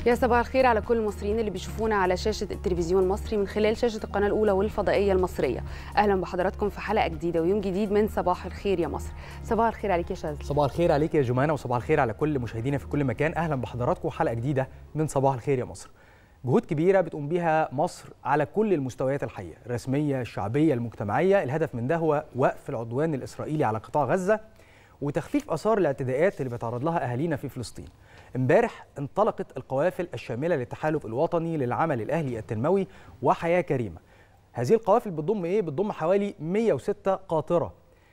يا صباح الخير على كل المصريين اللي بيشوفونا على شاشة التلفزيون المصري من خلال شاشة القناة الأولى والفضائية المصرية أهلا بحضراتكم في حلقة جديدة ويوم جديد من صباح الخير يا مصر صباح الخير عليك يا شاذلي صباح الخير عليك يا جمانة وصباح الخير على كل مشاهدينا في كل مكان أهلا بحضراتكم حلقة جديدة من صباح الخير يا مصر جهود كبيرة بتقوم بها مصر على كل المستويات الحقيقة الرسمية الشعبية المجتمعية الهدف من ده هو وقف العدوان الإسرائيلي على قطاع غزة وتخفيف آثار الاعتداءات اللي بيتعرض لها أهالينا في فلسطين امبارح انطلقت القوافل الشاملة للتحالف الوطني للعمل الأهلي التنموي وحياة كريمة هذه القوافل بتضم إيه؟ بتضم حوالي 106 قاطرة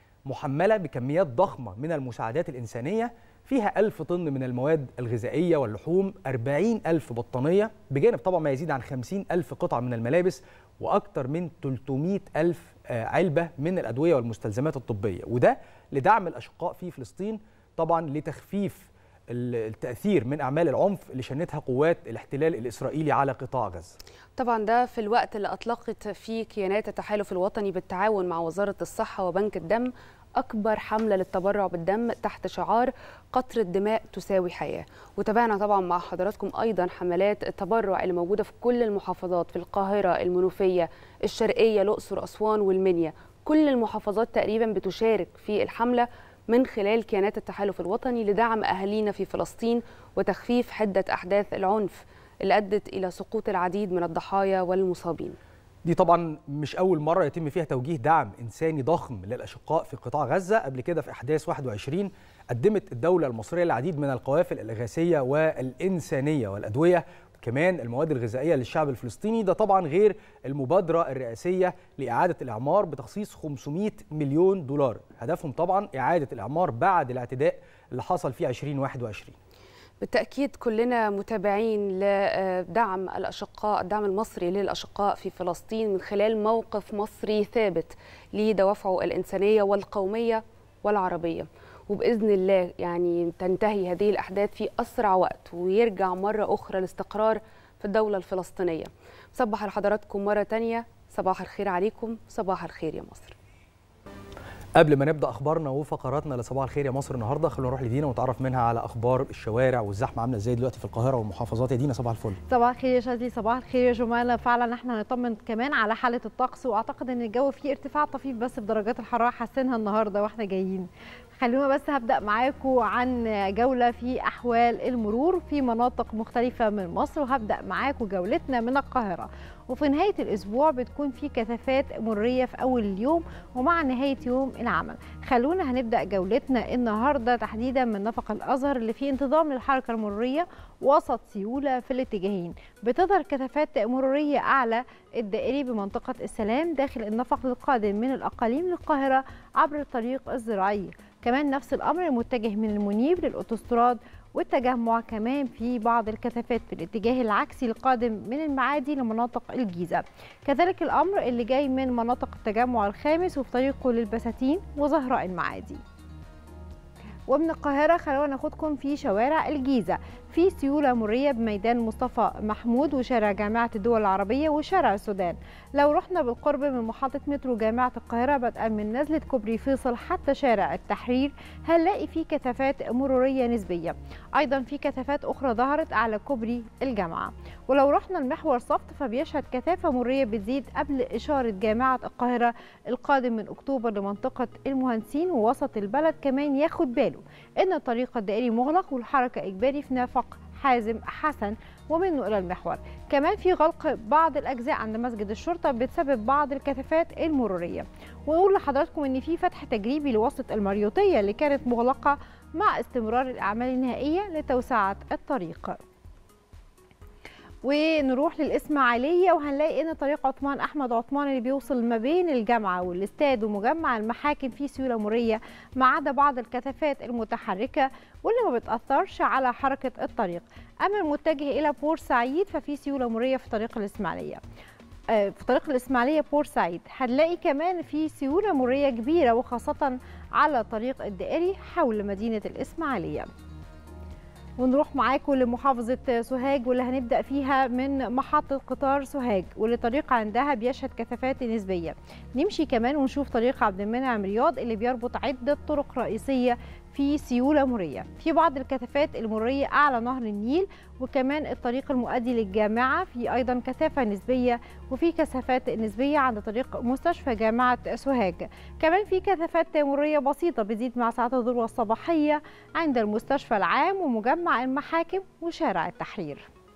محملة بكميات ضخمة من المساعدات الإنسانية فيها ألف طن من المواد الغذائية واللحوم 40 ألف بطانية بجانب طبعا ما يزيد عن 50 ألف قطعة من الملابس وأكثر من 300 ألف علبة من الأدوية والمستلزمات الطبية وده لدعم الأشقاء في فلسطين طبعا لتخفيف التأثير من أعمال العنف اللي شنتها قوات الاحتلال الإسرائيلي على قطاع غزة طبعا ده في الوقت اللي أطلقت فيه كيانات التحالف الوطني بالتعاون مع وزارة الصحة وبنك الدم أكبر حملة للتبرع بالدم تحت شعار قطرة دماء تساوي حياة وتابعنا طبعا مع حضراتكم أيضا حملات التبرع اللي موجودة في كل المحافظات في القاهرة المنوفية الشرقية الأقصر أسوان والمنيا كل المحافظات تقريبا بتشارك في الحملة من خلال كيانات التحالف الوطني لدعم أهالينا في فلسطين وتخفيف حدة أحداث العنف اللي أدت إلى سقوط العديد من الضحايا والمصابين دي طبعا مش أول مرة يتم فيها توجيه دعم إنساني ضخم للأشقاء في قطاع غزة قبل كده في أحداث 21 قدمت الدولة المصرية العديد من القوافل الإغاثية والإنسانية والأدوية كمان المواد الغذائية للشعب الفلسطيني ده طبعا غير المبادرة الرئاسية لإعادة الإعمار بتخصيص 500 مليون دولار هدفهم طبعا إعادة الإعمار بعد الاعتداء اللي حصل في 2021 بالتأكيد كلنا متابعين لدعم الأشقاء الدعم المصري للأشقاء في فلسطين من خلال موقف مصري ثابت لدوافعه الإنسانية والقومية والعربية وباذن الله يعني تنتهي هذه الاحداث في اسرع وقت ويرجع مره اخرى الاستقرار في الدوله الفلسطينيه. صباح لحضراتكم مره تانية صباح الخير عليكم صباح الخير يا مصر. قبل ما نبدا اخبارنا وفقراتنا لصباح الخير يا مصر النهارده خلونا نروح لدينا ونتعرف منها على اخبار الشوارع والزحمه عامله ازاي دلوقتي في القاهره والمحافظات يا دينا صباح الفل صباح الخير يا شاذلي صباح الخير يا جمانه فعلا احنا هنطمن كمان على حاله الطقس واعتقد ان الجو فيه ارتفاع طفيف بس في درجات الحراره حاسينها النهارده واحنا جايين خلونا بس هبدا معاكم عن جوله في احوال المرور في مناطق مختلفه من مصر وهبدا معاكم جولتنا من القاهره وفي نهايه الاسبوع بتكون في كثافات مريه في اول اليوم ومع نهايه يوم العمل خلونا هنبدا جولتنا النهارده تحديدا من نفق الازهر اللي فيه انتظام للحركه المروريه وسط سيوله في الاتجاهين بتظهر كثافات مروريه اعلى الدائري بمنطقه السلام داخل النفق القادم من الاقاليم للقاهره عبر الطريق الزراعي كمان نفس الامر المتجه من المنيب للاوتوستراد والتجمع كمان في بعض الكثافات في الاتجاه العكسي القادم من المعادي لمناطق الجيزه كذلك الامر اللي جاي من مناطق التجمع الخامس وفي طريقه للبساتين وزهراء المعادي ومن القاهرة خلونا ناخدكم في شوارع الجيزة في سيولة مرية بميدان مصطفى محمود وشارع جامعة الدول العربية وشارع السودان لو رحنا بالقرب من محطة مترو جامعة القاهرة بدءا من نزلة كوبري فيصل حتى شارع التحرير هنلاقي في كثافات مرورية نسبية أيضا في كثافات أخرى ظهرت على كوبري الجامعة ولو رحنا المحور صفت فبيشهد كثافة مرية بتزيد قبل إشارة جامعة القاهرة القادم من أكتوبر لمنطقة المهندسين ووسط البلد كمان ياخد باله إن الطريق الدائري مغلق والحركة إجباري في نفق حازم حسن ومنه إلى المحور كمان في غلق بعض الأجزاء عند مسجد الشرطة بتسبب بعض الكثافات المرورية ونقول لحضراتكم إن في فتح تجريبي لوسط المريوطية اللي كانت مغلقة مع استمرار الأعمال النهائية لتوسعة الطريق ونروح للإسماعيلية وهنلاقي إن طريق عثمان أحمد عثمان اللي بيوصل ما بين الجامعة والاستاد ومجمع المحاكم فيه سيولة مرية ما عدا بعض الكثافات المتحركة واللي ما بتأثرش على حركة الطريق أما المتجه إلى بورسعيد ففي سيولة مرية في طريق الإسماعيلية في طريق الإسماعيلية بورسعيد هنلاقي كمان في سيولة مرية كبيرة وخاصة على طريق الدائري حول مدينة الإسماعيلية ونروح معاكم لمحافظة سوهاج واللي هنبدأ فيها من محطة قطار سوهاج واللي طريق عندها بيشهد كثافات نسبية نمشي كمان ونشوف طريق عبد المنعم رياض اللي بيربط عدة طرق رئيسية في سيولة مرية في بعض الكثافات المرية أعلى نهر النيل وكمان الطريق المؤدي للجامعة في أيضا كثافة نسبية وفي كثافات نسبية عند طريق مستشفى جامعة سوهاج كمان في كثافات مرية بسيطة بتزيد مع ساعات الذروة الصباحية عند المستشفى العام ومجمع المحاكم وشارع التحرير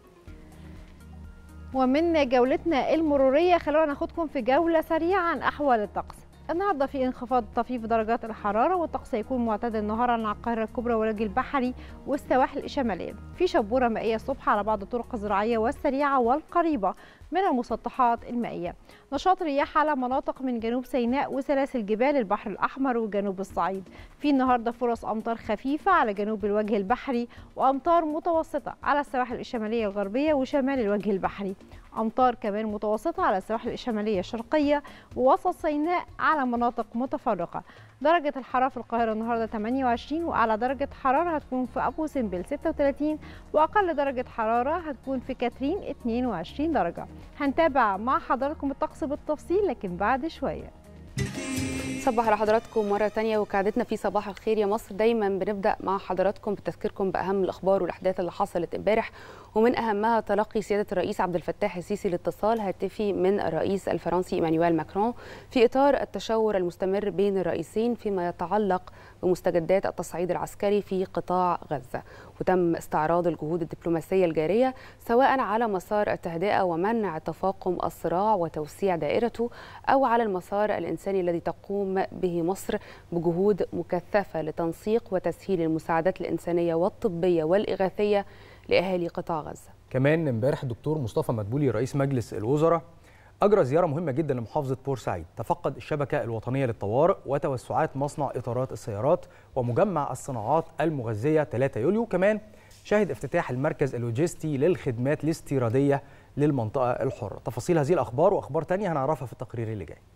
ومن جولتنا المرورية خلونا ناخدكم في جولة سريعة عن أحوال الطقس النهارده في انخفاض طفيف درجات الحراره والطقس هيكون معتدل نهارا على القاهره الكبرى والوجه البحري والسواحل الشماليه في شبوره مائيه الصبح على بعض الطرق الزراعيه والسريعه والقريبه من المسطحات المائيه نشاط رياح على مناطق من جنوب سيناء وسلاسل جبال البحر الاحمر وجنوب الصعيد في النهارده فرص امطار خفيفه على جنوب الوجه البحري وامطار متوسطه على السواحل الشماليه الغربيه وشمال الوجه البحري امطار كمان متوسطه على السواحل الشماليه الشرقيه ووسط سيناء على مناطق متفرقه درجه الحراره في القاهره النهارده 28 واعلى درجه حراره هتكون في ابو سمبل 36 واقل درجه حراره هتكون في كاترين 22 درجه هنتابع مع حضراتكم الطقس بالتفصيل لكن بعد شويه صباح على حضراتكم مرة تانية وكعادتنا في صباح الخير يا مصر دايما بنبدأ مع حضراتكم بتذكيركم بأهم الأخبار والأحداث اللي حصلت امبارح ومن أهمها تلقي سيادة الرئيس عبد الفتاح السيسي الاتصال هاتفي من الرئيس الفرنسي إيمانويل ماكرون في إطار التشاور المستمر بين الرئيسين فيما يتعلق بمستجدات التصعيد العسكري في قطاع غزة وتم استعراض الجهود الدبلوماسية الجارية سواء على مسار التهدئة ومنع تفاقم الصراع وتوسيع دائرته أو على المسار الإنساني الذي تقوم به مصر بجهود مكثفة لتنسيق وتسهيل المساعدات الإنسانية والطبية والإغاثية لأهالي قطاع غزة كمان امبارح الدكتور مصطفى مدبولي رئيس مجلس الوزراء أجرى زيارة مهمة جدا لمحافظة بورسعيد تفقد الشبكة الوطنية للطوارئ وتوسعات مصنع إطارات السيارات ومجمع الصناعات المغذية 3 يوليو كمان شهد افتتاح المركز اللوجستي للخدمات الاستيرادية للمنطقة الحرة تفاصيل هذه الأخبار وأخبار تانية هنعرفها في التقرير اللي جاي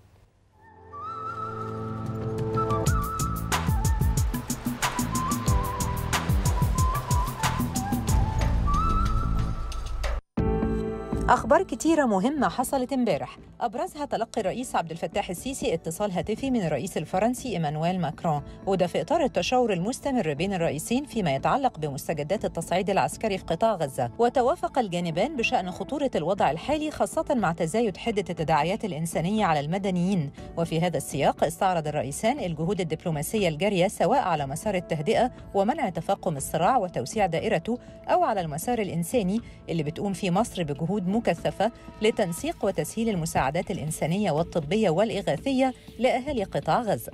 أخبار كتيرة مهمة حصلت امبارح أبرزها تلقي الرئيس عبد الفتاح السيسي اتصال هاتفي من الرئيس الفرنسي إيمانويل ماكرون وده في إطار التشاور المستمر بين الرئيسين فيما يتعلق بمستجدات التصعيد العسكري في قطاع غزة وتوافق الجانبان بشأن خطورة الوضع الحالي خاصة مع تزايد حدة التداعيات الإنسانية على المدنيين وفي هذا السياق استعرض الرئيسان الجهود الدبلوماسية الجارية سواء على مسار التهدئة ومنع تفاقم الصراع وتوسيع دائرته أو على المسار الإنساني اللي بتقوم فيه مصر بجهود مكثفة لتنسيق وتسهيل المساعدات الإنسانية والطبية والإغاثية لأهالي قطاع غزة.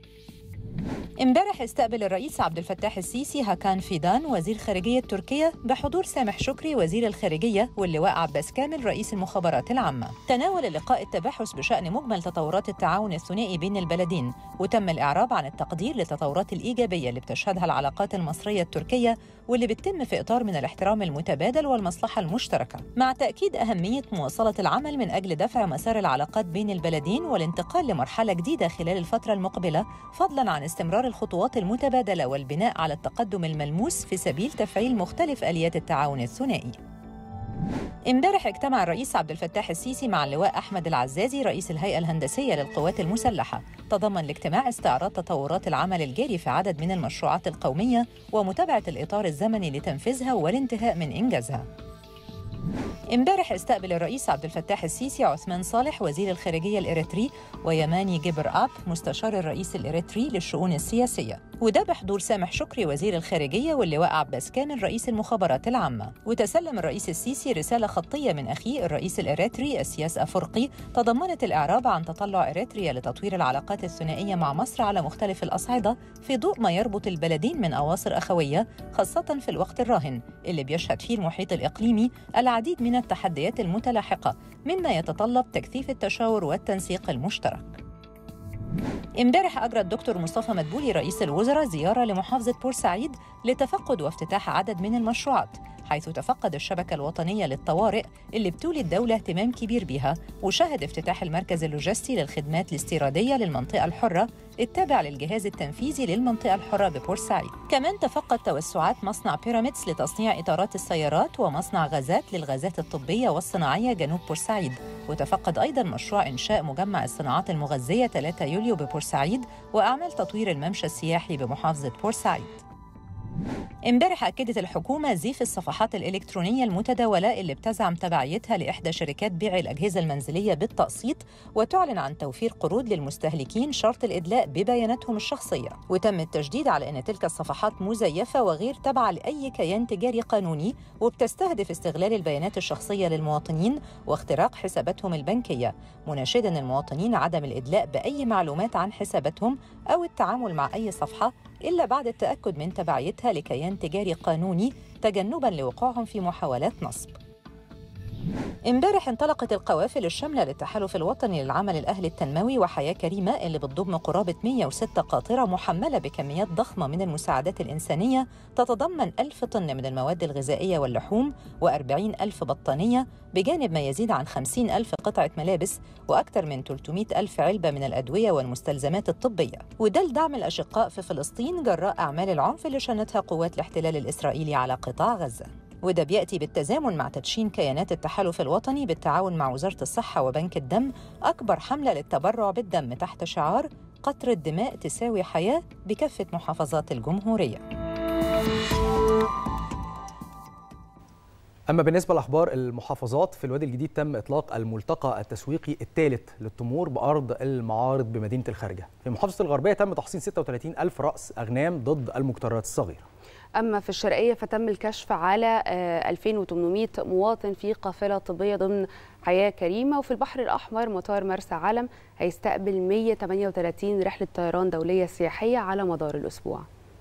امبارح استقبل الرئيس عبد الفتاح السيسي هاكان فيدان وزير خارجية تركيا بحضور سامح شكري وزير الخارجية واللواء عباس كامل رئيس المخابرات العامة. تناول اللقاء التباحث بشأن مجمل تطورات التعاون الثنائي بين البلدين وتم الإعراب عن التقدير للتطورات الإيجابية اللي بتشهدها العلاقات المصرية التركية واللي بتتم في إطار من الاحترام المتبادل والمصلحة المشتركة مع تأكيد أهمية مواصلة العمل من أجل دفع مسار العلاقات بين البلدين والانتقال لمرحلة جديدة خلال الفترة المقبلة فضلا عن استمرار الخطوات المتبادلة والبناء على التقدم الملموس في سبيل تفعيل مختلف آليات التعاون الثنائي امبارح اجتمع الرئيس عبد الفتاح السيسي مع اللواء احمد العزازي رئيس الهيئه الهندسيه للقوات المسلحه تضمن الاجتماع استعراض تطورات العمل الجاري في عدد من المشروعات القوميه ومتابعه الاطار الزمني لتنفيذها والانتهاء من انجازها امبارح استقبل الرئيس عبد الفتاح السيسي عثمان صالح وزير الخارجيه الاريتري ويماني جبر اب مستشار الرئيس الاريتري للشؤون السياسيه وده بحضور سامح شكري وزير الخارجيه واللواء عباس كامل رئيس المخابرات العامه وتسلم الرئيس السيسي رساله خطيه من اخيه الرئيس الاريتري السياس افرقي تضمنت الاعراب عن تطلع اريتريا لتطوير العلاقات الثنائيه مع مصر على مختلف الاصعده في ضوء ما يربط البلدين من اواصر اخويه خاصه في الوقت الراهن اللي بيشهد فيه المحيط الاقليمي العديد من التحديات المتلاحقه مما يتطلب تكثيف التشاور والتنسيق المشترك امبارح أجرى الدكتور مصطفى مدبولي رئيس الوزراء زيارة لمحافظة بورسعيد لتفقد وافتتاح عدد من المشروعات حيث تفقد الشبكة الوطنية للطوارئ اللي بتولي الدولة اهتمام كبير بها وشهد افتتاح المركز اللوجستي للخدمات الاستيرادية للمنطقة الحرة التابع للجهاز التنفيذي للمنطقة الحرة ببورسعيد كمان تفقد توسعات مصنع بيراميدز لتصنيع إطارات السيارات ومصنع غازات للغازات الطبية والصناعية جنوب بورسعيد وتفقد أيضا مشروع إنشاء مجمع الصناعات المغذية 3 يوليو ببورسعيد وأعمال تطوير الممشى السياحي بمحافظة بورسعيد امبارح أكدت الحكومة زيف الصفحات الإلكترونية المتداولة اللي بتزعم تبعيتها لإحدى شركات بيع الأجهزة المنزلية بالتقسيط وتعلن عن توفير قروض للمستهلكين شرط الإدلاء ببياناتهم الشخصية وتم التشديد على أن تلك الصفحات مزيفة وغير تابعة لأي كيان تجاري قانوني وبتستهدف استغلال البيانات الشخصية للمواطنين واختراق حساباتهم البنكية مناشدا المواطنين عدم الإدلاء بأي معلومات عن حساباتهم أو التعامل مع أي صفحة إلا بعد التأكد من تبعيتها لكيان تجاري قانوني تجنبا لوقوعهم في محاولات نصب. امبارح انطلقت القوافل الشاملة للتحالف الوطني للعمل الأهلي التنموي وحياة كريمة اللي بتضم قرابة 106 قاطرة محملة بكميات ضخمة من المساعدات الإنسانية تتضمن ألف طن من المواد الغذائية واللحوم و40 ألف بطانية بجانب ما يزيد عن 50 ألف قطعة ملابس وأكثر من 300 ألف علبة من الأدوية والمستلزمات الطبية وده لدعم الأشقاء في فلسطين جراء أعمال العنف اللي شنتها قوات الاحتلال الإسرائيلي على قطاع غزة وده بيأتي بالتزامن مع تدشين كيانات التحالف الوطني بالتعاون مع وزارة الصحة وبنك الدم أكبر حملة للتبرع بالدم تحت شعار قطرة دماء تساوي حياة بكافة محافظات الجمهورية أما بالنسبة لأخبار المحافظات في الوادي الجديد تم إطلاق الملتقى التسويقي الثالث للتمور بأرض المعارض بمدينة الخارجة في محافظة الغربية تم تحصين 36 ألف رأس أغنام ضد المكترات الصغيرة أما في الشرقية فتم الكشف على 2800 مواطن في قافلة طبية ضمن حياة كريمة وفي البحر الأحمر مطار مرسى علم هيستقبل 138 رحلة طيران دولية سياحية على مدار الأسبوع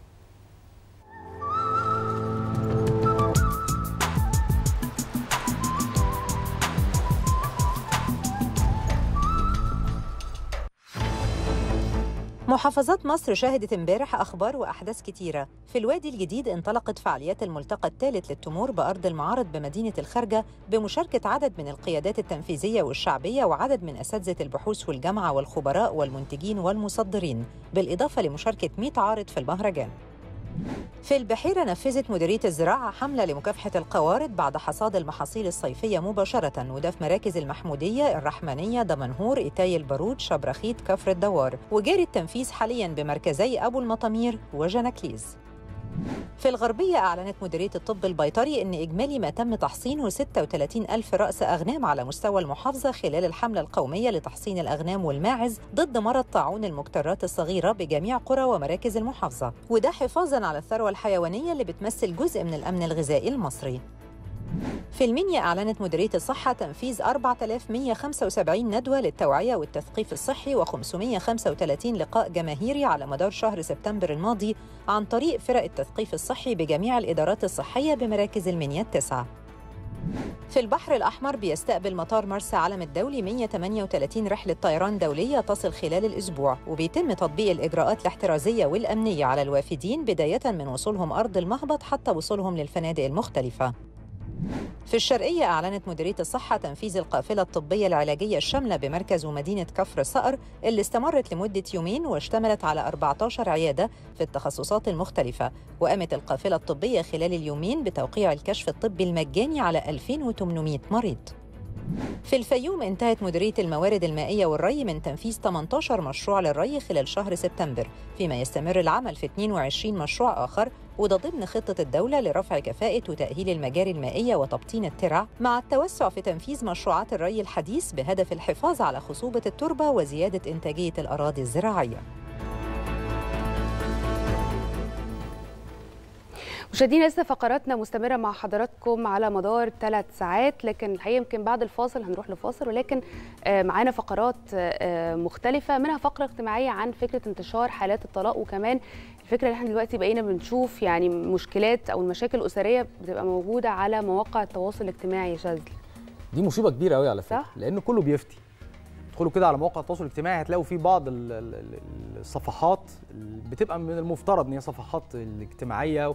محافظات مصر شهدت امبارح اخبار واحداث كتيره في الوادي الجديد انطلقت فعاليات الملتقى الثالث للتمور بارض المعارض بمدينه الخارجه بمشاركه عدد من القيادات التنفيذيه والشعبيه وعدد من اساتذه البحوث والجامعه والخبراء والمنتجين والمصدرين بالاضافه لمشاركه 100 عارض في المهرجان في البحيرة نفذت مديرية الزراعة حملة لمكافحة القوارض بعد حصاد المحاصيل الصيفية مباشرة وده في مراكز المحمودية الرحمنية دمنهور إيتاي البارود شبرخيت كفر الدوار وجاري التنفيذ حاليا بمركزي أبو المطامير وجنكليز في الغربية أعلنت مديرية الطب البيطري أن إجمالي ما تم تحصينه 36 ألف رأس أغنام على مستوى المحافظة خلال الحملة القومية لتحصين الأغنام والماعز ضد مرض طاعون المكترات الصغيرة بجميع قرى ومراكز المحافظة وده حفاظاً على الثروة الحيوانية اللي بتمثل جزء من الأمن الغذائي المصري في المنيا أعلنت مديرية الصحة تنفيذ 4175 ندوة للتوعية والتثقيف الصحي و535 لقاء جماهيري على مدار شهر سبتمبر الماضي عن طريق فرق التثقيف الصحي بجميع الإدارات الصحية بمراكز المنيا التسعة في البحر الأحمر بيستقبل مطار مرسى علم الدولي 138 رحلة طيران دولية تصل خلال الأسبوع وبيتم تطبيق الإجراءات الاحترازية والأمنية على الوافدين بداية من وصولهم أرض المهبط حتى وصولهم للفنادق المختلفة في الشرقية أعلنت مديرية الصحة تنفيذ القافلة الطبية العلاجية الشاملة بمركز ومدينة كفر صقر اللي استمرت لمدة يومين واشتملت على 14 عيادة في التخصصات المختلفة وقامت القافلة الطبية خلال اليومين بتوقيع الكشف الطبي المجاني على 2800 مريض في الفيوم انتهت مديرية الموارد المائية والري من تنفيذ 18 مشروع للري خلال شهر سبتمبر فيما يستمر العمل في 22 مشروع آخر وده ضمن خطة الدولة لرفع كفاءة وتأهيل المجاري المائية وتبطين الترع مع التوسع في تنفيذ مشروعات الري الحديث بهدف الحفاظ على خصوبة التربة وزيادة إنتاجية الأراضي الزراعية مشاهدينا لسه فقراتنا مستمره مع حضراتكم على مدار ثلاث ساعات لكن الحقيقه يمكن بعد الفاصل هنروح لفاصل ولكن معانا فقرات مختلفه منها فقره اجتماعيه عن فكره انتشار حالات الطلاق وكمان الفكره اللي احنا دلوقتي بقينا بنشوف يعني مشكلات او المشاكل الاسريه بتبقى موجوده على مواقع التواصل الاجتماعي يا شاذلي دي مصيبه كبيره قوي على فكره صح؟ لان كله بيفتي ادخلوا كده على مواقع التواصل الاجتماعي هتلاقوا في بعض ال- ال- ال- الصفحات اللي بتبقى من المفترض ان هي صفحات الاجتماعيه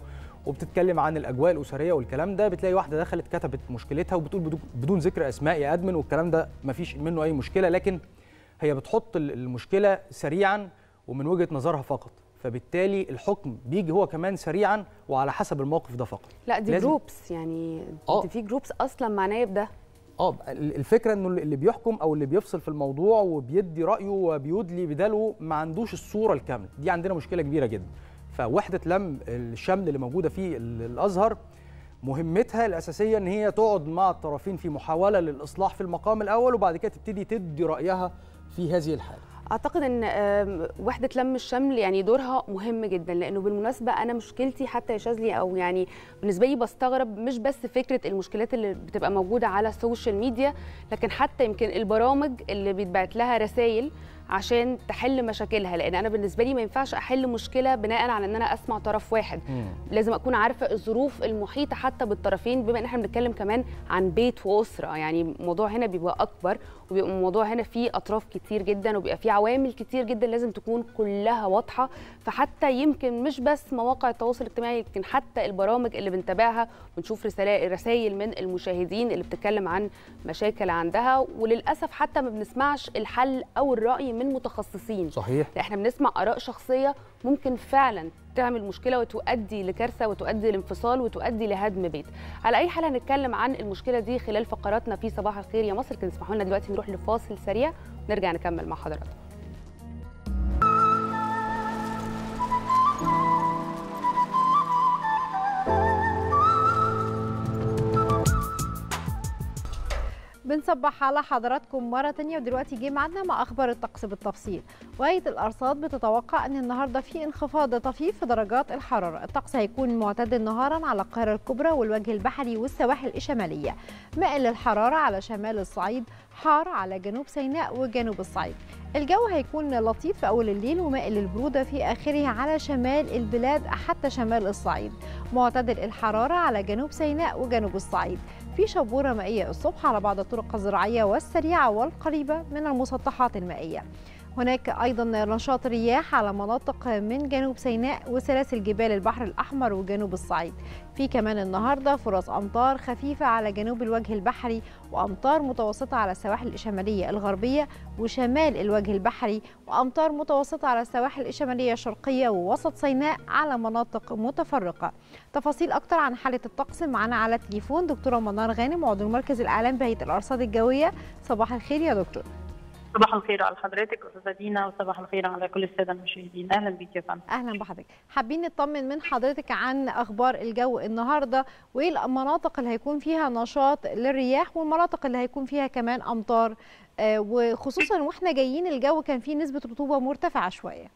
وبتتكلم عن الاجواء الاسريه والكلام ده بتلاقي واحده دخلت كتبت مشكلتها وبتقول بدون- بدون ذكر اسماء يا ادمن والكلام ده مفيش منه اي مشكله لكن هي بتحط ال- المشكله سريعا ومن وجهه نظرها فقط فبالتالي الحكم بيجي هو كمان سريعا وعلى حسب الموقف ده فقط لا دي لازم- جروبس يعني آه. دي في جروبس اصلا معناه بده اه ال- الفكره انه اللي بيحكم او اللي بيفصل في الموضوع وبيدي رايه وبيدلي بداله ما عندوش الصوره الكامله دي عندنا مشكله كبيره جدا فوحده لم الشمل اللي موجوده في ال- الازهر مهمتها الاساسيه ان هي تقعد مع الطرفين في محاوله للاصلاح في المقام الاول وبعد كده تبتدي تدي رايها في هذه الحاله اعتقد ان آم، وحده لم الشمل يعني دورها مهم جدا لانه بالمناسبه انا مشكلتي حتى يا شاذلي او يعني بالنسبه لي بستغرب مش بس فكره المشكلات اللي بتبقى موجوده على السوشيال ميديا لكن حتى يمكن البرامج اللي بيتبعت لها رسائل عشان تحل مشاكلها لان انا بالنسبه لي ما ينفعش احل مشكله بناء على ان انا اسمع طرف واحد لازم اكون عارفه الظروف المحيطه حتى بالطرفين بما ان احنا بنتكلم كمان عن بيت واسره يعني الموضوع هنا بيبقى اكبر وبيبقى الموضوع هنا فيه اطراف كتير جدا وبيبقى فيه عوامل كتير جدا لازم تكون كلها واضحه فحتى يمكن مش بس مواقع التواصل الاجتماعي يمكن حتى البرامج اللي بنتابعها بنشوف رسائل رسائل من المشاهدين اللي بتتكلم عن مشاكل عندها وللاسف حتى ما بنسمعش الحل او الراي من متخصصين صحيح لا احنا بنسمع اراء شخصيه ممكن فعلا تعمل مشكله وتؤدي لكارثه وتؤدي لانفصال وتؤدي لهدم بيت على اي حال هنتكلم عن المشكله دي خلال فقراتنا في صباح الخير يا مصر كان اسمحوا لنا دلوقتي نروح لفاصل سريع نرجع نكمل مع حضراتكم بنصبح على حضراتكم مرة تانية ودلوقتي جه ميعادنا مع أخبار الطقس بالتفصيل وهيئة الأرصاد بتتوقع أن النهاردة في انخفاض طفيف في درجات الحرارة الطقس هيكون معتدل نهارا على القاهرة الكبرى والوجه البحري والسواحل الشمالية مائل الحرارة على شمال الصعيد حار على جنوب سيناء وجنوب الصعيد الجو هيكون لطيف في أول الليل ومائل البرودة في آخره على شمال البلاد حتى شمال الصعيد معتدل الحرارة على جنوب سيناء وجنوب الصعيد في شبورة مائية الصبح على بعض الطرق الزراعية والسريعة والقريبة من المسطحات المائية هناك أيضا نشاط رياح على مناطق من جنوب سيناء وسلاسل جبال البحر الأحمر وجنوب الصعيد في كمان النهاردة فرص أمطار خفيفة على جنوب الوجه البحري وأمطار متوسطة على السواحل الشمالية الغربية وشمال الوجه البحري وأمطار متوسطة على السواحل الشمالية الشرقية ووسط سيناء على مناطق متفرقة تفاصيل أكتر عن حالة الطقس معنا على التليفون دكتورة منار غانم عضو المركز الإعلام بهيئة الأرصاد الجوية صباح الخير يا دكتور صباح الخير على حضرتك استاذه دينا وصباح الخير على كل الساده المشاهدين اهلا بيك يا فندم اهلا بحضرتك حابين نطمن من حضرتك عن اخبار الجو النهارده وايه المناطق اللي هيكون فيها نشاط للرياح والمناطق اللي هيكون فيها كمان امطار آه وخصوصا واحنا جايين الجو كان فيه نسبه رطوبه مرتفعه شويه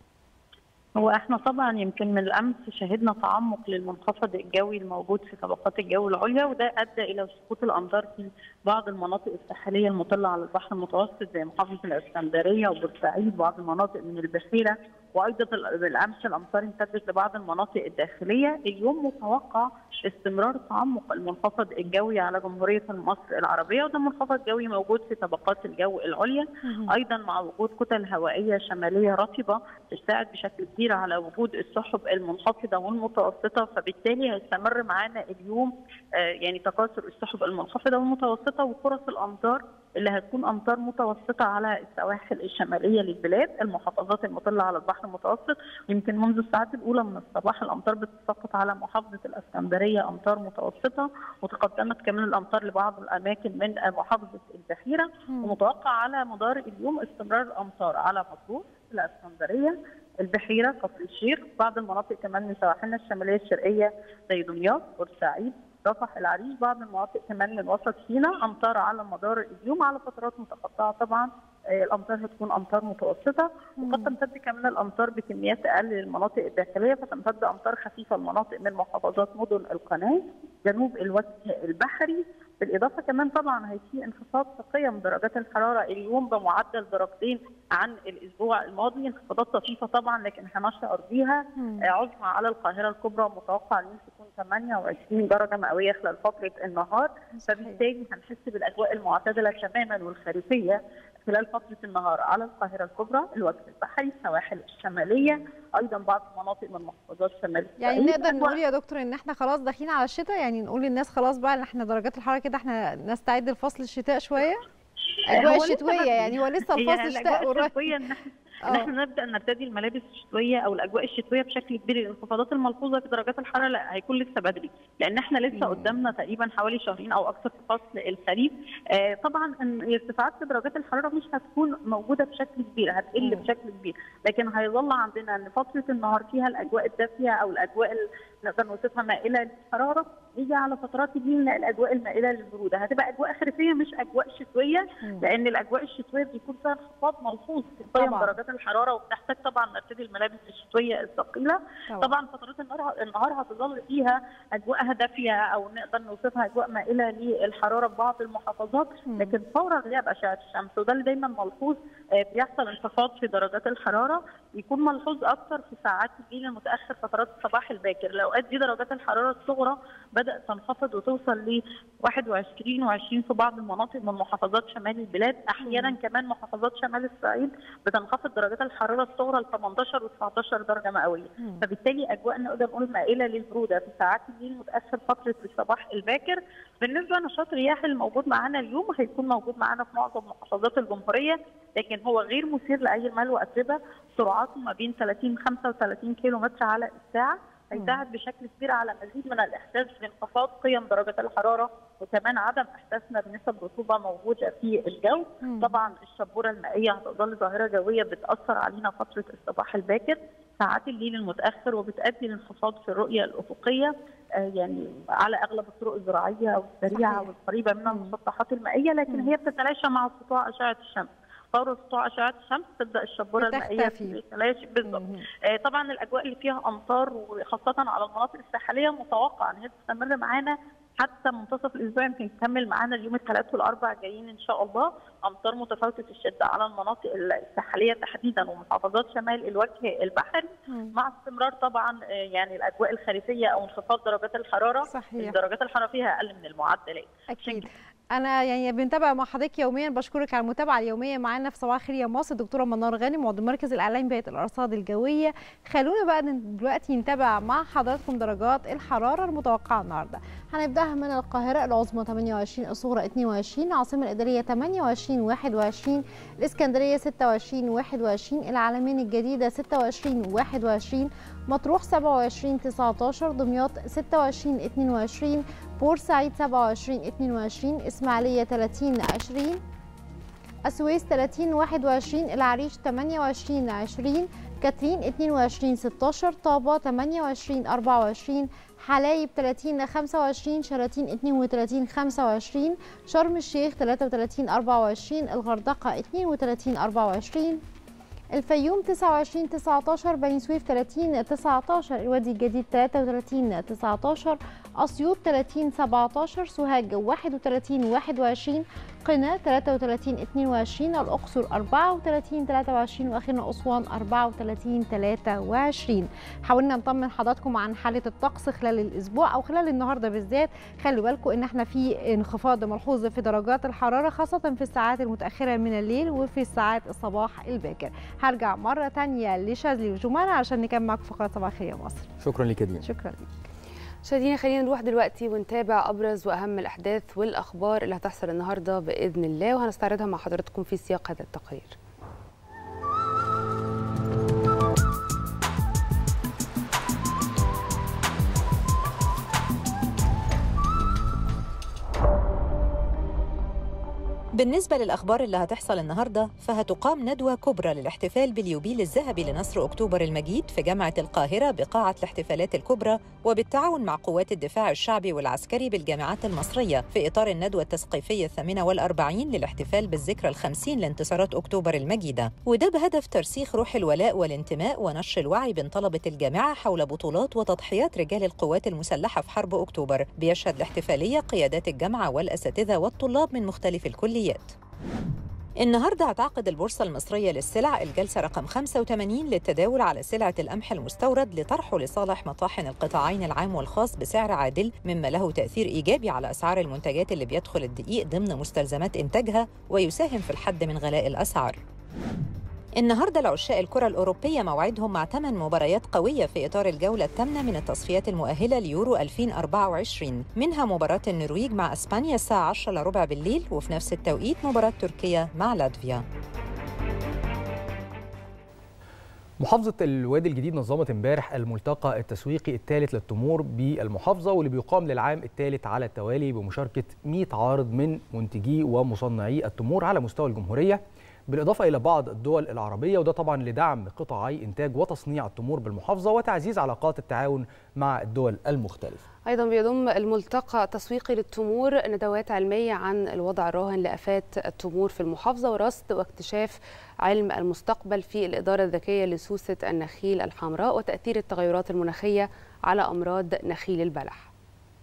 هو احنا طبعا يمكن من الامس شهدنا تعمق للمنخفض الجوي الموجود في طبقات الجو العليا وده ادى الى سقوط الامطار في بعض المناطق الساحليه المطله على البحر المتوسط زي محافظه الاسكندريه وبورسعيد وبعض المناطق من البحيره وايضا بالامس الامطار امتدت لبعض المناطق الداخليه اليوم متوقع استمرار تعمق المنخفض الجوي على جمهوريه مصر العربيه وده منخفض جوي موجود في طبقات الجو العليا ايضا مع وجود كتل هوائيه شماليه رطبه تساعد بشكل كبير على وجود السحب المنخفضه والمتوسطه فبالتالي هيستمر معانا اليوم يعني تكاثر السحب المنخفضه والمتوسطه وفرص الامطار اللي هتكون امطار متوسطه على السواحل الشماليه للبلاد المحافظات المطله على البحر المتوسط يمكن منذ الساعات الاولى من الصباح الامطار بتتساقط على محافظه الاسكندريه امطار متوسطه وتقدمت كمان الامطار لبعض الاماكن من محافظه البحيره ومتوقع على مدار اليوم استمرار الامطار على مطروح الاسكندريه البحيره كفر الشيخ بعض المناطق كمان من سواحلنا الشماليه الشرقيه زي دمياط بورسعيد رفح العريش بعض المناطق كمان من وسط سيناء امطار على مدار اليوم على فترات متقطعه طبعا الامطار هتكون امطار متوسطه وقد تمتد كمان الامطار بكميات اقل للمناطق الداخليه فتمتد امطار خفيفه لمناطق من محافظات مدن القناه جنوب الوجه البحري بالاضافه كمان طبعا هيفي انخفاض في قيم درجات الحراره اليوم بمعدل درجتين عن الاسبوع الماضي انخفاضات طفيفه طبعا لكن هنشعر بيها عظمى على القاهره الكبرى متوقع ان تكون 28 درجه مئويه خلال فتره النهار فبالتالي هنحس بالاجواء المعتدله تماما والخريفيه خلال فتره النهار على القاهره الكبرى الوجه البحري السواحل الشماليه ايضا بعض المناطق من محافظات شمال يعني نقدر نقول يا دكتور ان احنا خلاص داخلين على الشتاء يعني نقول للناس خلاص بقى ان احنا درجات الحراره كده احنا نستعد لفصل الشتاء شويه اجواء الشتويه يعني هو لسه الفصل الشتاء قريب ان احنا نبدا نرتدي الملابس الشتويه او الاجواء الشتويه بشكل كبير الانخفاضات الملحوظه في درجات الحراره لا هيكون لسه بدري لان احنا لسه قدامنا تقريبا حوالي شهرين او اكثر في فصل الخريف آه طبعا الارتفاعات في درجات الحراره مش هتكون موجوده بشكل كبير هتقل بشكل كبير لكن هيظل عندنا ان فتره النهار فيها الاجواء الدافيه او الاجواء نقدر نوصفها مائله للحراره نيجي على فترات الليل الاجواء المائله للبروده هتبقى اجواء خريفيه مش اجواء شتويه لان الاجواء الشتويه بيكون فيها انخفاض ملحوظ في قيم درجات الحراره وبتحتاج طبعا نرتدي الملابس الشتويه الثقيله طبعا, طبعا فترات النهار النهار هتظل فيها اجواءها دافيه او نقدر نوصفها اجواء مائله للحراره في بعض المحافظات لكن فور غياب اشعه الشمس وده اللي دايما ملحوظ بيحصل انخفاض في درجات الحراره بيكون ملحوظ اكثر في ساعات الليل المتاخر فترات الصباح الباكر الاوقات دي درجات الحراره الصغرى بدات تنخفض وتوصل ل 21 و20 في بعض المناطق من محافظات شمال البلاد احيانا كمان محافظات شمال الصعيد بتنخفض درجات الحراره الصغرى ل 18 و19 درجه مئويه فبالتالي اجواء نقدر نقول مائله للبروده في ساعات الليل متاخر فتره الصباح الباكر بالنسبه لنشاط الرياح الموجود معانا اليوم هيكون موجود معانا في معظم محافظات الجمهوريه لكن هو غير مثير لاي مال واتربه سرعاته ما بين 30 35 كيلو متر على الساعه هيساعد بشكل كبير على مزيد من الاحساس بانخفاض قيم درجات الحراره وكمان عدم احساسنا بنسب رطوبه موجوده في الجو مم. طبعا الشبوره المائيه هتظل ظاهره جويه بتاثر علينا فتره الصباح الباكر ساعات الليل المتاخر وبتؤدي لانخفاض في الرؤيه الافقيه يعني على اغلب الطرق الزراعيه والسريعه والقريبه من المسطحات المائيه لكن هي بتتلاشى مع سطوع اشعه الشمس فور سطوع اشعه الشمس تبدا الشبوره المائيه تتلاشى بالظبط آه طبعا الاجواء اللي فيها امطار وخاصه على المناطق الساحليه متوقع ان هي تستمر معانا حتى منتصف الاسبوع يمكن تكمل معانا اليوم الثلاث والاربع جايين ان شاء الله امطار متفاوته الشده على المناطق الساحليه تحديدا ومحافظات شمال الوجه البحري مع استمرار طبعا يعني الاجواء الخريفيه او انخفاض درجات الحراره صحيح. درجات الحراره فيها اقل من المعدلات اكيد انا يعني بنتابع مع حضرتك يوميا بشكرك على المتابعه اليوميه معانا في صباح الخير يا مصر الدكتوره منار غانم عضو مركز الاعلام بهيئه الارصاد الجويه خلونا بقى دلوقتي نتابع مع حضراتكم درجات الحراره المتوقعه النهارده هنبداها من القاهره العظمى 28 الصغرى 22 العاصمه الاداريه 28 21 الاسكندريه 26 21 العلمين الجديده 26 21 مطروح 27 19 دمياط 26 22 بورسعيد 27 22 اسماعيليه 30 20 السويس 30 21 العريش 28 20 كاترين 22 16 طابة 28 24 حلايب 30 25 شلاتين 32 25 شرم الشيخ 33 24 الغردقة 32 24 الفيوم 29 19 بني سويف 30 19 الوادي الجديد 33 19 اسيوط 30 17 سوهاج 31 21 قنا 33 22 الاقصر 34 23 واخيرا اسوان 34 23 حاولنا نطمن حضراتكم عن حاله الطقس خلال الاسبوع او خلال النهارده بالذات خلوا بالكم ان احنا في انخفاض ملحوظ في درجات الحراره خاصه في الساعات المتاخره من الليل وفي ساعات الصباح الباكر هرجع مره ثانيه لشاذلي وجمانه عشان نكمل معاكم فقره صباح الخير يا مصر شكرا لك يا دينا شكرا لك مشاهدينا خلينا نروح دلوقتي ونتابع ابرز واهم الاحداث والاخبار اللي هتحصل النهارده باذن الله وهنستعرضها مع حضراتكم في سياق هذا التقرير بالنسبة للأخبار اللي هتحصل النهاردة فهتقام ندوة كبرى للاحتفال باليوبيل الذهبي لنصر أكتوبر المجيد في جامعة القاهرة بقاعة الاحتفالات الكبرى وبالتعاون مع قوات الدفاع الشعبي والعسكري بالجامعات المصرية في إطار الندوة التثقيفية الثامنة والأربعين للاحتفال بالذكرى الخمسين لانتصارات أكتوبر المجيدة وده بهدف ترسيخ روح الولاء والانتماء ونشر الوعي بين طلبة الجامعة حول بطولات وتضحيات رجال القوات المسلحة في حرب أكتوبر بيشهد الاحتفالية قيادات الجامعة والأساتذة والطلاب من مختلف الكليات النهارده هتعقد البورصة المصرية للسلع الجلسة رقم 85 للتداول على سلعة القمح المستورد لطرحه لصالح مطاحن القطاعين العام والخاص بسعر عادل مما له تأثير إيجابي على أسعار المنتجات اللي بيدخل الدقيق ضمن مستلزمات إنتاجها ويساهم في الحد من غلاء الأسعار. النهارده العشاق الكرة الأوروبية موعدهم مع ثمان مباريات قوية في إطار الجولة الثامنة من التصفيات المؤهلة ليورو 2024 منها مباراة النرويج مع أسبانيا الساعة 10 لربع بالليل وفي نفس التوقيت مباراة تركيا مع لاتفيا محافظة الوادي الجديد نظمت امبارح الملتقى التسويقي الثالث للتمور بالمحافظة واللي بيقام للعام الثالث على التوالي بمشاركة 100 عارض من منتجي ومصنعي التمور على مستوى الجمهورية بالإضافة إلى بعض الدول العربية وده طبعا لدعم قطاعي إنتاج وتصنيع التمور بالمحافظة وتعزيز علاقات التعاون مع الدول المختلفة أيضا بيضم الملتقى التسويقي للتمور ندوات علمية عن الوضع الراهن لآفات التمور في المحافظة ورصد واكتشاف علم المستقبل في الإدارة الذكية لسوسة النخيل الحمراء وتأثير التغيرات المناخية على أمراض نخيل البلح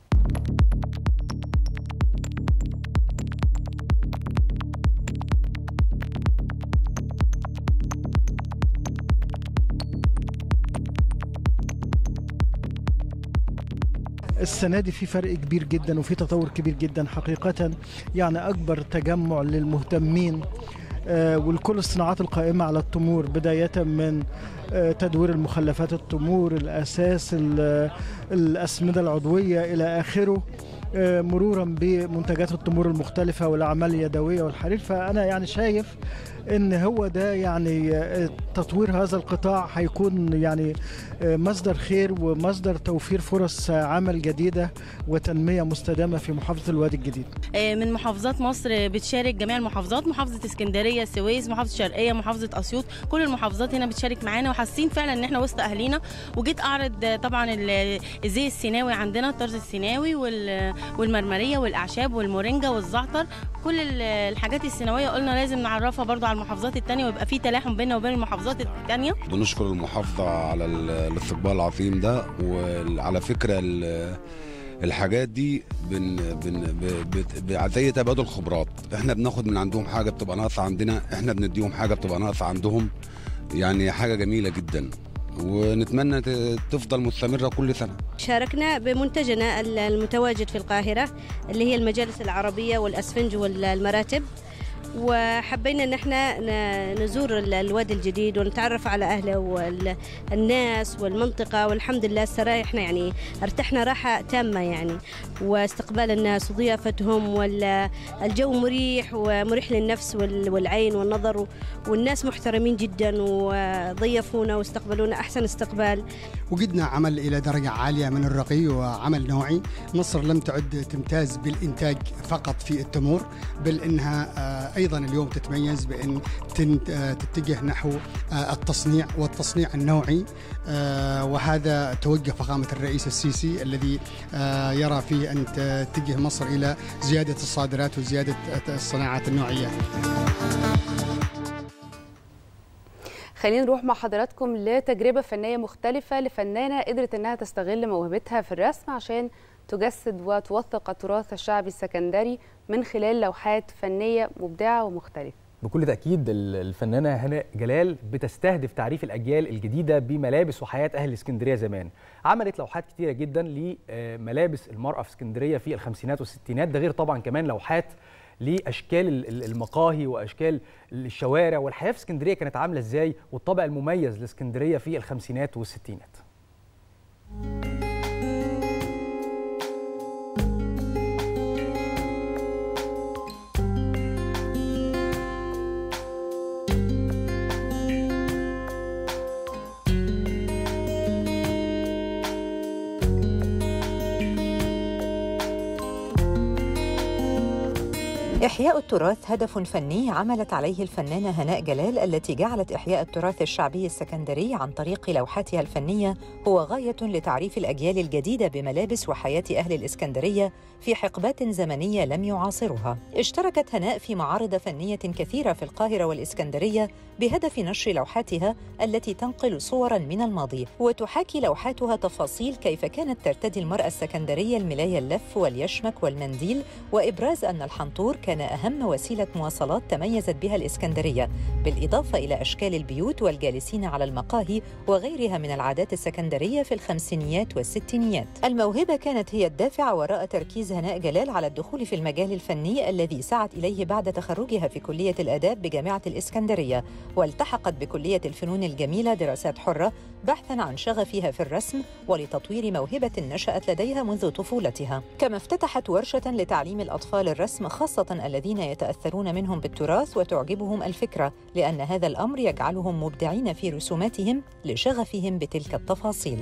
السنه دي في فرق كبير جدا وفي تطور كبير جدا حقيقه يعني اكبر تجمع للمهتمين آه، ولكل الصناعات القائمه على التمور بدايه من آه، تدوير المخلفات التمور الاساس ال- الاسمده العضويه الى اخره آه، مرورا بمنتجات التمور المختلفه والاعمال اليدويه والحرير فانا يعني شايف ان هو ده يعني آه، تطوير هذا القطاع هيكون يعني آه، مصدر خير ومصدر توفير فرص آه، عمل جديده وتنميه مستدامه في محافظه الوادي الجديد آه، من محافظات مصر بتشارك جميع المحافظات محافظه اسكندريه السويس محافظه الشرقيه محافظه اسيوط كل المحافظات هنا بتشارك معانا وحاسين فعلا ان احنا وسط اهالينا وجيت اعرض آه، طبعا ال- الزي السيناوي عندنا الطرز السيناوي وال- والمرمريه والاعشاب والمورينجا والزعتر كل ال- الحاجات السيناويه قلنا لازم نعرفها برضو على المحافظات التانية ويبقى في تلاحم بيننا وبين المحافظات التانية بنشكر المحافظة على ال- الاستقبال العظيم ده وعلى فكرة ال- الحاجات دي بن بن ب- بت- ب- زي تبادل خبرات احنا بناخد من عندهم حاجة بتبقى ناقصة عندنا احنا بنديهم حاجة بتبقى ناقصة عندهم يعني حاجة جميلة جدا ونتمنى ت- تفضل مستمرة كل سنة شاركنا بمنتجنا المتواجد في القاهرة اللي هي المجالس العربية والأسفنج والمراتب وحبينا ان احنا ن- نزور ال- الوادي الجديد ونتعرف على اهله والناس والمنطقه والحمد لله الصراحه احنا يعني ارتحنا راحه تامه يعني واستقبال الناس وضيافتهم والجو مريح ومريح للنفس وال- والعين والنظر والناس محترمين جدا وضيفونا واستقبلونا احسن استقبال وجدنا عمل إلى درجة عالية من الرقي وعمل نوعي مصر لم تعد تمتاز بالإنتاج فقط في التمور بل إنها آه، أيضا اليوم تتميز بأن تن- آه، تتجه نحو آه، التصنيع والتصنيع النوعي آه، وهذا توجه فخامة الرئيس السيسي الذي آه، يرى فيه أن تتجه مصر إلى زيادة الصادرات وزيادة الصناعات النوعية خلينا نروح مع حضراتكم لتجربة فنية مختلفة لفنانة قدرت انها تستغل موهبتها في الرسم عشان تجسد وتوثق التراث الشعبي السكندري من خلال لوحات فنية مبدعة ومختلفة بكل تأكيد ال- الفنانة هناء جلال بتستهدف تعريف الأجيال الجديدة بملابس وحياة أهل اسكندرية زمان عملت لوحات كتيرة جدا لملابس المرأة في اسكندرية في الخمسينات والستينات ده غير طبعا كمان لوحات لاشكال ال- ال- المقاهي واشكال الشوارع والحياه في اسكندريه كانت عامله ازاي والطابع المميز لاسكندريه في الخمسينات والستينات إحياء التراث هدف فني عملت عليه الفنانة هناء جلال التي جعلت إحياء التراث الشعبي السكندري عن طريق لوحاتها الفنية هو غاية لتعريف الأجيال الجديدة بملابس وحياة أهل الإسكندرية في حقبات زمنية لم يعاصرها. اشتركت هناء في معارض فنية كثيرة في القاهرة والإسكندرية بهدف نشر لوحاتها التي تنقل صورا من الماضي وتحاكي لوحاتها تفاصيل كيف كانت ترتدي المرأة السكندرية الملاية اللف واليشمك والمنديل وإبراز أن الحنطور كان أهم وسيلة مواصلات تميزت بها الإسكندرية بالإضافة إلى أشكال البيوت والجالسين على المقاهي وغيرها من العادات السكندرية في الخمسينيات والستينيات الموهبة كانت هي الدافع وراء تركيز هناء جلال على الدخول في المجال الفني الذي سعت إليه بعد تخرجها في كلية الآداب بجامعة الإسكندرية والتحقت بكلية الفنون الجميلة دراسات حرة بحثاً عن شغفها في الرسم ولتطوير موهبة نشأت لديها منذ طفولتها كما افتتحت ورشة لتعليم الأطفال الرسم خاصة الذين يتأثرون منهم بالتراث وتعجبهم الفكرة لأن هذا الأمر يجعلهم مبدعين في رسوماتهم لشغفهم بتلك التفاصيل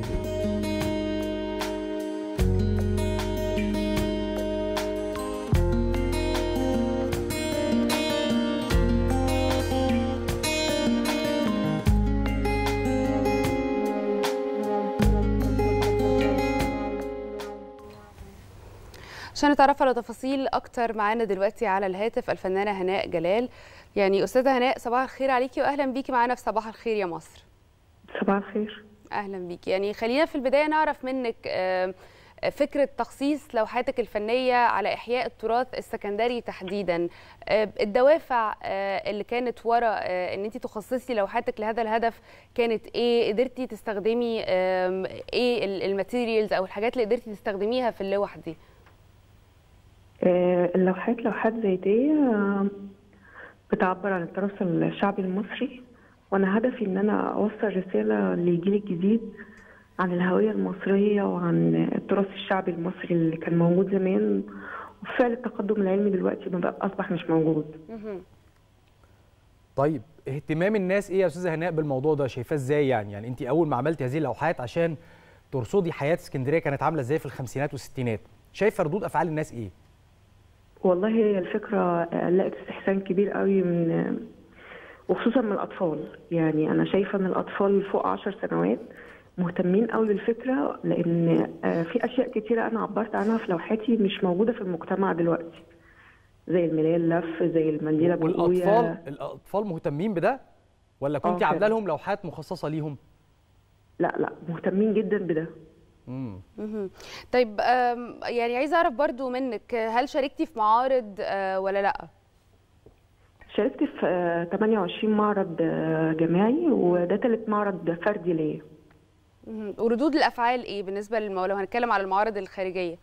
عشان نتعرف على تفاصيل اكتر معانا دلوقتي على الهاتف الفنانه هناء جلال يعني استاذه هناء صباح الخير عليكي واهلا بيكي معانا في صباح الخير يا مصر صباح الخير اهلا بيكي يعني خلينا في البدايه نعرف منك آه، فكره تخصيص لوحاتك الفنيه على احياء التراث السكندري تحديدا آه، الدوافع آه، اللي كانت ورا آه، ان انت تخصصي لوحاتك لهذا الهدف كانت ايه قدرتي تستخدمي آم، ايه ال- الماتيريالز او الحاجات اللي قدرتي تستخدميها في اللوح دي آه، اللوحات لوحات زيتية آه، بتعبر عن التراث الشعبي المصري وأنا هدفي إن أنا أوصل رسالة للجيل الجديد عن الهوية المصرية وعن التراث الشعبي المصري اللي كان موجود زمان وفعل التقدم العلمي دلوقتي ما بقى أصبح مش موجود مهم. طيب اهتمام الناس ايه يا استاذه هناء بالموضوع ده شايفاه ازاي يعني يعني انت اول ما عملتي هذه اللوحات عشان ترصدي حياه اسكندريه كانت عامله ازاي في الخمسينات والستينات شايفه ردود افعال الناس ايه والله هي الفكرة آه، لقت استحسان كبير قوي من آه، وخصوصا من الأطفال يعني أنا شايفة إن الأطفال فوق عشر سنوات مهتمين قوي بالفكرة لأن آه، في أشياء كتيرة أنا عبرت عنها في لوحاتي مش موجودة في المجتمع دلوقتي زي الملاية اللف زي المنديل أبو والاطفال قوية. الاطفال مهتمين بده ولا كنت آه، عامله فعلا. لهم لوحات مخصصه ليهم لا لا مهتمين جدا بده امم مهم. طيب آم، يعني عايزه اعرف برضو منك هل شاركتي في معارض آه، ولا لا شاركت في آه، 28 معرض آه، جماعي وده تالت معرض فردي ليا مهم. وردود الافعال ايه بالنسبه للمو... لو هنتكلم على المعارض الخارجيه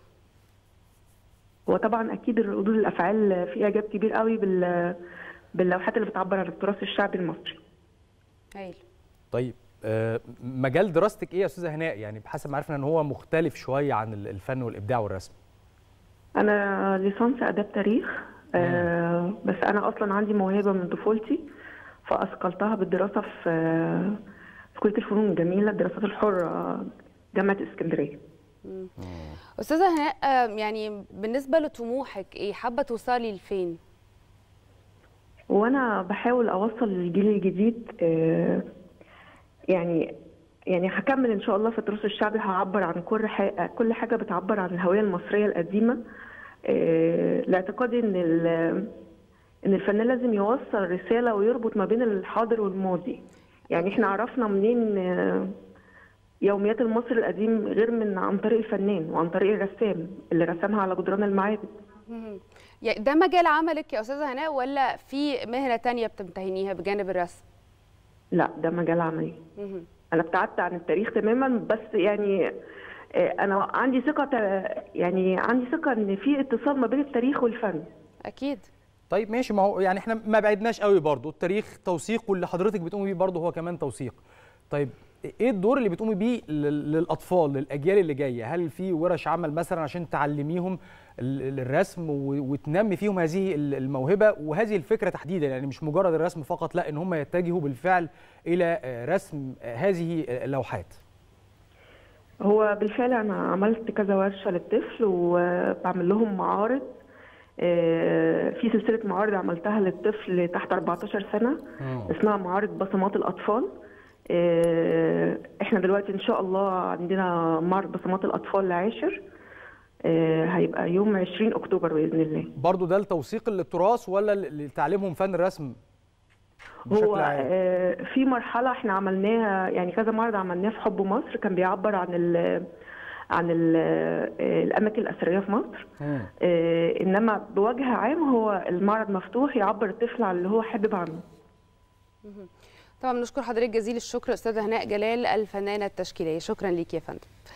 وطبعا اكيد ردود الافعال في اعجاب كبير قوي بال باللوحات اللي بتعبر عن التراث الشعبي المصري هايل طيب آه، مجال دراستك ايه يا استاذه هناء يعني بحسب ما عرفنا ان هو مختلف شويه عن ال- الفن والابداع والرسم انا ليسانس اداب تاريخ آه بس انا اصلا عندي موهبه من طفولتي فاثقلتها بالدراسه في آه، في كليه الفنون الجميله الدراسات الحره جامعه اسكندريه استاذه هناء آم، يعني بالنسبه لطموحك ايه حابه توصلي لفين وانا بحاول اوصل للجيل الجديد آه، يعني يعني هكمل ان شاء الله في التراث الشعبي هعبر عن كل حاجه كل حاجه بتعبر عن الهويه المصريه القديمه آه، لاعتقادي ان ال- ان الفنان لازم يوصل رساله ويربط ما بين الحاضر والماضي يعني احنا عرفنا منين آه، يوميات المصري القديم غير من عن طريق الفنان وعن طريق الرسام اللي رسمها على جدران المعابد مهم. يعني ده مجال عملك يا استاذه هناء ولا في مهنه تانية بتمتهنيها بجانب الرسم لا ده مجال عملي مهم. انا ابتعدت عن التاريخ تماما بس يعني آه، انا عندي ثقه تا- يعني عندي ثقه ان في اتصال ما بين التاريخ والفن اكيد طيب ماشي ما هو يعني احنا ما بعدناش قوي برضو التاريخ توثيق واللي حضرتك بتقومي بيه برضو هو كمان توثيق طيب ايه الدور اللي بتقومي بيه لل- للاطفال للاجيال اللي جايه هل في ورش عمل مثلا عشان تعلميهم ال- ال- الرسم و- وتنمي فيهم هذه ال- الموهبه وهذه الفكره تحديدا يعني مش مجرد الرسم فقط لا ان هم يتجهوا بالفعل الى آه، رسم آه، هذه اللوحات هو بالفعل انا عملت كذا ورشه للطفل وبعمل لهم معارض آه، في سلسله معارض عملتها للطفل تحت 14 سنه اسمها معارض بصمات الاطفال آه، احنا دلوقتي ان شاء الله عندنا معرض بصمات الاطفال العاشر آه، هيبقى يوم 20 اكتوبر باذن الله برضو ده لتوثيق للتراث ولا ل- لتعليمهم فن الرسم بشكل هو عام آه، في مرحله احنا عملناها يعني كذا معرض عملناه في حب مصر كان بيعبر عن ال عن ال الاماكن الاثريه في مصر مم. آه، انما بوجه عام هو المعرض مفتوح يعبر الطفل عن اللي هو حابب عنه طبعا بنشكر حضرتك جزيل الشكر استاذه هناء جلال الفنانه التشكيليه شكرا ليك يا فندم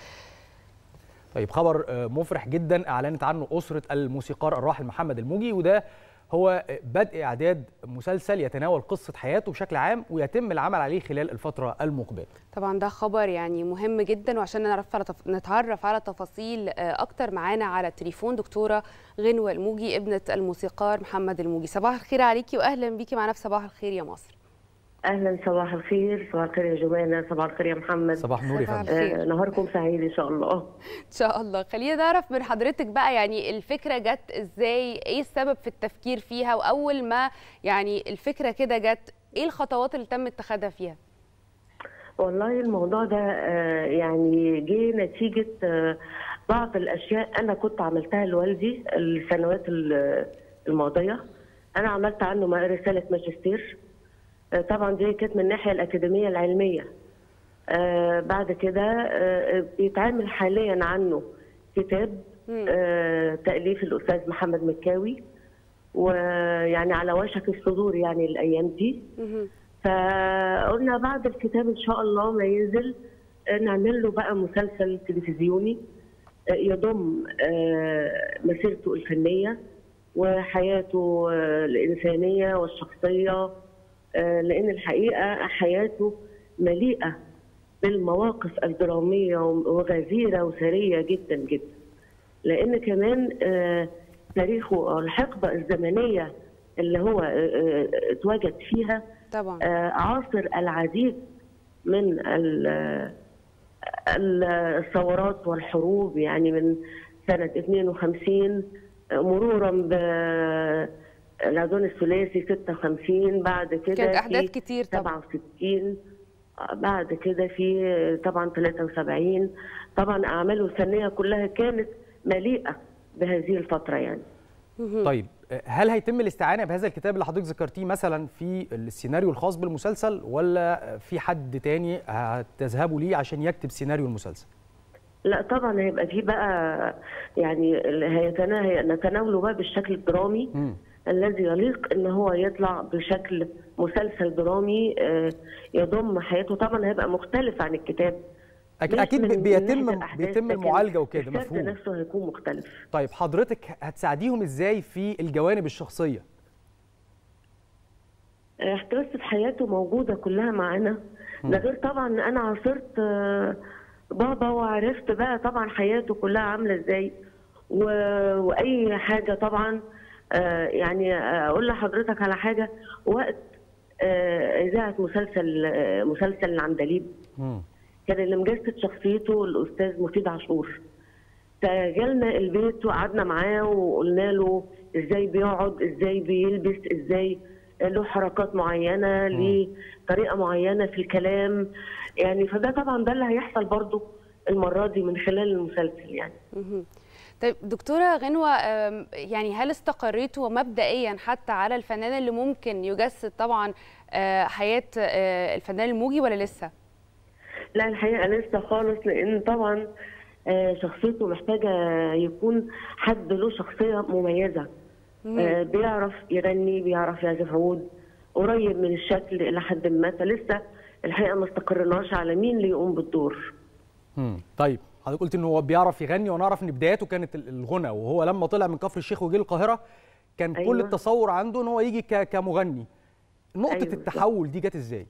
طيب خبر آه، مفرح جدا اعلنت عنه اسره الموسيقار الراحل محمد الموجي وده هو آه، بدء اعداد مسلسل يتناول قصه حياته بشكل عام ويتم العمل عليه خلال الفتره المقبله طبعا ده خبر يعني مهم جدا وعشان نعرف على تف... نتعرف على تفاصيل آه، اكتر معانا على التليفون دكتوره غنوه الموجي ابنه الموسيقار محمد الموجي صباح الخير عليكي واهلا بيكي معانا في صباح الخير يا مصر اهلا صباح الخير صباح الخير يا جمانه صباح الخير يا محمد صباح النور يا صباح فندم الخير. آه نهاركم سعيد ان شاء الله ان شاء الله خلينا نعرف من حضرتك بقى يعني الفكره جت ازاي ايه السبب في التفكير فيها واول ما يعني الفكره كده جت ايه الخطوات اللي تم اتخاذها فيها والله الموضوع ده آه يعني جه نتيجه آه بعض الاشياء انا كنت عملتها لوالدي السنوات ال- الماضيه انا عملت عنه م- رساله ماجستير آه طبعا دي كانت من الناحيه الاكاديميه العلميه آه بعد كده آه بيتعمل حاليا عنه كتاب آه تاليف الاستاذ محمد مكاوي ويعني على وشك الصدور يعني الايام دي مهم. فقلنا بعد الكتاب ان شاء الله ما ينزل آه، نعمل له بقى مسلسل تلفزيوني آه، يضم آه، مسيرته الفنيه وحياته آه، الانسانيه والشخصيه آه، لان الحقيقه حياته مليئه بالمواقف الدراميه وغزيره وثريه جدا جدا لان كمان آه، تاريخه أو الحقبه الزمنيه اللي هو آه، آه، اتواجد فيها طبعا آه، عاصر العديد من ال- ال- الثورات والحروب يعني من سنة 52 آه، مرورا بالعدوان الثلاثي 56 بعد كده كانت احداث في كتير طبعا 67 آه، بعد كده في آه، طبعا 73 طبعا أعماله الفنية كلها كانت مليئة بهذه الفترة يعني طيب آه، هل هيتم الاستعانه بهذا الكتاب اللي حضرتك ذكرتيه مثلا في السيناريو الخاص بالمسلسل ولا في حد تاني هتذهبوا ليه عشان يكتب سيناريو المسلسل لا طبعا هيبقى في بقى يعني اللي هيتنا- هي- نتناوله بقى بالشكل الدرامي مم. الذي يليق ان هو يطلع بشكل مسلسل درامي آه، يضم حياته طبعا هيبقى مختلف عن الكتاب أك- مش اكيد من- من بيتم ناحية الأحداث، بيتم لكن المعالجه وكده السرد مفهوم نفسه هيكون مختلف طيب حضرتك هتساعديهم ازاي في الجوانب الشخصيه آه، قصة حياته موجودة كلها معانا ده غير طبعا إن أنا عاصرت آه، بابا وعرفت بقى طبعا حياته كلها عاملة إزاي و- وأي حاجة طبعا آه، يعني أقول لحضرتك على حاجة وقت آه، إذاعة مسلسل آه، مسلسل العندليب مم. كان اللي مجسد شخصيته الأستاذ مفيد عاشور فجالنا البيت وقعدنا معاه وقلنا له ازاي بيقعد ازاي بيلبس ازاي له حركات معينه ليه طريقه معينه في الكلام يعني فده طبعا ده اللي هيحصل برضو المره دي من خلال المسلسل يعني مهم. طيب دكتورة غنوة أم، يعني هل استقريتوا مبدئيا حتى على الفنان اللي ممكن يجسد طبعا آه، حياة آه، الفنان الموجي ولا لسه؟ لا الحقيقه لسه خالص لان طبعا آه، شخصيته محتاجه يكون حد له شخصيه مميزه آه، بيعرف يغني بيعرف يعزف عود قريب من الشكل الى حد ما فلسه الحقيقه ما استقرناش على مين اللي يقوم بالدور مم. طيب حضرتك قلت ان هو بيعرف يغني ونعرف ان بداياته كانت ال- الغنى وهو لما طلع من كفر الشيخ وجه القاهره كان أيوة. كل أيوة. التصور عنده ان هو يجي ك- كمغني نقطه أيوة أيوة. التحول دي جت ازاي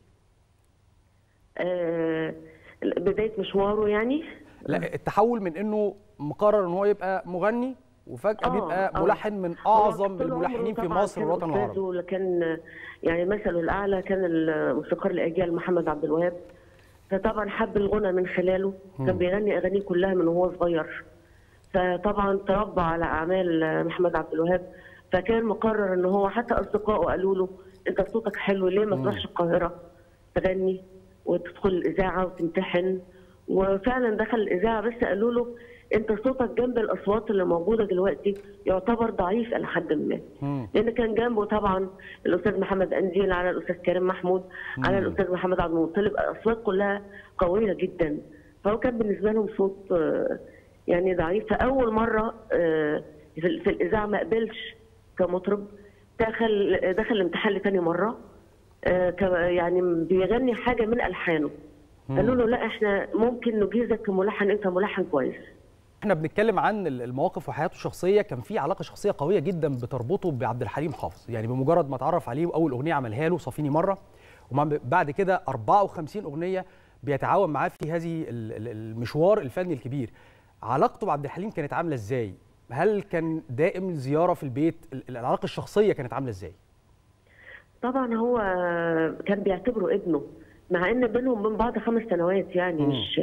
آه، بدايه مشواره يعني لا التحول من انه مقرر ان هو يبقى مغني وفجاه آه، بيبقى آه. ملحن من هو اعظم طول عمره الملحنين في طبعاً مصر كان والوطن أستاذه العربي اللي كان يعني مثله الاعلى كان الموسيقار الاجيال محمد عبد الوهاب فطبعا حب الغنى من خلاله كان بيغني اغانيه كلها من وهو صغير فطبعا تربى على اعمال محمد عبد الوهاب فكان مقرر ان هو حتى اصدقائه قالوا له انت صوتك حلو ليه ما تروحش القاهره تغني وتدخل الاذاعه وتمتحن وفعلا دخل الاذاعه بس قالوا له انت صوتك جنب الاصوات اللي موجوده دلوقتي يعتبر ضعيف الى حد ما لان كان جنبه طبعا الاستاذ محمد انجيل على الاستاذ كريم محمود على الاستاذ محمد عبد المطلب الاصوات كلها قويه جدا فهو كان بالنسبه لهم صوت آه، يعني ضعيف فاول مره آه، في في الاذاعه ما قبلش كمطرب دخل دخل الامتحان لتاني مره آه، ك- يعني بيغني حاجه من الحانه قالوا له لا احنا ممكن نجيزك كملحن انت ملحن كويس احنا بنتكلم عن المواقف وحياته الشخصيه كان في علاقه شخصيه قويه جدا بتربطه بعبد الحليم حافظ يعني بمجرد ما اتعرف عليه واول اغنيه عملها له صافيني مره وبعد كده 54 اغنيه بيتعاون معاه في هذه ال- ال- المشوار الفني الكبير علاقته بعبد الحليم كانت عامله ازاي هل كان دائم الزياره في البيت ال- العلاقه الشخصيه كانت عامله ازاي طبعا هو كان بيعتبره ابنه مع ان بينهم من بعض خمس سنوات يعني مم. مش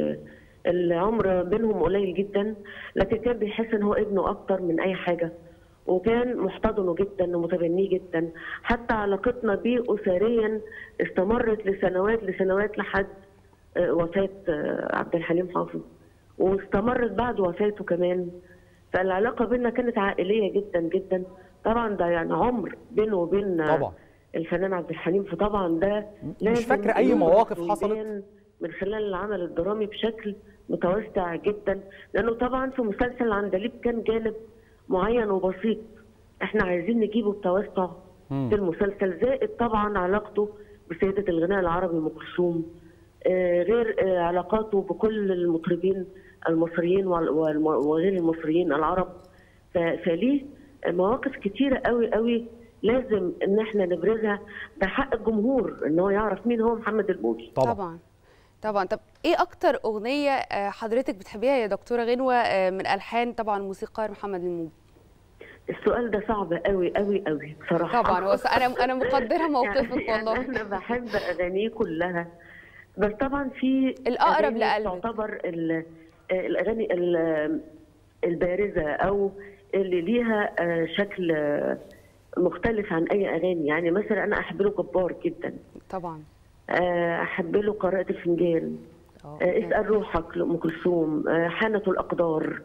العمر بينهم قليل جدا لكن كان بيحس ان هو ابنه اكتر من اي حاجه وكان محتضنه جدا ومتبنيه جدا حتى علاقتنا بيه اسريا استمرت لسنوات لسنوات لحد آه، وفاه آه، عبد الحليم حافظ واستمرت بعد وفاته كمان فالعلاقه بيننا كانت عائليه جدا جدا طبعا ده يعني عمر بينه وبين طبعا الفنان عبد الحليم فطبعا ده لازم فاكرة أي يوضح مواقف حصلت؟ ويبان من خلال العمل الدرامي بشكل متوسع جدا لانه طبعا في مسلسل عندليب كان جانب معين وبسيط احنا عايزين نجيبه بتوسع مم. في المسلسل زائد طبعا علاقته بسيدة الغناء العربي ام كلثوم آه، غير آه، علاقاته بكل المطربين المصريين وال- والم- وغير المصريين العرب ف- فليه مواقف كتيرة قوي قوي لازم ان احنا نبرزها ده حق الجمهور ان هو يعرف مين هو محمد الموجي طبعا طبعا طب ايه اكتر اغنيه آه، حضرتك بتحبيها يا دكتوره غنوه آه، من الحان طبعا موسيقار محمد الموجي السؤال ده صعب قوي قوي قوي بصراحه طبعا بس انا انا مقدره موقفك يعني والله انا بحب اغانيه كلها بس طبعا في الأقرب أغاني لقلبك. تعتبر ال- الاغاني ال- البارزه او اللي ليها آه، شكل آه، مختلف عن اي اغاني يعني مثلا انا احب له جبار جدا طبعا آه، احب له قراءه الفنجان آه، اسال روحك لام كلثوم آه، حانه الاقدار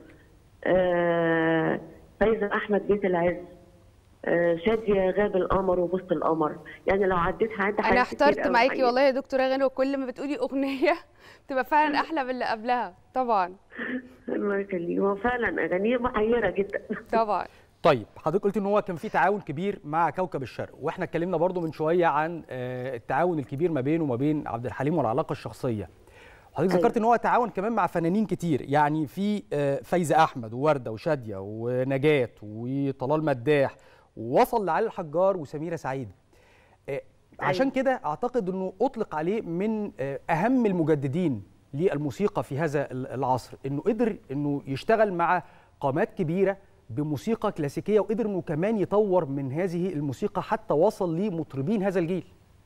آه، فايزه احمد بيت العز آه، شاديه غاب القمر وبسط القمر يعني لو عديت هعد انا حاجات كتير احترت أوي معاكي الحقيقة. والله يا دكتوره غنوه كل ما بتقولي اغنيه بتبقى فعلا احلى من اللي قبلها طبعا الله يخليك هو فعلا اغانيه محيره جدا طبعا طيب حضرتك قلت ان هو كان في تعاون كبير مع كوكب الشرق واحنا اتكلمنا برضو من شويه عن آه، التعاون الكبير ما بينه وما بين عبد الحليم والعلاقه الشخصيه حضرتك أيوة. ذكرت ان هو تعاون كمان مع فنانين كتير يعني في آه، فايزه احمد وورده وشاديه ونجاه وطلال مداح ووصل لعلي الحجار وسميره سعيد آه، عشان كده اعتقد انه اطلق عليه من آه، اهم المجددين للموسيقى في هذا ال- العصر انه قدر انه يشتغل مع قامات كبيره بموسيقى كلاسيكيه وقدر انه كمان يطور من هذه الموسيقى حتى وصل لمطربين هذا الجيل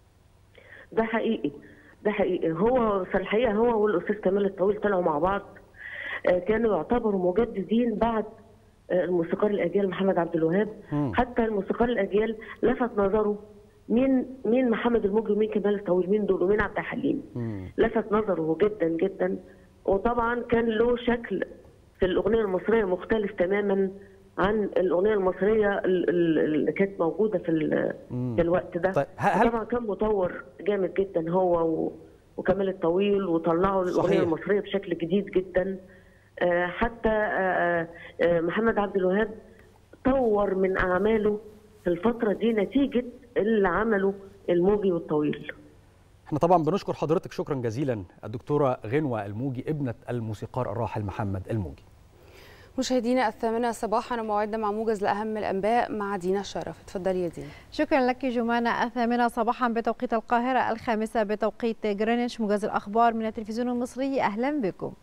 ده حقيقي ده حقيقي هو في الحقيقه هو والاستاذ كمال الطويل طلعوا مع بعض آه، كانوا يعتبروا مجددين بعد آه، الموسيقار الاجيال محمد عبد الوهاب مم. حتى الموسيقار الاجيال لفت نظره مين مين محمد الموجي ومين كمال الطويل مين دول ومين عبد الحليم لفت نظره جدا جدا وطبعا كان له شكل في الاغنيه المصريه مختلف تماما عن الاغنيه المصريه ال- ال- اللي كانت موجوده في ال- مم. في الوقت ده طيب، ه- هل- طبعا كان مطور جامد جدا هو و... وكمال الطويل وطلعوا الاغنيه صحيح. المصريه بشكل جديد جدا آه، حتى آه، آه، محمد عبد الوهاب طور من اعماله في الفتره دي نتيجه اللي عمله الموجي والطويل احنا طبعا بنشكر حضرتك شكرا جزيلا الدكتوره غنوه الموجي ابنه الموسيقار الراحل محمد الموجي مشاهدينا الثامنة صباحا وموعدنا مع موجز لأهم الأنباء مع دينا شرف اتفضلي يا دينا شكرا لك جمانة الثامنة صباحا بتوقيت القاهرة الخامسة بتوقيت جرينتش موجز الأخبار من التلفزيون المصري أهلا بكم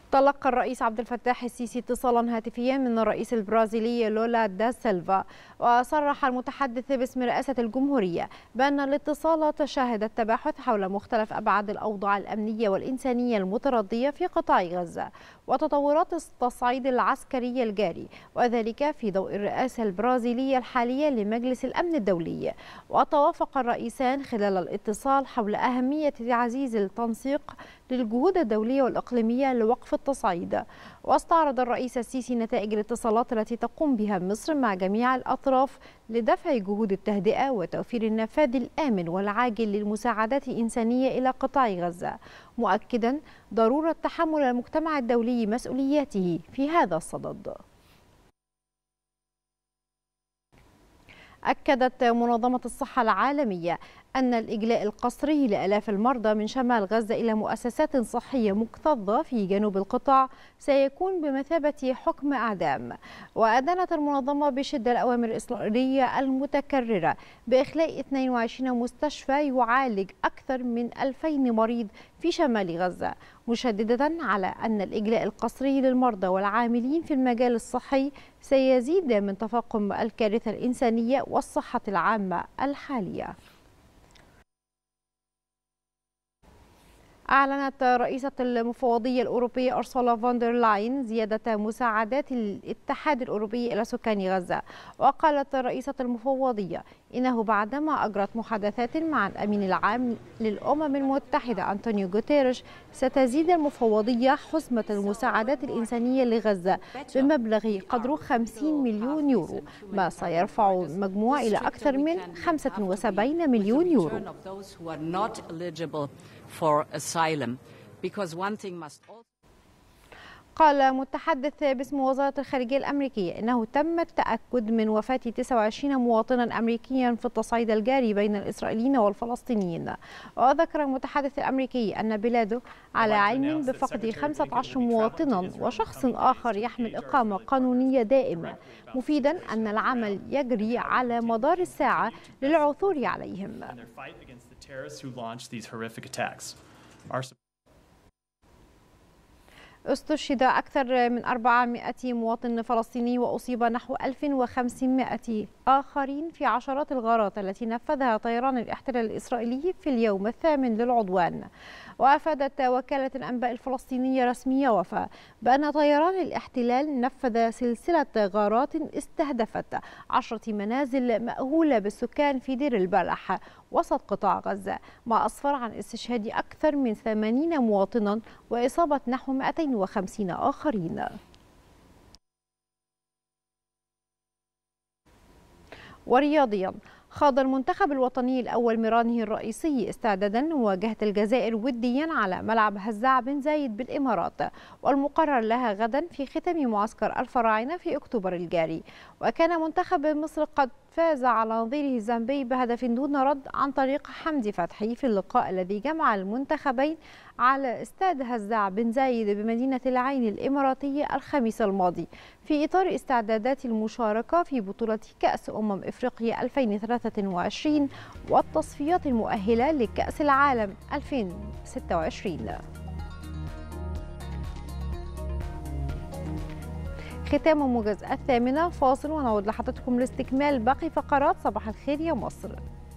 تلقى الرئيس عبد الفتاح السيسي اتصالا هاتفيا من الرئيس البرازيلي لولا دا سيلفا وصرح المتحدث باسم رئاسة الجمهورية بأن الاتصالات شهدت تباحث حول مختلف أبعاد الأوضاع الأمنية والإنسانية المتردية في قطاع غزة وتطورات التصعيد العسكري الجاري وذلك في ضوء الرئاسة البرازيلية الحالية لمجلس الأمن الدولي وتوافق الرئيسان خلال الاتصال حول أهمية تعزيز التنسيق للجهود الدولية والإقليمية لوقف التصعيد واستعرض الرئيس السيسي نتائج الاتصالات التي تقوم بها مصر مع جميع الأطراف لدفع جهود التهدئة وتوفير النفاذ الآمن والعاجل للمساعدات الإنسانية إلى قطاع غزة مؤكدا ضرورة تحمل المجتمع الدولي مسؤولياته في هذا الصدد أكدت منظمة الصحة العالمية أن الإجلاء القسري لآلاف المرضى من شمال غزة إلى مؤسسات صحية مكتظة في جنوب القطاع سيكون بمثابة حكم إعدام وأدانت المنظمة بشدة الأوامر الإسرائيلية المتكررة بإخلاء 22 مستشفى يعالج أكثر من 2000 مريض في شمال غزة مشددة على أن الإجلاء القسري للمرضى والعاملين في المجال الصحي سيزيد من تفاقم الكارثة الإنسانية والصحة العامة الحالية أعلنت رئيسة المفوضية الأوروبية أرسولا فوندر لاين زيادة مساعدات الاتحاد الأوروبي إلى سكان غزة وقالت رئيسة المفوضية إنه بعدما أجرت محادثات مع الأمين العام للأمم المتحدة أنطونيو غوتيريش ستزيد المفوضية حزمة المساعدات الإنسانية لغزة بمبلغ قدره 50 مليون يورو ما سيرفع المجموع إلى أكثر من 75 مليون يورو for asylum because one thing must also قال متحدث باسم وزارة الخارجية الأمريكية إنه تم التأكد من وفاة 29 مواطنا أمريكيا في التصعيد الجاري بين الإسرائيليين والفلسطينيين وذكر المتحدث الأمريكي أن بلاده على علم بفقد 15 مواطنا وشخص آخر يحمل إقامة قانونية دائمة مفيدا أن العمل يجري على مدار الساعة للعثور عليهم استشهد أكثر من 400 مواطن فلسطيني وأصيب نحو 1500 آخرين في عشرات الغارات التي نفذها طيران الاحتلال الإسرائيلي في اليوم الثامن للعدوان وأفادت وكالة الأنباء الفلسطينية رسمية وفاء بأن طيران الاحتلال نفذ سلسلة غارات استهدفت عشرة منازل مأهولة بالسكان في دير البلح وسط قطاع غزة ما أسفر عن استشهاد أكثر من 80 مواطنا وإصابة نحو 250 آخرين ورياضيا خاض المنتخب الوطني الأول مرانه الرئيسي استعدادا لمواجهة الجزائر وديا على ملعب هزاع بن زايد بالإمارات والمقرر لها غدا في ختام معسكر الفراعنة في أكتوبر الجاري وكان منتخب مصر قد فاز على نظيره الزامبي بهدف دون رد عن طريق حمدي فتحي في اللقاء الذي جمع المنتخبين على استاد هزاع بن زايد بمدينة العين الإماراتية الخميس الماضي في إطار استعدادات المشاركة في بطولة كأس أمم إفريقيا 2023 والتصفيات المؤهلة لكأس العالم 2026 ختام موجز الثامنة فاصل ونعود لحضراتكم لاستكمال باقي فقرات صباح الخير يا مصر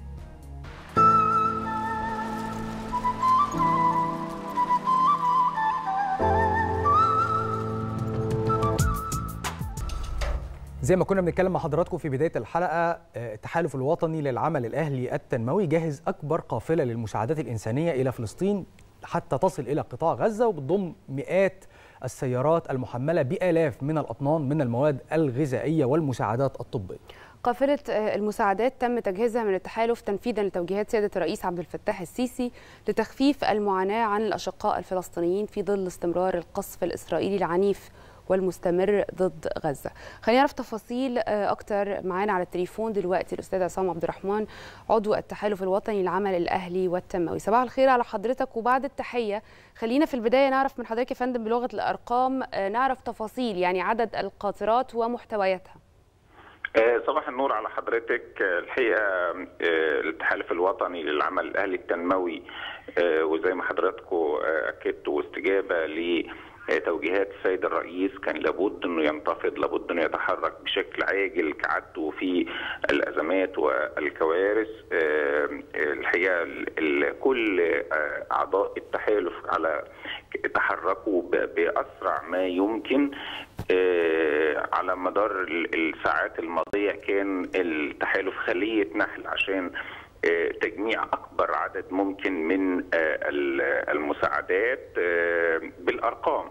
زي ما كنا بنتكلم مع حضراتكم في بدايه الحلقه التحالف الوطني للعمل الاهلي التنموي جاهز اكبر قافله للمساعدات الانسانيه الى فلسطين حتى تصل الى قطاع غزه وبتضم مئات السيارات المحمله بالاف من الاطنان من المواد الغذائيه والمساعدات الطبيه. قافلة المساعدات تم تجهيزها من التحالف تنفيذا لتوجيهات سيادة الرئيس عبد الفتاح السيسي لتخفيف المعاناة عن الأشقاء الفلسطينيين في ظل استمرار القصف الإسرائيلي العنيف والمستمر ضد غزه. خلينا نعرف تفاصيل اكتر معانا على التليفون دلوقتي الاستاذ عصام عبد الرحمن عضو التحالف الوطني للعمل الاهلي والتنموي. صباح الخير على حضرتك وبعد التحيه خلينا في البدايه نعرف من حضرتك يا فندم بلغه الارقام نعرف تفاصيل يعني عدد القاطرات ومحتوياتها. صباح النور على حضرتك الحقيقه التحالف الوطني للعمل الاهلي التنموي وزي ما حضراتكم اكدتوا استجابه ل توجيهات السيد الرئيس كان لابد انه ينتفض لابد انه يتحرك بشكل عاجل كعادته في الازمات والكوارث الحقيقه كل اعضاء التحالف على تحركوا باسرع ما يمكن على مدار الساعات الماضيه كان التحالف خليه نحل عشان تجميع اكبر عدد ممكن من المساعدات بالارقام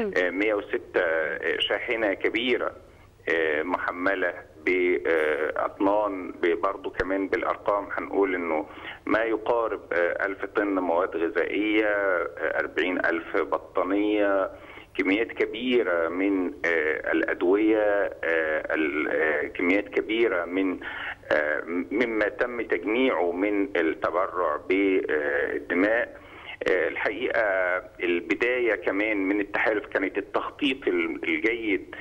106 شاحنه كبيره محمله باطنان برضه كمان بالارقام هنقول انه ما يقارب ألف طن مواد غذائيه 40 ألف بطانيه كميات كبيره من الادويه كميات كبيره من مما تم تجميعه من التبرع بالدماء الحقيقه البدايه كمان من التحالف كانت التخطيط الجيد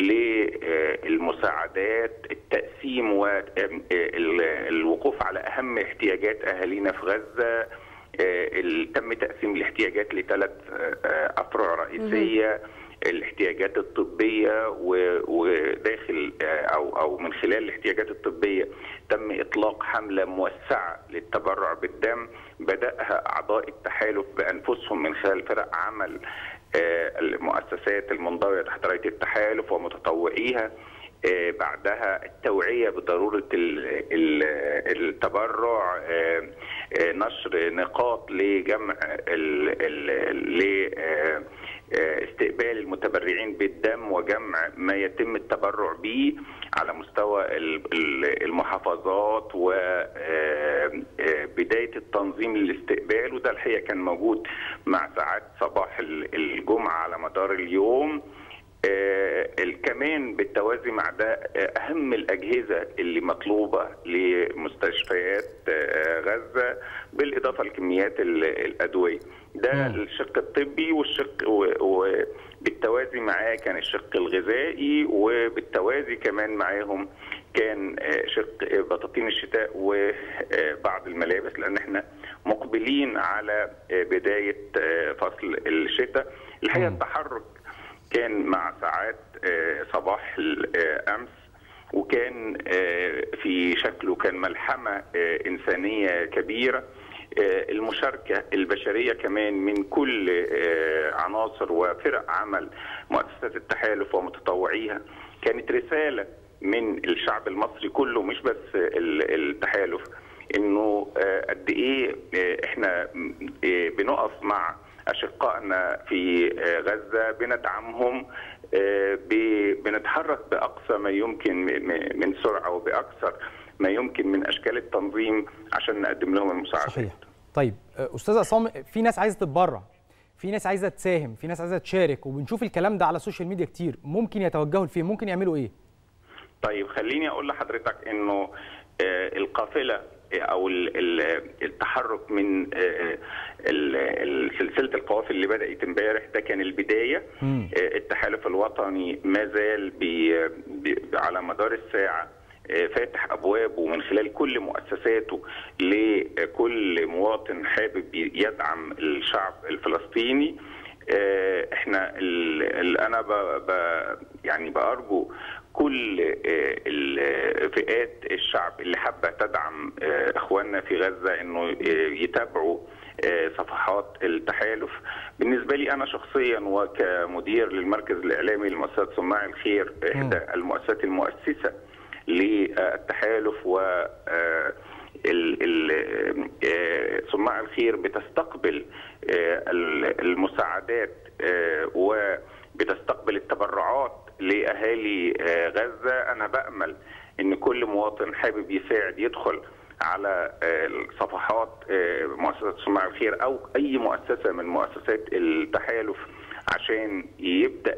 للمساعدات التقسيم والوقوف على اهم احتياجات اهالينا في غزه تم تقسيم الاحتياجات لثلاث افرع رئيسيه الاحتياجات الطبيه وداخل او او من خلال الاحتياجات الطبيه تم اطلاق حمله موسعه للتبرع بالدم بداها اعضاء التحالف بانفسهم من خلال فرق عمل المؤسسات المنضويه تحت رايه التحالف ومتطوعيها بعدها التوعيه بضروره التبرع نشر نقاط لجمع استقبال المتبرعين بالدم وجمع ما يتم التبرع به على مستوى المحافظات وبدايه التنظيم للاستقبال وده الحقيقه كان موجود مع ساعات صباح الجمعه على مدار اليوم كمان بالتوازي مع ده اهم الاجهزه اللي مطلوبه لمستشفيات غزه بالاضافه لكميات الادويه ده الشق الطبي والشق وبالتوازي معاه كان الشق الغذائي وبالتوازي كمان معاهم كان شق بطاطين الشتاء وبعض الملابس لان احنا مقبلين على بدايه فصل الشتاء الحقيقه التحرك كان مع ساعات صباح الامس وكان في شكله كان ملحمه انسانيه كبيره المشاركه البشريه كمان من كل عناصر وفرق عمل مؤسسات التحالف ومتطوعيها كانت رساله من الشعب المصري كله مش بس التحالف انه قد ايه احنا بنقف مع اشقائنا في غزه بندعمهم بنتحرك باقصى ما يمكن من سرعه وباكثر ما يمكن من اشكال التنظيم عشان نقدم لهم المساعده صحيح طيب استاذ عصام في ناس عايزه تتبرع في ناس عايزه تساهم في ناس عايزه تشارك وبنشوف الكلام ده على السوشيال ميديا كتير ممكن يتوجهوا لفين ممكن يعملوا ايه طيب خليني اقول لحضرتك انه القافله او التحرك من سلسله القوافل اللي بدات امبارح ده كان البدايه التحالف الوطني ما زال على مدار الساعه فاتح ابوابه من خلال كل مؤسساته لكل مواطن حابب يدعم الشعب الفلسطيني احنا انا ب ب يعني بارجو كل فئات الشعب اللي حابه تدعم اخواننا في غزه انه يتابعوا صفحات التحالف بالنسبه لي انا شخصيا وكمدير للمركز الاعلامي لمؤسسه صناع الخير احدى المؤسسات المؤسسه للتحالف و صناع الخير بتستقبل المساعدات وبتستقبل التبرعات لاهالي غزه انا بامل ان كل مواطن حابب يساعد يدخل على صفحات مؤسسه صناع الخير او اي مؤسسه من مؤسسات التحالف عشان يبدا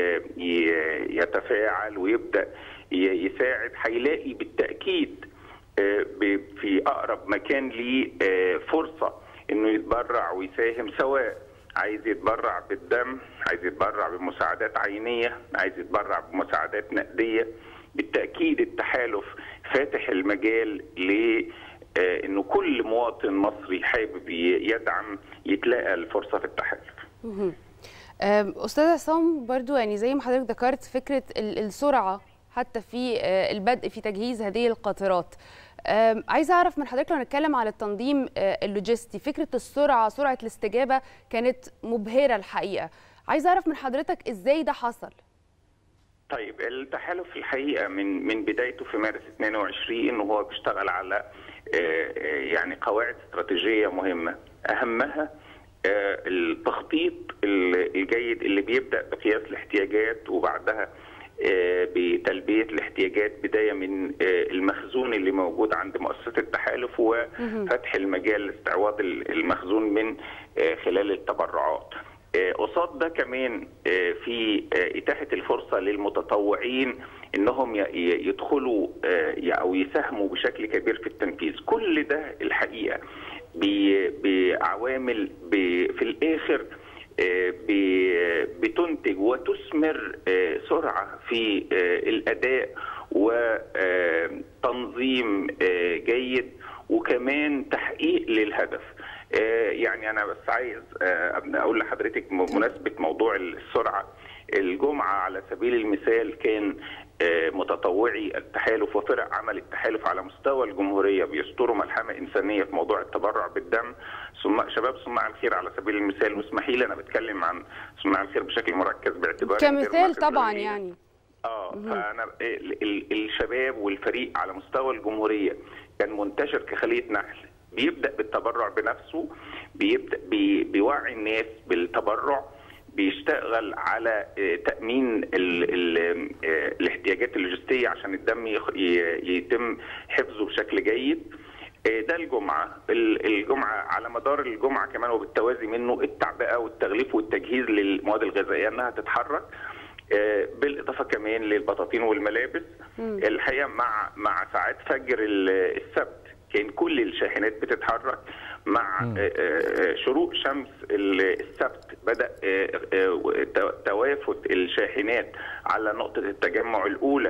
يتفاعل ويبدا يساعد هيلاقي بالتاكيد في اقرب مكان ليه فرصه انه يتبرع ويساهم سواء عايز يتبرع بالدم عايز يتبرع بمساعدات عينيه عايز يتبرع بمساعدات نقديه بالتاكيد التحالف فاتح المجال ل انه كل مواطن مصري حابب يدعم يتلاقى الفرصه في التحالف أم، استاذ عصام برضو يعني زي ما حضرتك ذكرت فكره ال- السرعه حتى في آه، البدء في تجهيز هذه القاطرات أم، عايزه اعرف من حضرتك لو نتكلم على التنظيم آه، اللوجستي فكره السرعه سرعه الاستجابه كانت مبهره الحقيقه عايزه اعرف من حضرتك ازاي ده حصل طيب التحالف الحقيقه من من بدايته في مارس 22 وهو بيشتغل على آه، آه، يعني قواعد استراتيجيه مهمه اهمها آه، التخطيط ال- الجيد اللي بيبدا بقياس الاحتياجات وبعدها آه، بتلبيه الاحتياجات بدايه من آه، المخزون اللي موجود عند مؤسسه التحالف وفتح المجال لاستعواض ال- المخزون من آه، خلال التبرعات. آه، قصاد ده كمان آه، في آه، إتاحة الفرصة للمتطوعين إنهم ي- ي- يدخلوا آه، ي- أو يساهموا بشكل كبير في التنفيذ كل ده الحقيقة ب- بعوامل ب- في الآخر آه، ب- بتنتج وتثمر آه، سرعة في آه، الأداء وتنظيم جيد وكمان تحقيق للهدف آه، يعني انا بس عايز آه، اقول لحضرتك بمناسبه موضوع السرعه الجمعه على سبيل المثال كان آه، متطوعي التحالف وفرق عمل التحالف على مستوى الجمهوريه بيستروا ملحمه انسانيه في موضوع التبرع بالدم ثم شباب صناع الخير على سبيل المثال واسمحي لي انا بتكلم عن صناع الخير بشكل مركز باعتبار كمثال طبعا يعني اه فانا ال- ال- الشباب والفريق على مستوى الجمهوريه كان منتشر كخليه نحل بيبدا بالتبرع بنفسه بيبدا بي بيوعي الناس بالتبرع بيشتغل على آه، تامين ال ال آه، الاحتياجات اللوجستيه عشان الدم يخ- ي- يتم حفظه بشكل جيد آه، ده الجمعه ال- الجمعه على مدار الجمعه كمان وبالتوازي منه التعبئه والتغليف والتجهيز للمواد الغذائيه انها تتحرك آه، بالاضافه كمان للبطاطين والملابس مم. الحقيقه مع مع ساعات فجر ال- السبت كان كل الشاحنات بتتحرك مع آه، آه، شروق شمس ال- السبت بدا آه، آه، تو- توافد الشاحنات على نقطه التجمع الاولى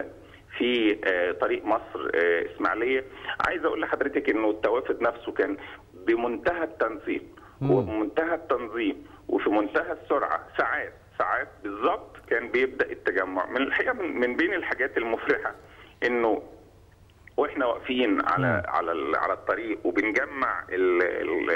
في آه، طريق مصر آه، اسماعيليه عايز اقول لحضرتك انه التوافد نفسه كان بمنتهى التنظيم وبمنتهى التنظيم وفي منتهى السرعه ساعات ساعات بالظبط كان بيبدا التجمع من الحقيقه من من بين الحاجات المفرحه انه واحنا واقفين على على ال- على الطريق وبنجمع ال ال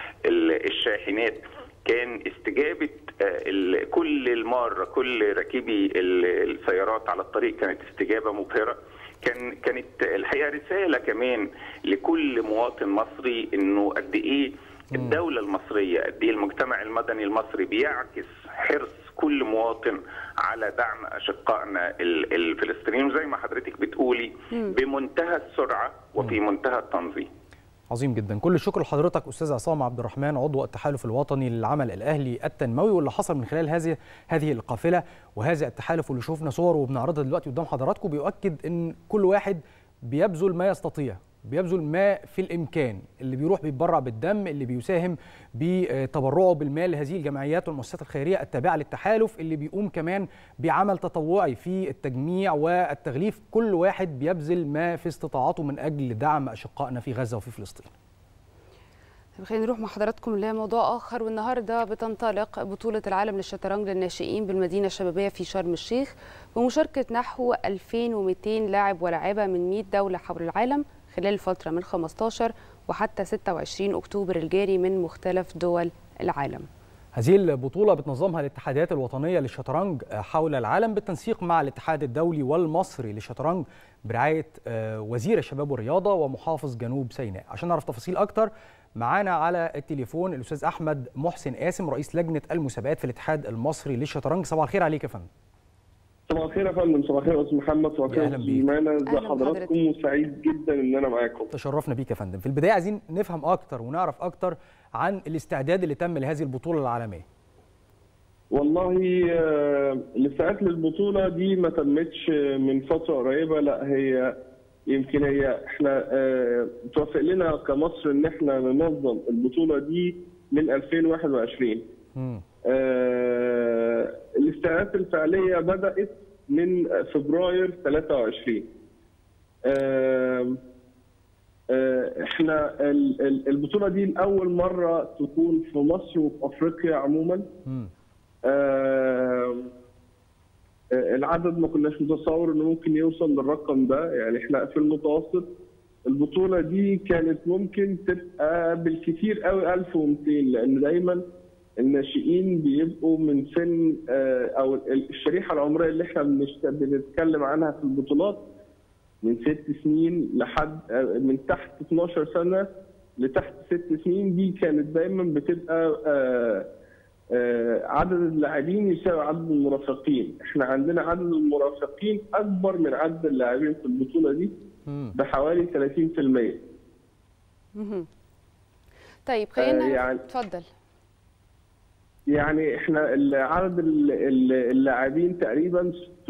ال الشاحنات كان استجابه آه، ال- كل الماره كل راكبي ال- السيارات على الطريق كانت استجابه مبهره كان كانت الحقيقه رساله كمان لكل مواطن مصري انه قد ايه الدوله المصريه قد ايه المجتمع المدني المصري بيعكس حرص كل مواطن على دعم اشقائنا ال- الفلسطينيين وزي ما حضرتك بتقولي مم. بمنتهى السرعه وفي منتهى التنظيم عظيم جدا كل الشكر لحضرتك استاذ عصام عبد الرحمن عضو التحالف الوطني للعمل الاهلي التنموي واللي حصل من خلال هذه هذه القافله وهذا التحالف واللي شفنا صور وبنعرضها دلوقتي قدام حضراتكم بيؤكد ان كل واحد بيبذل ما يستطيع بيبذل ما في الامكان اللي بيروح بيتبرع بالدم اللي بيساهم بتبرعه بالمال لهذه الجمعيات والمؤسسات الخيريه التابعه للتحالف اللي بيقوم كمان بعمل تطوعي في التجميع والتغليف كل واحد بيبذل ما في استطاعته من اجل دعم اشقائنا في غزه وفي فلسطين طب خلينا نروح مع حضراتكم لموضوع آخر والنهاردة بتنطلق بطولة العالم للشطرنج للناشئين بالمدينة الشبابية في شرم الشيخ بمشاركة نحو 2200 لاعب ولاعبة من 100 دولة حول العالم خلال الفترة من 15 وحتى 26 أكتوبر الجاري من مختلف دول العالم هذه البطولة بتنظمها الاتحادات الوطنية للشطرنج حول العالم بالتنسيق مع الاتحاد الدولي والمصري للشطرنج برعاية آه، وزير الشباب والرياضة ومحافظ جنوب سيناء عشان نعرف تفاصيل أكتر معانا على التليفون الأستاذ أحمد محسن قاسم رئيس لجنة المسابقات في الاتحاد المصري للشطرنج صباح الخير عليك يا فندم صباح الخير يا فندم صباح الخير يا استاذ محمد صباح الخير يا يا أهلا استاذ بيك. ايمانه ازي أهلا حضراتكم وسعيد جدا ان انا معاكم تشرفنا بيك يا فندم في البداية عايزين نفهم أكتر ونعرف أكتر عن الاستعداد اللي تم لهذه البطولة العالمية والله آه، الاستعداد للبطوله دي ما تمتش آه، من فتره قريبه لا هي يمكن هي احنا آه، توافق لنا كمصر ان احنا ننظم البطوله دي من 2021 آه، الاستعدادات الفعليه بدات من فبراير 23 آم، آه، احنا ال- ال- البطوله دي لاول مره تكون في مصر وفي افريقيا عموما آه، آه، العدد ما كناش متصور انه ممكن يوصل للرقم ده يعني احنا في المتوسط البطوله دي كانت ممكن تبقى بالكثير قوي 1200 لان دايما الناشئين بيبقوا من سن آه، او الشريحه العمريه اللي احنا بنشت- بنتكلم عنها في البطولات من ست سنين لحد آه، من تحت 12 سنه لتحت ست سنين دي كانت دايما بتبقى آه، آه، عدد اللاعبين يساوي عدد المرافقين احنا عندنا عدد المرافقين اكبر من عدد اللاعبين في البطوله دي بحوالي 30% مهم. طيب خلينا آه، يعني- اتفضل يعني احنا ال- عدد ال- ال- اللاعبين تقريبا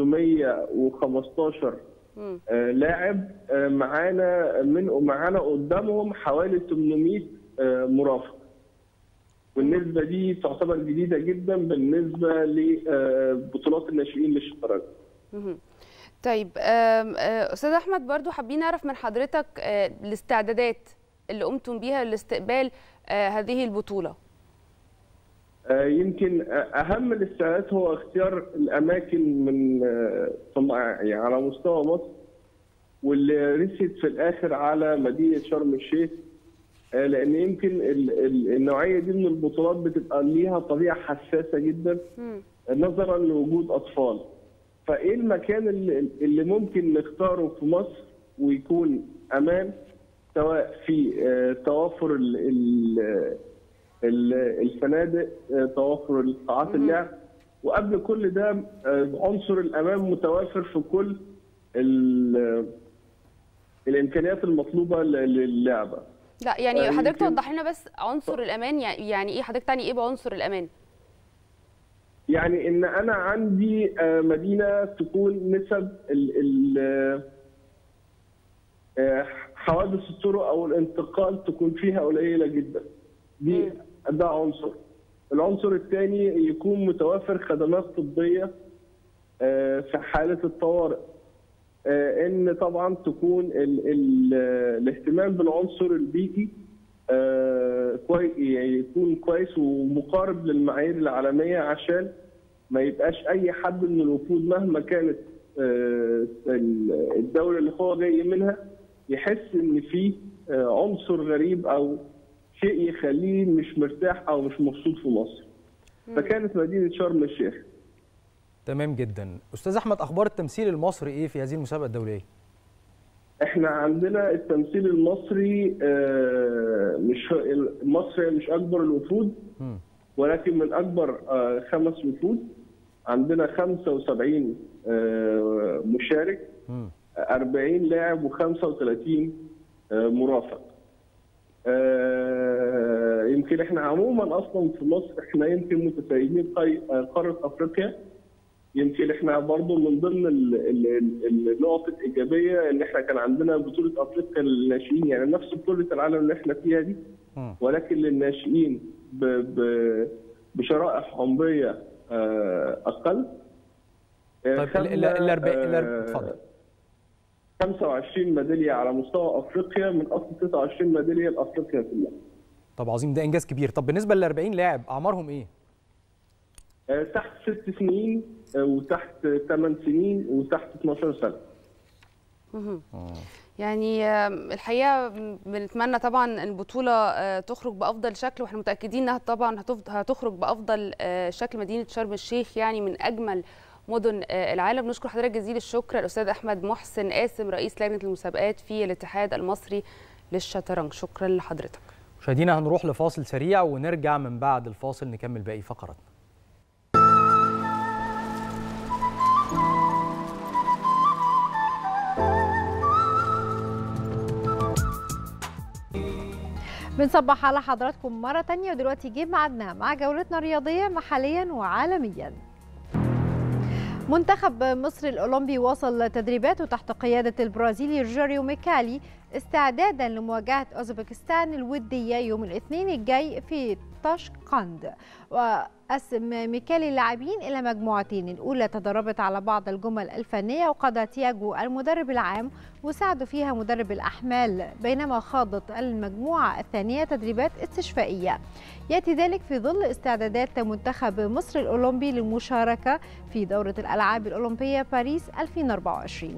615 مم. آه، لاعب آه، معانا من معانا قدامهم حوالي 800 آه، مرافق والنسبه دي تعتبر جديده جدا بالنسبه لبطولات الناشئين للشطرنج مهم. طيب آم، آه، استاذ احمد برضو حابين نعرف من حضرتك آه، الاستعدادات اللي قمتم بيها لاستقبال آه، هذه البطوله آه، يمكن آه، اهم الاستعدادات هو اختيار الاماكن من آه، طبعاً يعني على مستوى مصر واللي رست في الاخر على مدينه شرم الشيخ آه، لان يمكن ال- ال- النوعيه دي من البطولات بتبقى ليها طبيعه حساسه جدا نظرا لوجود اطفال فايه المكان اللي, اللي ممكن نختاره في مصر ويكون امان سواء في آه، توافر ال- ال- ال- الفنادق آه، توافر قاعات اللعب وقبل كل ده آه، عنصر الامان متوافر في كل ال- الامكانيات المطلوبه ل- للعبه لا يعني آه، حضرتك يمكن- توضح لنا بس عنصر الامان يعني يعني ايه حضرتك تعني ايه بعنصر الامان يعني ان انا عندي آه، مدينه تكون نسب ال ال آه، حوادث الطرق او الانتقال تكون فيها قليله جدا دي ده عنصر العنصر الثاني يكون متوافر خدمات طبيه آه، في حاله الطوارئ آه، ان طبعا تكون ال ال الاهتمام بالعنصر البيئي آه، كويس يعني يكون كويس ومقارب للمعايير العالميه عشان ما يبقاش اي حد من الوفود مهما كانت آه، ال- الدوله اللي هو جاي منها يحس ان في آه، عنصر غريب او شيء يخليه مش مرتاح او مش مبسوط في مصر فكانت مدينه شرم الشيخ تمام جدا استاذ احمد اخبار التمثيل المصري ايه في هذه المسابقه الدوليه احنا عندنا التمثيل المصري آه، مش مصر مش اكبر الوفود مم. ولكن من اكبر آه، خمس وفود عندنا 75 آه، مشارك مم. 40 لاعب و35 مرافق آه، يمكن احنا عموما اصلا في مصر احنا يمكن متسيدين قي- آه، قاره افريقيا يمكن احنا برضو من ضمن ال- ال- ال- النقط الايجابيه ان احنا كان عندنا بطوله افريقيا للناشئين يعني نفس بطوله العالم اللي احنا فيها دي مم. ولكن للناشئين ب- ب- بشرائح عمريه آه، اقل آه، طيب ال- ال- خدنا، الأربع- الأربع- آه، اتفضل. 25 ميداليه على مستوى افريقيا من اصل 29 ميداليه لافريقيا كلها طب عظيم ده انجاز كبير طب بالنسبه لل 40 لاعب اعمارهم ايه آه، تحت ست سنين آه، وتحت 8 سنين وتحت 12 سنه مهم. يعني آم، الحقيقه م- بنتمنى طبعا البطوله آه، تخرج بافضل شكل واحنا متاكدين انها طبعا هتف- هتخرج بافضل آه، شكل مدينه شرم الشيخ يعني من اجمل مدن آه، العالم نشكر حضرتك جزيل الشكر الاستاذ احمد محسن قاسم رئيس لجنه المسابقات في الاتحاد المصري للشطرنج شكرا لحضرتك مشاهدينا هنروح لفاصل سريع ونرجع من بعد الفاصل نكمل باقي فقراتنا بنصبح على حضراتكم مرة تانية ودلوقتي جه ميعادنا مع جولتنا الرياضية محليا وعالميا منتخب مصر الأولمبي واصل تدريباته تحت قيادة البرازيلي جوريو ميكالي استعدادا لمواجهة أوزبكستان الودية يوم الاثنين الجاي في طاشقند وقسم ميكالي اللاعبين إلى مجموعتين الأولى تدربت على بعض الجمل الفنية وقاد تياجو المدرب العام وساعد فيها مدرب الأحمال بينما خاضت المجموعة الثانية تدريبات استشفائية يأتي ذلك في ظل استعدادات منتخب مصر الأولمبي للمشاركة في دورة الألعاب الأولمبية باريس 2024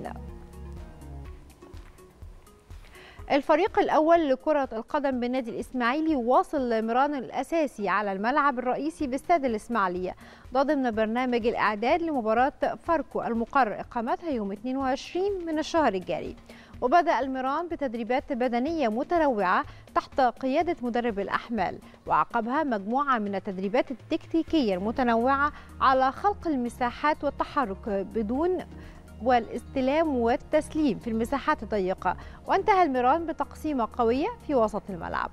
الفريق الأول لكرة القدم بالنادي الإسماعيلي واصل مرانه الأساسي على الملعب الرئيسي باستاد الإسماعيلية ده ضمن برنامج الإعداد لمباراة فاركو المقرر إقامتها يوم 22 من الشهر الجاري وبدأ الميران بتدريبات بدنية متنوعة تحت قيادة مدرب الأحمال وعقبها مجموعة من التدريبات التكتيكية المتنوعة على خلق المساحات والتحرك بدون والاستلام والتسليم في المساحات الضيقة وانتهى الميران بتقسيمة قوية في وسط الملعب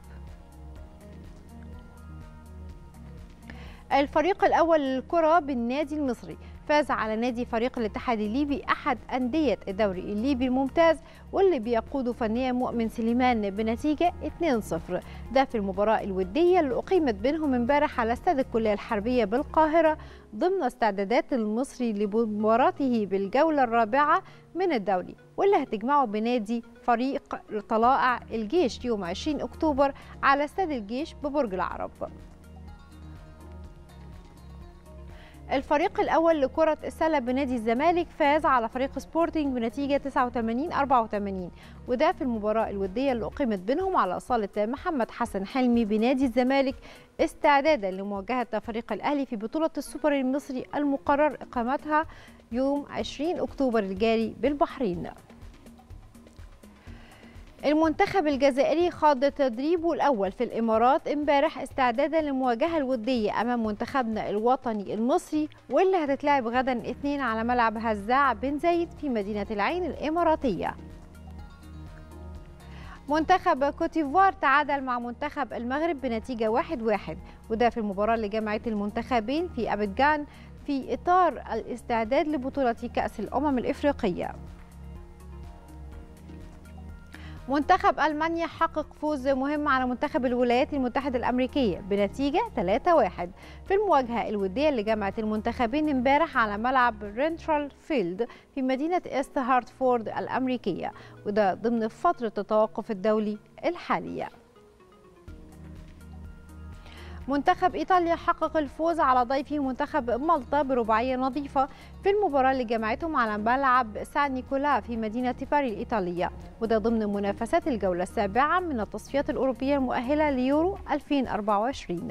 الفريق الأول للكرة بالنادي المصري فاز على نادي فريق الاتحاد الليبي أحد أندية الدوري الليبي الممتاز واللي بيقوده فنيا مؤمن سليمان بنتيجة 2-0 ده في المباراة الودية اللي أقيمت بينهم امبارح على استاد الكلية الحربية بالقاهرة ضمن استعدادات المصري لمباراته بالجولة الرابعة من الدوري واللي هتجمعه بنادي فريق طلائع الجيش يوم 20 أكتوبر على استاد الجيش ببرج العرب الفريق الأول لكرة السلة بنادي الزمالك فاز على فريق سبورتنج بنتيجة 89 84 وده في المباراة الودية اللي أقيمت بينهم على صالة محمد حسن حلمي بنادي الزمالك استعدادا لمواجهة فريق الأهلي في بطولة السوبر المصري المقرر إقامتها يوم 20 أكتوبر الجاري بالبحرين المنتخب الجزائري خاض تدريبه الأول في الإمارات امبارح استعدادا للمواجهة الودية أمام منتخبنا الوطني المصري واللي هتتلعب غدا اثنين على ملعب هزاع بن زايد في مدينة العين الإماراتية منتخب كوتيفوار تعادل مع منتخب المغرب بنتيجة واحد واحد وده في المباراة اللي جمعت المنتخبين في أبيجان في إطار الاستعداد لبطولة كأس الأمم الإفريقية منتخب ألمانيا حقق فوز مهم على منتخب الولايات المتحدة الأمريكية بنتيجة 3-1 في المواجهة الودية اللي جمعت المنتخبين امبارح على ملعب رينترال فيلد في مدينة إيست هارتفورد الأمريكية وده ضمن فترة التوقف الدولي الحالية منتخب إيطاليا حقق الفوز على ضيفه منتخب مالطا برباعية نظيفة في المباراة اللي جمعتهم على ملعب سان نيكولا في مدينة باري الإيطالية وده ضمن منافسات الجولة السابعة من التصفيات الأوروبية المؤهلة ليورو 2024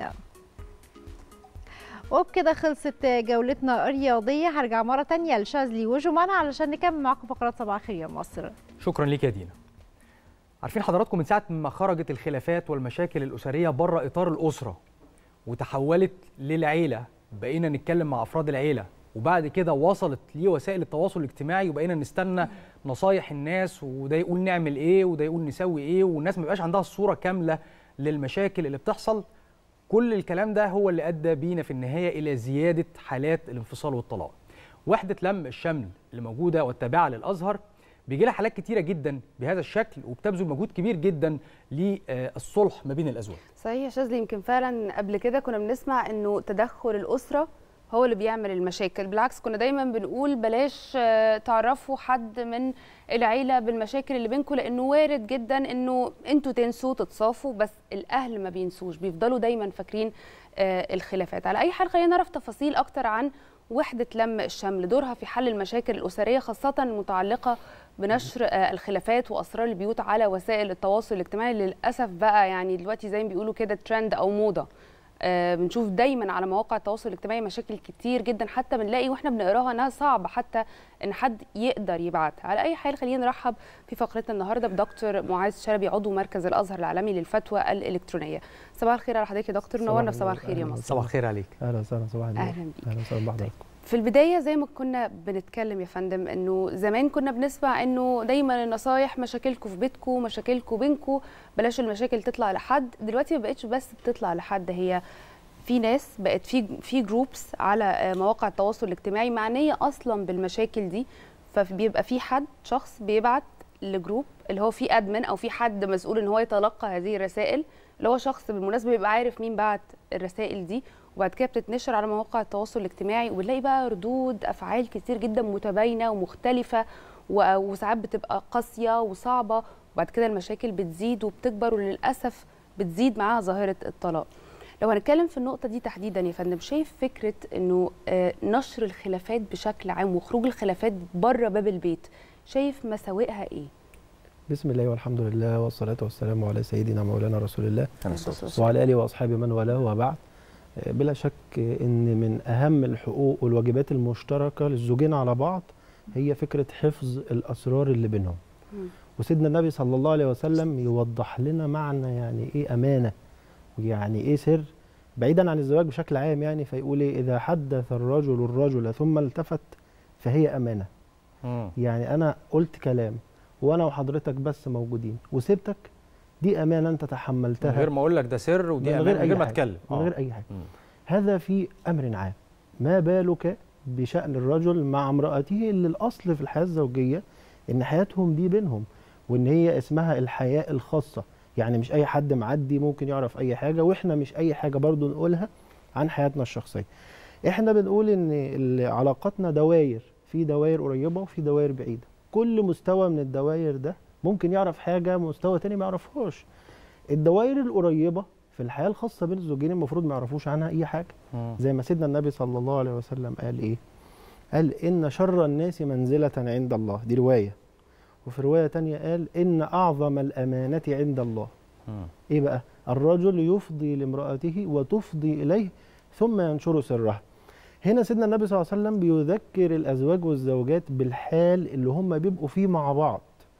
وبكده خلصت جولتنا الرياضية هرجع مرة تانية لشاذلي وجمانة علشان نكمل معكم فقرات صباح الخير يا مصر شكرا ليك يا دينا عارفين حضراتكم من ساعة ما خرجت الخلافات والمشاكل الأسرية بره إطار الأسرة وتحولت للعيلة بقينا نتكلم مع أفراد العيلة وبعد كده وصلت لوسائل التواصل الاجتماعي وبقينا نستنى نصايح الناس وده يقول نعمل ايه وده يقول نسوي ايه والناس ما بقاش عندها الصورة كاملة للمشاكل اللي بتحصل كل الكلام ده هو اللي أدى بينا في النهاية إلى زيادة حالات الانفصال والطلاق وحدة لم الشمل اللي موجودة والتابعة للأزهر بيجي لها حالات كتيره جدا بهذا الشكل وبتبذل مجهود كبير جدا للصلح ما بين الازواج صحيح يا شاذلي يمكن فعلا قبل كده كنا بنسمع انه تدخل الاسره هو اللي بيعمل المشاكل بالعكس كنا دايما بنقول بلاش تعرفوا حد من العيله بالمشاكل اللي بينكم لانه وارد جدا انه انتوا تنسوا تتصافوا بس الاهل ما بينسوش بيفضلوا دايما فاكرين الخلافات على اي حال خلينا نعرف تفاصيل اكتر عن وحدة لم الشمل دورها في حل المشاكل الأسرية خاصة المتعلقة بنشر الخلافات وأسرار البيوت على وسائل التواصل الاجتماعي للأسف بقى يعني دلوقتي زي ما بيقولوا كده ترند أو موضة آه بنشوف دايما على مواقع التواصل الاجتماعي مشاكل كتير جدا حتى بنلاقي واحنا بنقراها انها صعب حتى ان حد يقدر يبعتها على اي حال خلينا نرحب في فقرتنا النهارده بدكتور معاذ شلبي عضو مركز الازهر العالمي للفتوى الالكترونيه صباح الخير على حضرتك يا دكتور نورنا في صباح الخير يا مصر صباح الخير عليك اهلا وسهلا صباح الخير اهلا بيك اهلا وسهلا بحضرتك في البدايه زي ما كنا بنتكلم يا فندم انه زمان كنا بنسمع انه دايما النصايح مشاكلكم في بيتكم مشاكلكم بينكم بلاش المشاكل تطلع لحد دلوقتي ما بقتش بس بتطلع لحد هي في ناس بقت في في جروبس على مواقع التواصل الاجتماعي معنيه اصلا بالمشاكل دي فبيبقى في حد شخص بيبعت لجروب اللي هو فيه ادمن او في حد مسؤول ان هو يتلقى هذه الرسائل اللي هو شخص بالمناسبه بيبقى عارف مين بعت الرسائل دي وبعد كده بتتنشر على مواقع التواصل الاجتماعي وبنلاقي بقى ردود افعال كتير جدا متباينه ومختلفه و- وساعات بتبقى قاسيه وصعبه وبعد كده المشاكل بتزيد وبتكبر وللاسف بتزيد معاها ظاهره الطلاق لو هنتكلم في النقطه دي تحديدا يا فندم شايف فكره انه آه، نشر الخلافات بشكل عام وخروج الخلافات بره باب البيت شايف مساوئها ايه بسم الله والحمد لله والصلاة والسلام على سيدنا مولانا رسول الله والسلام. وعلى آله وأصحابه من والاه وبعد آه، بلا شك إن من أهم الحقوق والواجبات المشتركة للزوجين على بعض هي فكرة حفظ الأسرار اللي بينهم وسيدنا النبي صلى الله عليه وسلم يوضح لنا معنى يعني إيه أمانة ويعني إيه سر بعيدا عن الزواج بشكل عام يعني فيقول إيه إذا حدث الرجل الرجل ثم التفت فهي أمانة يعني انا قلت كلام وانا وحضرتك بس موجودين وسبتك دي امانه انت من تحملتها غير ما اقول لك ده سر ودي من أمان، غير من أي غير ما حاجة. اتكلم من آه. غير اي حاجه مم. هذا في امر عام ما بالك بشان الرجل مع امراته اللي الاصل في الحياه الزوجيه ان حياتهم دي بينهم وان هي اسمها الحياه الخاصه يعني مش اي حد معدي ممكن يعرف اي حاجه واحنا مش اي حاجه برضو نقولها عن حياتنا الشخصيه احنا بنقول ان ال- علاقاتنا دواير في دواير قريبه وفي دواير بعيده كل مستوى من الدواير ده ممكن يعرف حاجه مستوى تاني ما يعرفهاش الدواير القريبه في الحياه الخاصه بين الزوجين المفروض ما يعرفوش عنها اي حاجه مم. زي ما سيدنا النبي صلى الله عليه وسلم قال ايه قال ان شر الناس منزله عند الله دي روايه وفي روايه تانية قال ان اعظم الامانه عند الله مم. ايه بقى الرجل يفضي لامراته وتفضي اليه ثم ينشر سرها هنا سيدنا النبي صلى الله عليه وسلم بيذكر الازواج والزوجات بالحال اللي هم بيبقوا فيه مع بعض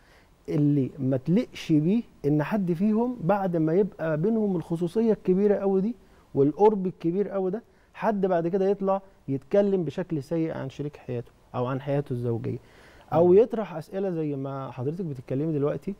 اللي ما تلقش بيه ان حد فيهم بعد ما يبقى بينهم الخصوصيه الكبيره قوي دي والقرب الكبير قوي ده حد بعد كده يطلع يتكلم بشكل سيء عن شريك حياته او عن حياته الزوجيه او يطرح اسئله زي ما حضرتك بتتكلمي دلوقتي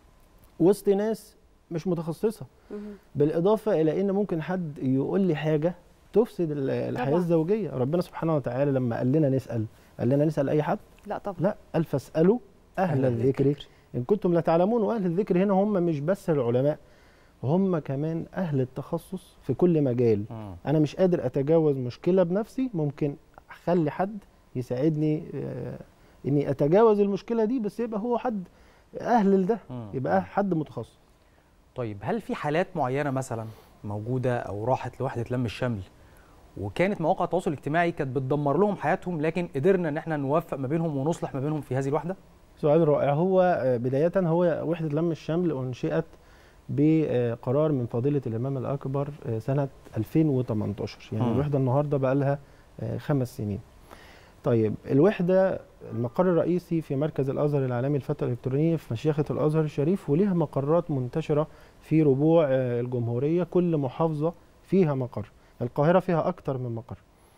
وسط ناس مش متخصصه بالاضافه الى ان ممكن حد يقول لي حاجه تفسد ال- الحياه طبعاً. الزوجيه ربنا سبحانه وتعالى لما قال لنا نسال قال لنا نسال اي حد لا طبعا لا قال فاسالوا اهل أهل الذكر ان كنتم لا تعلمون واهل الذكر هنا هم مش بس العلماء هم كمان اهل التخصص في كل مجال مم. انا مش قادر اتجاوز مشكله بنفسي ممكن اخلي حد يساعدني آه، اني اتجاوز المشكله دي بس يبقى هو حد اهل لده مم. يبقى حد متخصص طيب هل في حالات معينه مثلا موجوده او راحت لوحده لم الشمل وكانت مواقع التواصل الاجتماعي كانت بتدمر لهم حياتهم لكن قدرنا ان احنا نوفق ما بينهم ونصلح ما بينهم في هذه الوحده سؤال رائع هو آه، بداية هو وحدة لم الشمل أنشئت بقرار من فضيلة الإمام الأكبر آه، سنة 2018 يعني مم. الوحدة النهاردة بقى لها آه، خمس سنين طيب الوحدة المقر الرئيسي في مركز الأزهر العالمي للفترة الإلكترونية في مشيخة الأزهر الشريف وليها مقرات منتشرة في ربوع آه، الجمهورية كل محافظة فيها مقر القاهرة فيها أكتر من مقر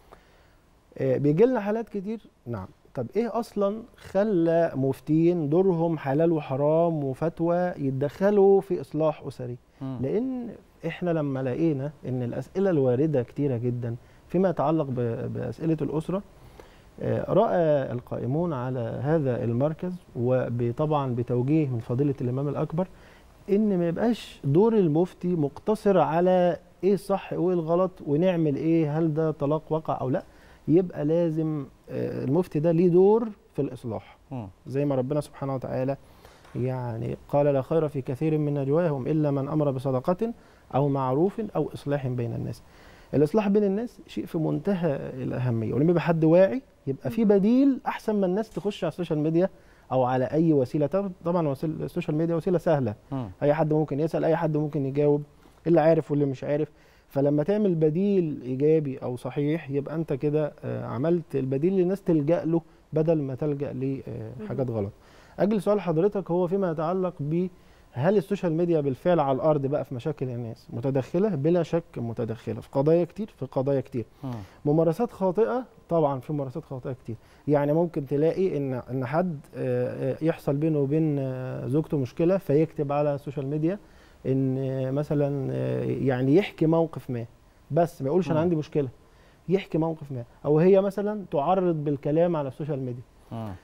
بيجي لنا حالات كتير نعم طب ايه اصلا خلى مفتين دورهم حلال وحرام وفتوى يتدخلوا في اصلاح اسري مم. لان احنا لما لقينا ان الاسئله الوارده كتيره جدا فيما يتعلق ب- باسئله الاسره آه، راى القائمون على هذا المركز وطبعا بتوجيه من فضيله الامام الاكبر ان ما يبقاش دور المفتي مقتصر على ايه الصح وايه الغلط ونعمل ايه هل ده طلاق وقع او لا يبقى لازم آه، المفتي ده ليه دور في الاصلاح مم. زي ما ربنا سبحانه وتعالى يعني قال لا خير في كثير من نجواهم الا من امر بصدقه او معروف او اصلاح بين الناس الاصلاح بين الناس شيء في منتهى الاهميه ولما يبقى حد واعي يبقى في بديل احسن ما الناس تخش على السوشيال ميديا او على اي وسيله طب- طبعا وسيله السوشيال ميديا وسيله سهله مم. اي حد ممكن يسال اي حد ممكن يجاوب اللي عارف واللي مش عارف فلما تعمل بديل ايجابي او صحيح يبقى انت كده آه، عملت البديل اللي الناس تلجا له بدل ما تلجا لحاجات غلط اجل سؤال حضرتك هو فيما يتعلق ب هل السوشيال ميديا بالفعل على الارض بقى في مشاكل الناس متدخله بلا شك متدخله في قضايا كتير في قضايا كتير مم. ممارسات خاطئه طبعا في ممارسات خاطئه كتير يعني ممكن تلاقي ان ان حد آه، آه، يحصل بينه وبين آه، زوجته مشكله فيكتب على السوشيال ميديا ان آه، مثلا آه، يعني يحكي موقف ما بس ما يقولش انا مم. عندي مشكله يحكي موقف ما او هي مثلا تعرض بالكلام على السوشيال ميديا مم.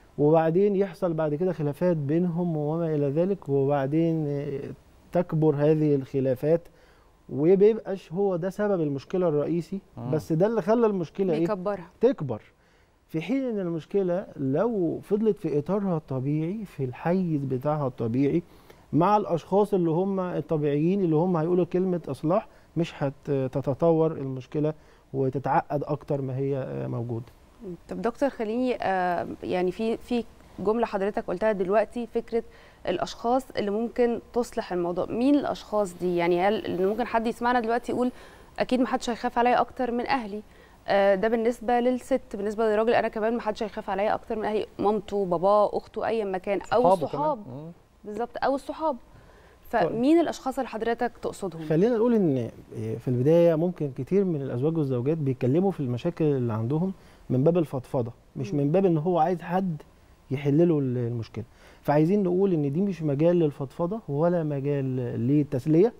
وبعدين يحصل بعد كده خلافات بينهم وما الى ذلك وبعدين آه، تكبر هذه الخلافات وبيبقاش هو ده سبب المشكله الرئيسي مم. بس ده اللي خلى المشكله ايه بيكبرها تكبر في حين ان المشكله لو فضلت في اطارها الطبيعي في الحيز بتاعها الطبيعي مع الاشخاص اللي هم الطبيعيين اللي هم هيقولوا كلمه اصلاح مش هتتطور المشكله وتتعقد اكتر ما هي آه، موجوده طب دكتور خليني آه، يعني في في جمله حضرتك قلتها دلوقتي فكره الاشخاص اللي ممكن تصلح الموضوع مين الاشخاص دي يعني هل إن ممكن حد يسمعنا دلوقتي يقول اكيد ما حدش هيخاف عليا اكتر من اهلي آه، ده بالنسبه للست بالنسبه للراجل انا كمان ما حدش هيخاف عليا اكتر من اهلي مامته باباه اخته اي مكان او صحابه الصحاب كمان. مم. بالظبط او الصحاب فمين الاشخاص اللي حضرتك تقصدهم خلينا نقول ان في البدايه ممكن كتير من الازواج والزوجات بيتكلموا في المشاكل اللي عندهم من باب الفضفضه مش من باب ان هو عايز حد يحل له المشكله فعايزين نقول ان دي مش مجال للفضفضه ولا مجال للتسليه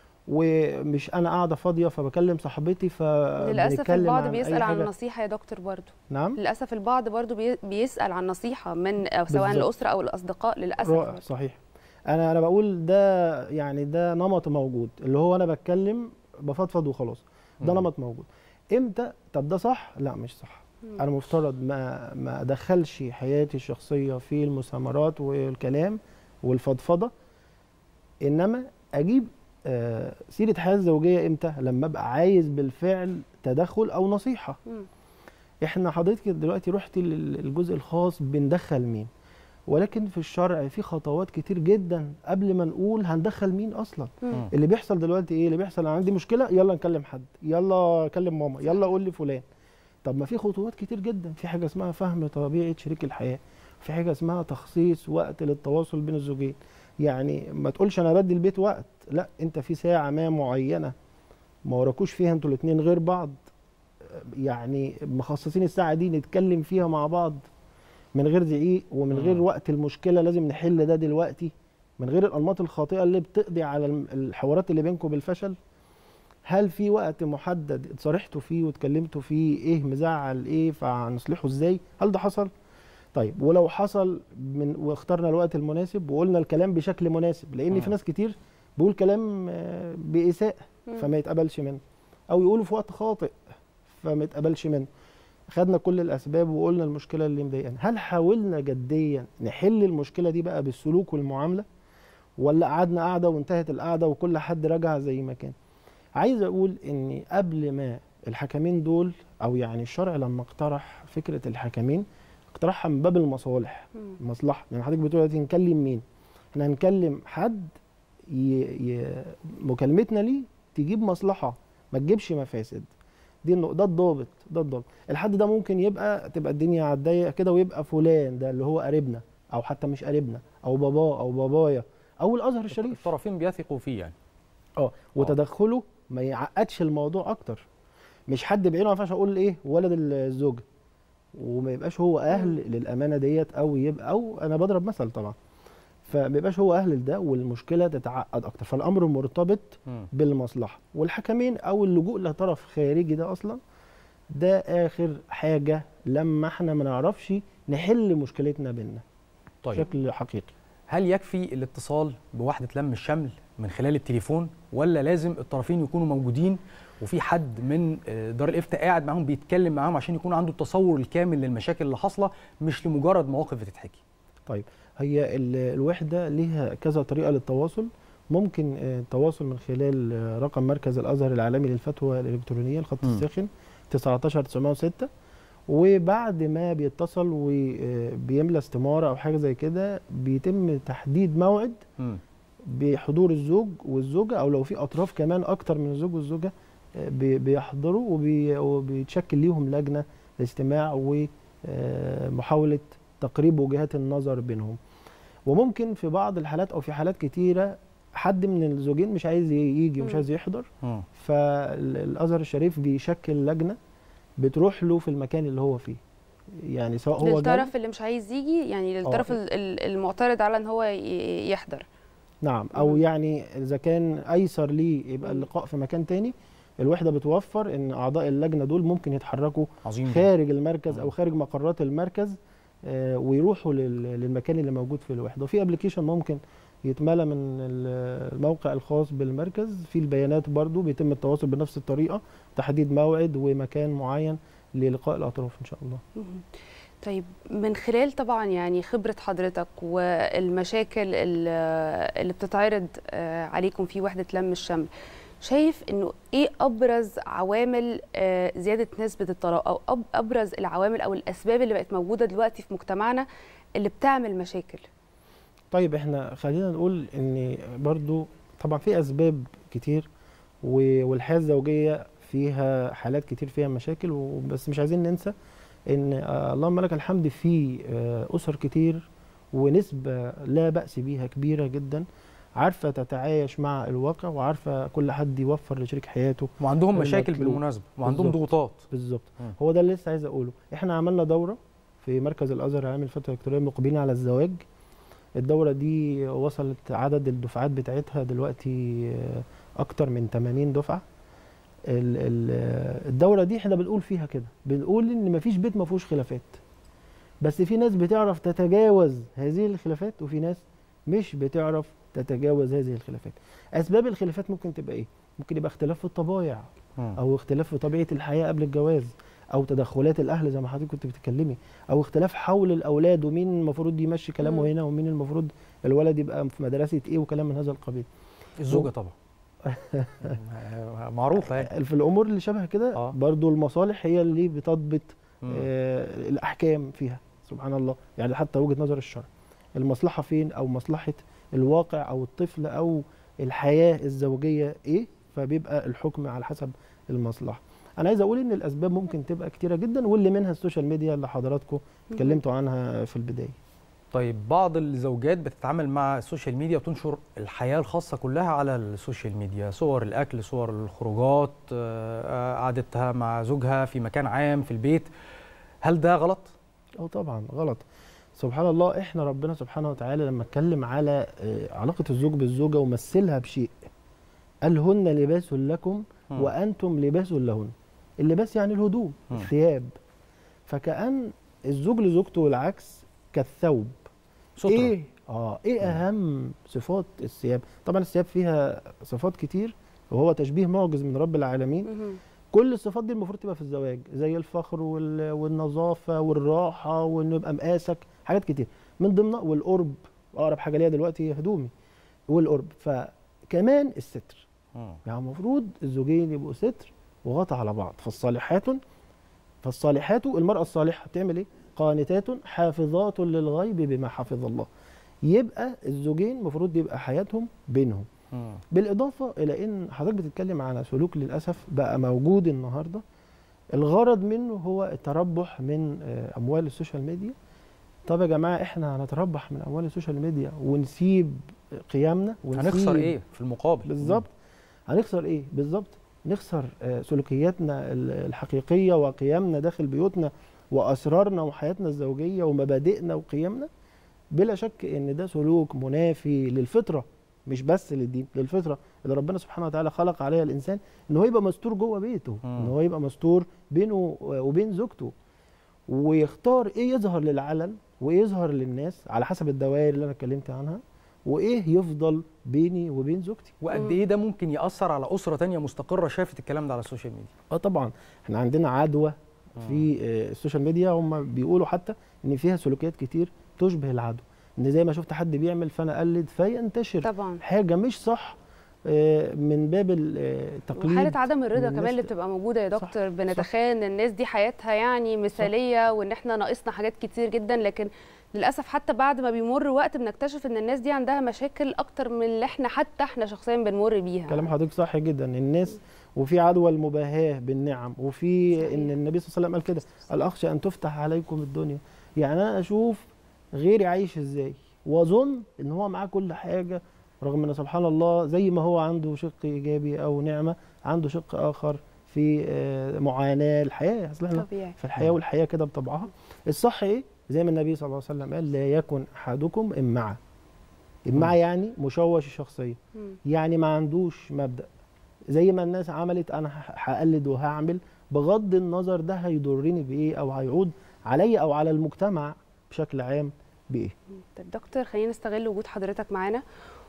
ومش انا قاعده فاضيه فبكلم صاحبتي للاسف فبنتكلم البعض عن بيسال أي عن حاجة. النصيحه يا دكتور برضو نعم للاسف البعض برضو بي- بيسال عن نصيحه من أو سواء بالظبط. الاسره او الاصدقاء للاسف رائع صحيح انا انا بقول ده يعني ده نمط موجود اللي هو انا بتكلم بفضفض وخلاص ده مم. نمط موجود امتى طب ده صح لا مش صح مم. انا مفترض ما ما ادخلش حياتي الشخصيه في المسامرات والكلام والفضفضه انما اجيب آه سيره حياه الزوجيه امتى لما ابقى عايز بالفعل تدخل او نصيحه مم. احنا حضرتك دلوقتي رحتي للجزء الخاص بندخل مين ولكن في الشرع في خطوات كتير جدا قبل ما نقول هندخل مين اصلا مم. اللي اللي بيحصل دلوقتي ايه اللي بيحصل انا عندي مشكله يلا نكلم حد يلا كلم ماما يلا قول لي فلان طب ما في خطوات كتير جدا في حاجه اسمها فهم طبيعه شريك الحياه في حاجه اسمها تخصيص وقت للتواصل بين الزوجين يعني ما تقولش انا بدي البيت وقت لا انت في ساعه ما معينه ما وراكوش فيها انتوا الاثنين غير بعض يعني مخصصين الساعه دي نتكلم فيها مع بعض من غير زعيق ومن غير وقت المشكله لازم نحل ده دلوقتي من غير الانماط الخاطئه اللي بتقضي على الم- الحوارات اللي بينكم بالفشل هل في وقت محدد اتصارحتوا فيه واتكلمتوا فيه ايه مزعل ايه فهنصلحه ازاي هل ده حصل طيب ولو حصل من واخترنا الوقت المناسب وقلنا الكلام بشكل مناسب لان في مم. ناس كتير بيقول كلام آه، باساءه مم. فما يتقبلش منه او يقوله في وقت خاطئ فما يتقبلش منه خدنا كل الاسباب وقلنا المشكله اللي مضايقانا هل حاولنا جديا نحل المشكله دي بقى بالسلوك والمعامله ولا قعدنا قعده وانتهت القعده وكل حد رجع زي ما كان عايز اقول ان قبل ما الحكمين دول او يعني الشرع لما اقترح فكره الحكمين اقترحها من باب المصالح مم. مصلحه يعني حضرتك بتقول دلوقتي نكلم مين احنا هنكلم حد ي... ي... مكالمتنا ليه تجيب مصلحه ما تجيبش مفاسد دي النق- ده الضابط ده الضابط الحد ده ممكن يبقى تبقى الدنيا على الضيق كده ويبقى فلان ده اللي هو قريبنا او حتى مش قريبنا او باباه او بابايا او الازهر الشريف الطرفين بيثقوا فيه يعني اه وتدخله ما يعقدش الموضوع اكتر مش حد بعينه ما ينفعش اقول ايه ولد الزوجه وما يبقاش هو اهل للامانه ديت او يبقى او انا بضرب مثل طبعا فما يبقاش هو اهل لده والمشكله تتعقد اكتر فالامر مرتبط مم. بالمصلحه والحكمين او اللجوء لطرف خارجي ده اصلا ده اخر حاجه لما احنا ما نعرفش نحل مشكلتنا بينا طيب. بشكل حقيقي هل يكفي الاتصال بوحدة لم الشمل من خلال التليفون ولا لازم الطرفين يكونوا موجودين وفي حد من آه، دار الافتاء قاعد معاهم بيتكلم معاهم عشان يكون عنده التصور الكامل للمشاكل اللي حاصله مش لمجرد مواقف بتتحكي طيب هي ال- الوحده ليها كذا طريقه للتواصل ممكن آه، التواصل من خلال آه، رقم مركز الازهر العالمي للفتوى الالكترونيه الخط مم. الساخن 19906 وبعد ما بيتصل وبيملى استماره او حاجه زي كده بيتم تحديد موعد مم. بحضور الزوج والزوجه او لو في اطراف كمان اكتر من الزوج والزوجه آه، بي- بيحضروا وبي- وبيتشكل ليهم لجنه لاستماع ومحاوله تقريب وجهات النظر بينهم وممكن في بعض الحالات او في حالات كتيره حد من الزوجين مش عايز يجي ومش مم. عايز يحضر مم. فالازهر الشريف بيشكل لجنه بتروح له في المكان اللي هو فيه يعني سواء هو جاي للطرف اللي مش عايز يجي يعني للطرف آه. ال- ال- المعترض على ان هو ي- يحضر نعم او يعني اذا كان ايسر ليه يبقى اللقاء في مكان تاني الوحده بتوفر ان اعضاء اللجنه دول ممكن يتحركوا عظيم جدا. خارج المركز او خارج مقرات المركز آه، ويروحوا لل- للمكان اللي موجود في الوحده وفي ابلكيشن ممكن يتملى من ال- الموقع الخاص بالمركز في البيانات برضو بيتم التواصل بنفس الطريقه تحديد موعد ومكان معين للقاء الاطراف ان شاء الله مهم. طيب من خلال طبعا يعني خبرة حضرتك والمشاكل ال- اللي بتتعرض آه، عليكم في وحدة لم الشمل شايف انه ايه ابرز عوامل آه، زيادة نسبة الطلاق او أب- ابرز العوامل او الاسباب اللي بقت موجودة دلوقتي في مجتمعنا اللي بتعمل مشاكل طيب احنا خلينا نقول ان برضو طبعا في اسباب كتير و- والحياه الزوجيه فيها حالات كتير فيها مشاكل وبس مش عايزين ننسى ان آه، اللهم لك الحمد في آه، اسر كتير ونسبه لا باس بيها كبيره جدا عارفه تتعايش مع الواقع وعارفه كل حد يوفر لشريك حياته وعندهم مشاكل المطلوب. بالمناسبه وعندهم بالظبط. ضغوطات بالظبط مم. هو ده اللي لسه عايز اقوله احنا عملنا دوره في مركز الازهر عامل فتره الكترونيه مقبلين على الزواج الدوره دي وصلت عدد الدفعات بتاعتها دلوقتي آه، اكتر من 80 دفعه ال- ال- آه، الدوره دي احنا بنقول فيها كده بنقول ان مفيش بيت ما فيهوش خلافات بس في ناس بتعرف تتجاوز هذه الخلافات وفي ناس مش بتعرف تتجاوز هذه الخلافات اسباب الخلافات ممكن تبقى ايه ممكن يبقى اختلاف في الطبايع مم. او اختلاف في طبيعه الحياه قبل الجواز او تدخلات الاهل زي ما حضرتك كنت بتتكلمي او اختلاف حول الاولاد ومين المفروض يمشي كلامه مم. هنا ومين المفروض الولد يبقى في مدرسه ايه وكلام من هذا القبيل الزوجه و- طبعا معروفه يعني في الامور اللي شبه كده آه. برضو المصالح هي اللي بتضبط مم. آه الاحكام فيها سبحان الله يعني حتى وجهه نظر الشرع المصلحه فين او مصلحه الواقع او الطفل او الحياه الزوجيه ايه فبيبقى الحكم على حسب المصلحه انا عايز اقول ان الاسباب ممكن تبقى كتيره جدا واللي منها السوشيال ميديا اللي حضراتكم اتكلمتوا عنها في البدايه طيب بعض الزوجات بتتعامل مع السوشيال ميديا وتنشر الحياة الخاصة كلها على السوشيال ميديا صور الأكل صور الخروجات آه، قعدتها مع زوجها في مكان عام في البيت هل ده غلط؟ اه طبعا غلط سبحان الله احنا ربنا سبحانه وتعالى لما اتكلم على آه، علاقه الزوج بالزوجه ومثلها بشيء قال هن لباس لكم مم. وانتم لباس لهن اللباس يعني الهدوم مم. الثياب فكأن الزوج لزوجته والعكس كالثوب سترة. ايه اه ايه اهم صفات الثياب طبعا الثياب فيها صفات كتير وهو تشبيه معجز من رب العالمين مهم. كل الصفات دي المفروض تبقى في الزواج زي الفخر وال- والنظافه والراحه وانه يبقى مقاسك حاجات كتير من ضمنها والقرب اقرب حاجه ليا دلوقتي هدومي والقرب فكمان الستر مم. يعني المفروض الزوجين يبقوا ستر وغطى على بعض فالصالحات فالصالحات المرأة الصالحة بتعمل ايه؟ قانتات حافظات للغيب بما حفظ الله يبقى الزوجين المفروض يبقى حياتهم بينهم مم. بالإضافة إلى إن حضرتك بتتكلم على سلوك للأسف بقى موجود النهاردة الغرض منه هو التربح من آه، أموال السوشيال ميديا طب يا جماعة إحنا هنتربح من أموال السوشيال ميديا ونسيب قيامنا ونسيب هنخسر إيه في المقابل؟ بالظبط هنخسر ايه بالظبط نخسر آه، سلوكياتنا ال- الحقيقيه وقيمنا داخل بيوتنا واسرارنا وحياتنا الزوجيه ومبادئنا وقيمنا بلا شك ان ده سلوك منافي للفطره مش بس للدين للفطره اللي ربنا سبحانه وتعالى خلق عليها الانسان ان هو يبقى مستور جوه بيته مم. ان هو يبقى مستور بينه وبين زوجته ويختار ايه يظهر للعلن وايه يظهر للناس على حسب الدوائر اللي انا اتكلمت عنها وايه يفضل بيني وبين زوجتي وقد إيه ده ممكن يأثر على أسرة تانية مستقرة شافت الكلام ده على السوشيال ميديا؟ اه طبعا احنا عندنا عدوى في آه، السوشيال ميديا هم بيقولوا حتى ان فيها سلوكيات كتير تشبه العدوى ان زي ما شفت حد بيعمل فانا اقلد فينتشر طبعا حاجه مش صح آه، من باب ال- آه، التقليد وحالة عدم الرضا من كمان الناس اللي بتبقى موجودة يا دكتور بنتخيل ان الناس دي حياتها يعني مثالية وان احنا ناقصنا حاجات كتير جدا لكن للأسف حتى بعد ما بيمر وقت بنكتشف ان الناس دي عندها مشاكل اكتر من اللي احنا حتى احنا شخصيا بنمر بيها كلام حضرتك صح جدا الناس وفي عدوى المباهاه بالنعم وفي ان النبي صلى الله عليه وسلم قال كده الاخشى ان تفتح عليكم الدنيا يعني انا اشوف غيري عايش ازاي واظن ان هو معاه كل حاجه رغم ان سبحان الله زي ما هو عنده شق ايجابي او نعمه عنده شق اخر في آه، معاناه الحياه اصل احنا طبيعي في الحياه والحياه كده بطبعها الصح ايه زي ما النبي صلى الله عليه وسلم قال لا يكن احدكم امعه امعه يعني مشوش الشخصيه مم. يعني ما عندوش مبدا زي ما الناس عملت انا ه- هقلد وهعمل بغض النظر ده هيضرني بايه او هيعود عليا او على المجتمع بشكل عام بايه طب دكتور خلينا نستغل وجود حضرتك معانا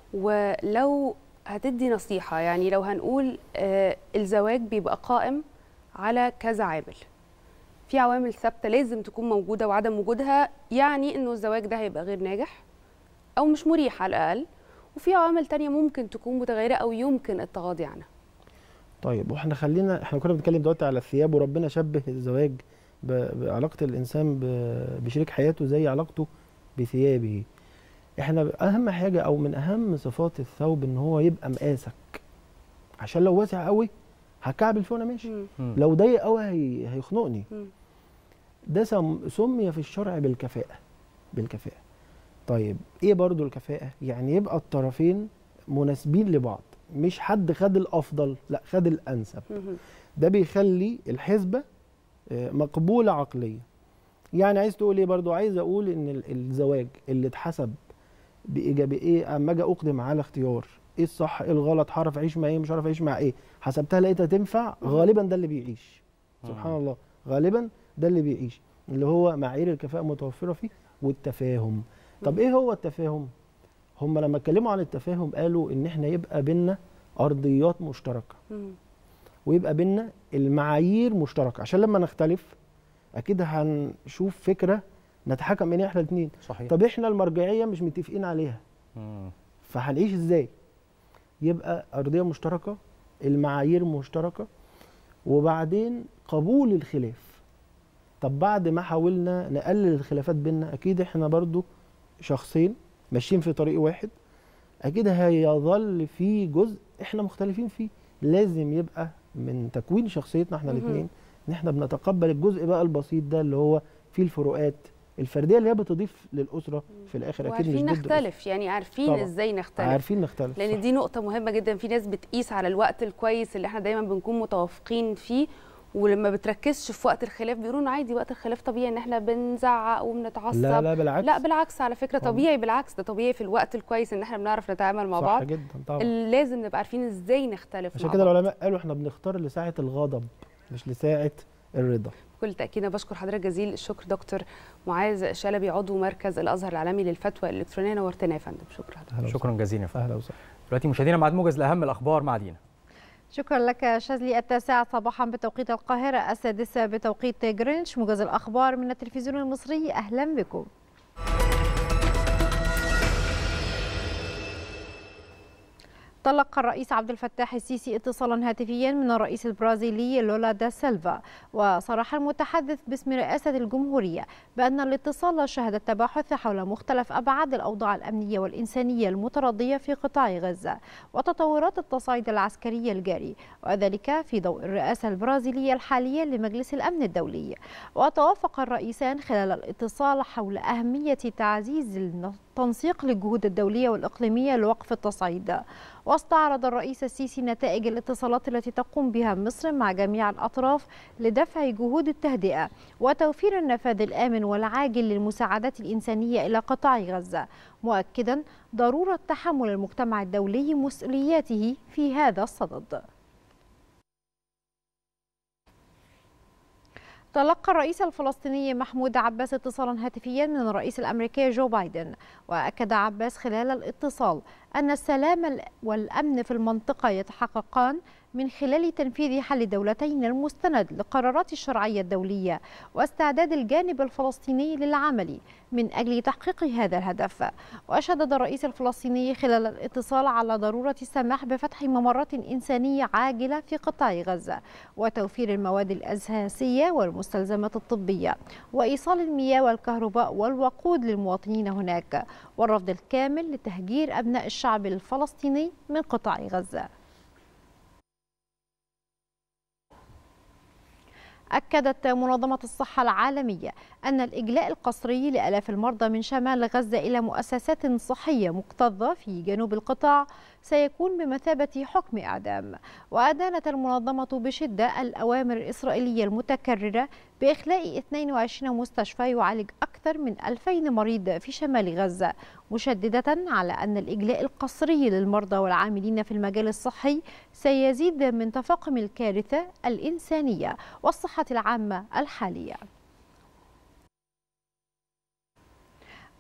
ولو هتدي نصيحة يعني لو هنقول آه الزواج بيبقى قائم على كذا عامل في عوامل ثابتة لازم تكون موجودة وعدم وجودها يعني انه الزواج ده هيبقى غير ناجح او مش مريح على الاقل وفي عوامل تانية ممكن تكون متغيرة او يمكن التغاضي عنها طيب واحنا خلينا احنا كنا بنتكلم دلوقتي على الثياب وربنا شبه الزواج بعلاقه الانسان بشريك حياته زي علاقته بثيابه احنا اهم حاجه او من اهم صفات الثوب ان هو يبقى مقاسك عشان لو واسع قوي هكعبل فيه وانا ماشي مم. لو ضيق قوي هي... هيخنقني مم. ده سم... سمي في الشرع بالكفاءه بالكفاءه طيب ايه برضو الكفاءه يعني يبقى الطرفين مناسبين لبعض مش حد خد الافضل لا خد الانسب مهم. ده بيخلي الحسبه آه، مقبوله عقليا يعني عايز تقول ايه برضو عايز اقول ان ال- الزواج اللي اتحسب بايجابي ايه اما اجي اقدم على اختيار ايه الصح ايه الغلط هعرف اعيش مع ايه مش هعرف اعيش مع ايه حسبتها لقيتها تنفع غالبا ده اللي بيعيش سبحان الله غالبا ده اللي بيعيش اللي هو معايير الكفاءه متوفره فيه والتفاهم طب ايه هو التفاهم هم لما اتكلموا عن التفاهم قالوا ان احنا يبقى بينا ارضيات مشتركه مم. ويبقى بينا المعايير مشتركه عشان لما نختلف اكيد هنشوف فكره نتحكم بينها احنا الاثنين صحيح طب احنا المرجعيه مش متفقين عليها مم. فهنعيش ازاي يبقى ارضيه مشتركه المعايير مشتركه وبعدين قبول الخلاف طب بعد ما حاولنا نقلل الخلافات بينا اكيد احنا برضو شخصين ماشيين في طريق واحد اكيد هيظل في جزء احنا مختلفين فيه لازم يبقى من تكوين شخصيتنا احنا مهم. الاثنين ان احنا بنتقبل الجزء بقى البسيط ده اللي هو فيه الفروقات الفرديه اللي هي بتضيف للاسره في الاخر اكيد مش وعارفين ضد الأسرة. نختلف يعني عارفين طبعاً. ازاي نختلف عارفين نختلف لان صح. دي نقطه مهمه جدا في ناس بتقيس على الوقت الكويس اللي احنا دايما بنكون متوافقين فيه ولما بتركزش في وقت الخلاف بيقولوا إنه عادي وقت الخلاف طبيعي ان احنا بنزعق وبنتعصب لا لا بالعكس لا بالعكس على فكره طبعاً. طبيعي بالعكس ده طبيعي في الوقت الكويس ان احنا بنعرف نتعامل مع صح بعض جدا طبعا اللي لازم نبقى عارفين ازاي نختلف عشان مع كده بعض. العلماء قالوا احنا بنختار لساعه الغضب مش لساعه الرضا بكل تاكيد أنا بشكر حضرتك جزيل الشكر دكتور معاذ شلبي عضو مركز الازهر العالمي للفتوى الالكترونيه نورتنا يا فندم شكرا أهلا شكرا جزيلا يا فندم اهلا وسهلا دلوقتي مشاهدينا مع موجز لاهم الاخبار مع دينا شكرا لك شاذلي التاسعة صباحا بتوقيت القاهرة السادسة بتوقيت جرينتش موجز الأخبار من التلفزيون المصري أهلا بكم تلقى الرئيس عبد الفتاح السيسي اتصالا هاتفيا من الرئيس البرازيلي لولا دا سيلفا وصرح المتحدث باسم رئاسة الجمهورية بأن الاتصال شهد التباحث حول مختلف أبعاد الأوضاع الأمنية والإنسانية المتردية في قطاع غزة وتطورات التصعيد العسكري الجاري وذلك في ضوء الرئاسة البرازيلية الحالية لمجلس الأمن الدولي وتوافق الرئيسان خلال الاتصال حول أهمية تعزيز التنسيق للجهود الدولية والإقليمية لوقف التصعيد واستعرض الرئيس السيسي نتائج الاتصالات التي تقوم بها مصر مع جميع الأطراف لدفع جهود التهدئة وتوفير النفاذ الآمن والعاجل للمساعدات الإنسانية إلى قطاع غزة مؤكدا ضرورة تحمل المجتمع الدولي مسؤولياته في هذا الصدد تلقى الرئيس الفلسطيني محمود عباس اتصالا هاتفيا من الرئيس الامريكي جو بايدن واكد عباس خلال الاتصال ان السلام والامن في المنطقه يتحققان من خلال تنفيذ حل دولتين المستند لقرارات الشرعيه الدوليه واستعداد الجانب الفلسطيني للعمل من اجل تحقيق هذا الهدف وشدد الرئيس الفلسطيني خلال الاتصال على ضروره السماح بفتح ممرات انسانيه عاجله في قطاع غزه وتوفير المواد الاساسيه والمستلزمات الطبيه وايصال المياه والكهرباء والوقود للمواطنين هناك والرفض الكامل لتهجير ابناء الشعب الفلسطيني من قطاع غزه أكدت منظمة الصحة العالمية أن الإجلاء القسري لآلاف المرضى من شمال غزة إلى مؤسسات صحية مكتظة في جنوب القطاع سيكون بمثابة حكم إعدام وأدانت المنظمة بشدة الأوامر الإسرائيلية المتكررة بإخلاء 22 مستشفى يعالج أكثر من 2000 مريض في شمال غزة مشددة على أن الإجلاء القسري للمرضى والعاملين في المجال الصحي سيزيد من تفاقم الكارثة الإنسانية والصحة العامة الحالية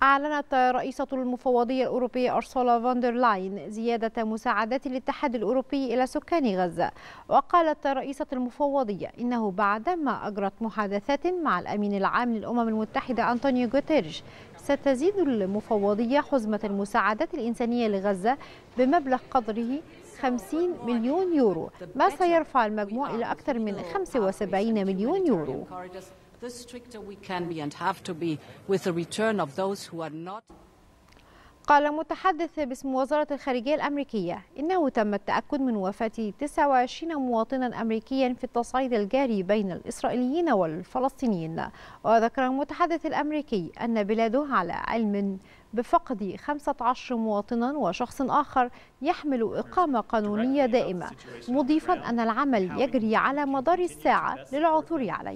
أعلنت رئيسة المفوضية الأوروبية أرسولا فاندر لاين زيادة مساعدات الاتحاد الأوروبي إلى سكان غزة وقالت رئيسة المفوضية إنه بعدما أجرت محادثات مع الأمين العام للأمم المتحدة أنطونيو غوتيريش ستزيد المفوضية حزمة المساعدات الإنسانية لغزة بمبلغ قدره 50 مليون يورو ما سيرفع المجموع إلى أكثر من 75 مليون يورو the stricter we can be and have to be with the return of those who are not قال متحدث باسم وزارة الخارجية الأمريكية إنه تم التأكد من وفاة 29 مواطنا أمريكيا في التصعيد الجاري بين الإسرائيليين والفلسطينيين وذكر المتحدث الأمريكي أن بلاده على علم بفقد 15 مواطنا وشخص آخر يحمل إقامة قانونية دائمة مضيفا أن العمل يجري على مدار الساعة للعثور عليه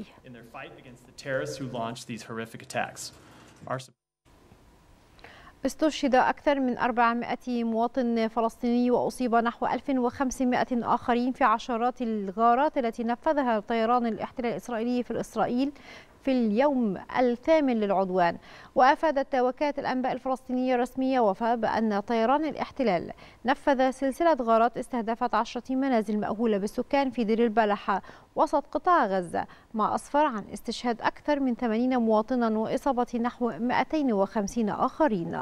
استشهد أكثر من 400 مواطن فلسطيني وأصيب نحو 1500 آخرين في عشرات الغارات التي نفذها طيران الاحتلال الإسرائيلي في إسرائيل في اليوم الثامن للعدوان وافادت وكاله الانباء الفلسطينيه الرسميه وفاء بان طيران الاحتلال نفذ سلسله غارات استهدفت عشره منازل مأهوله بالسكان في دير البلحه وسط قطاع غزه ما اسفر عن استشهاد اكثر من 80 مواطنا واصابه نحو 250 اخرين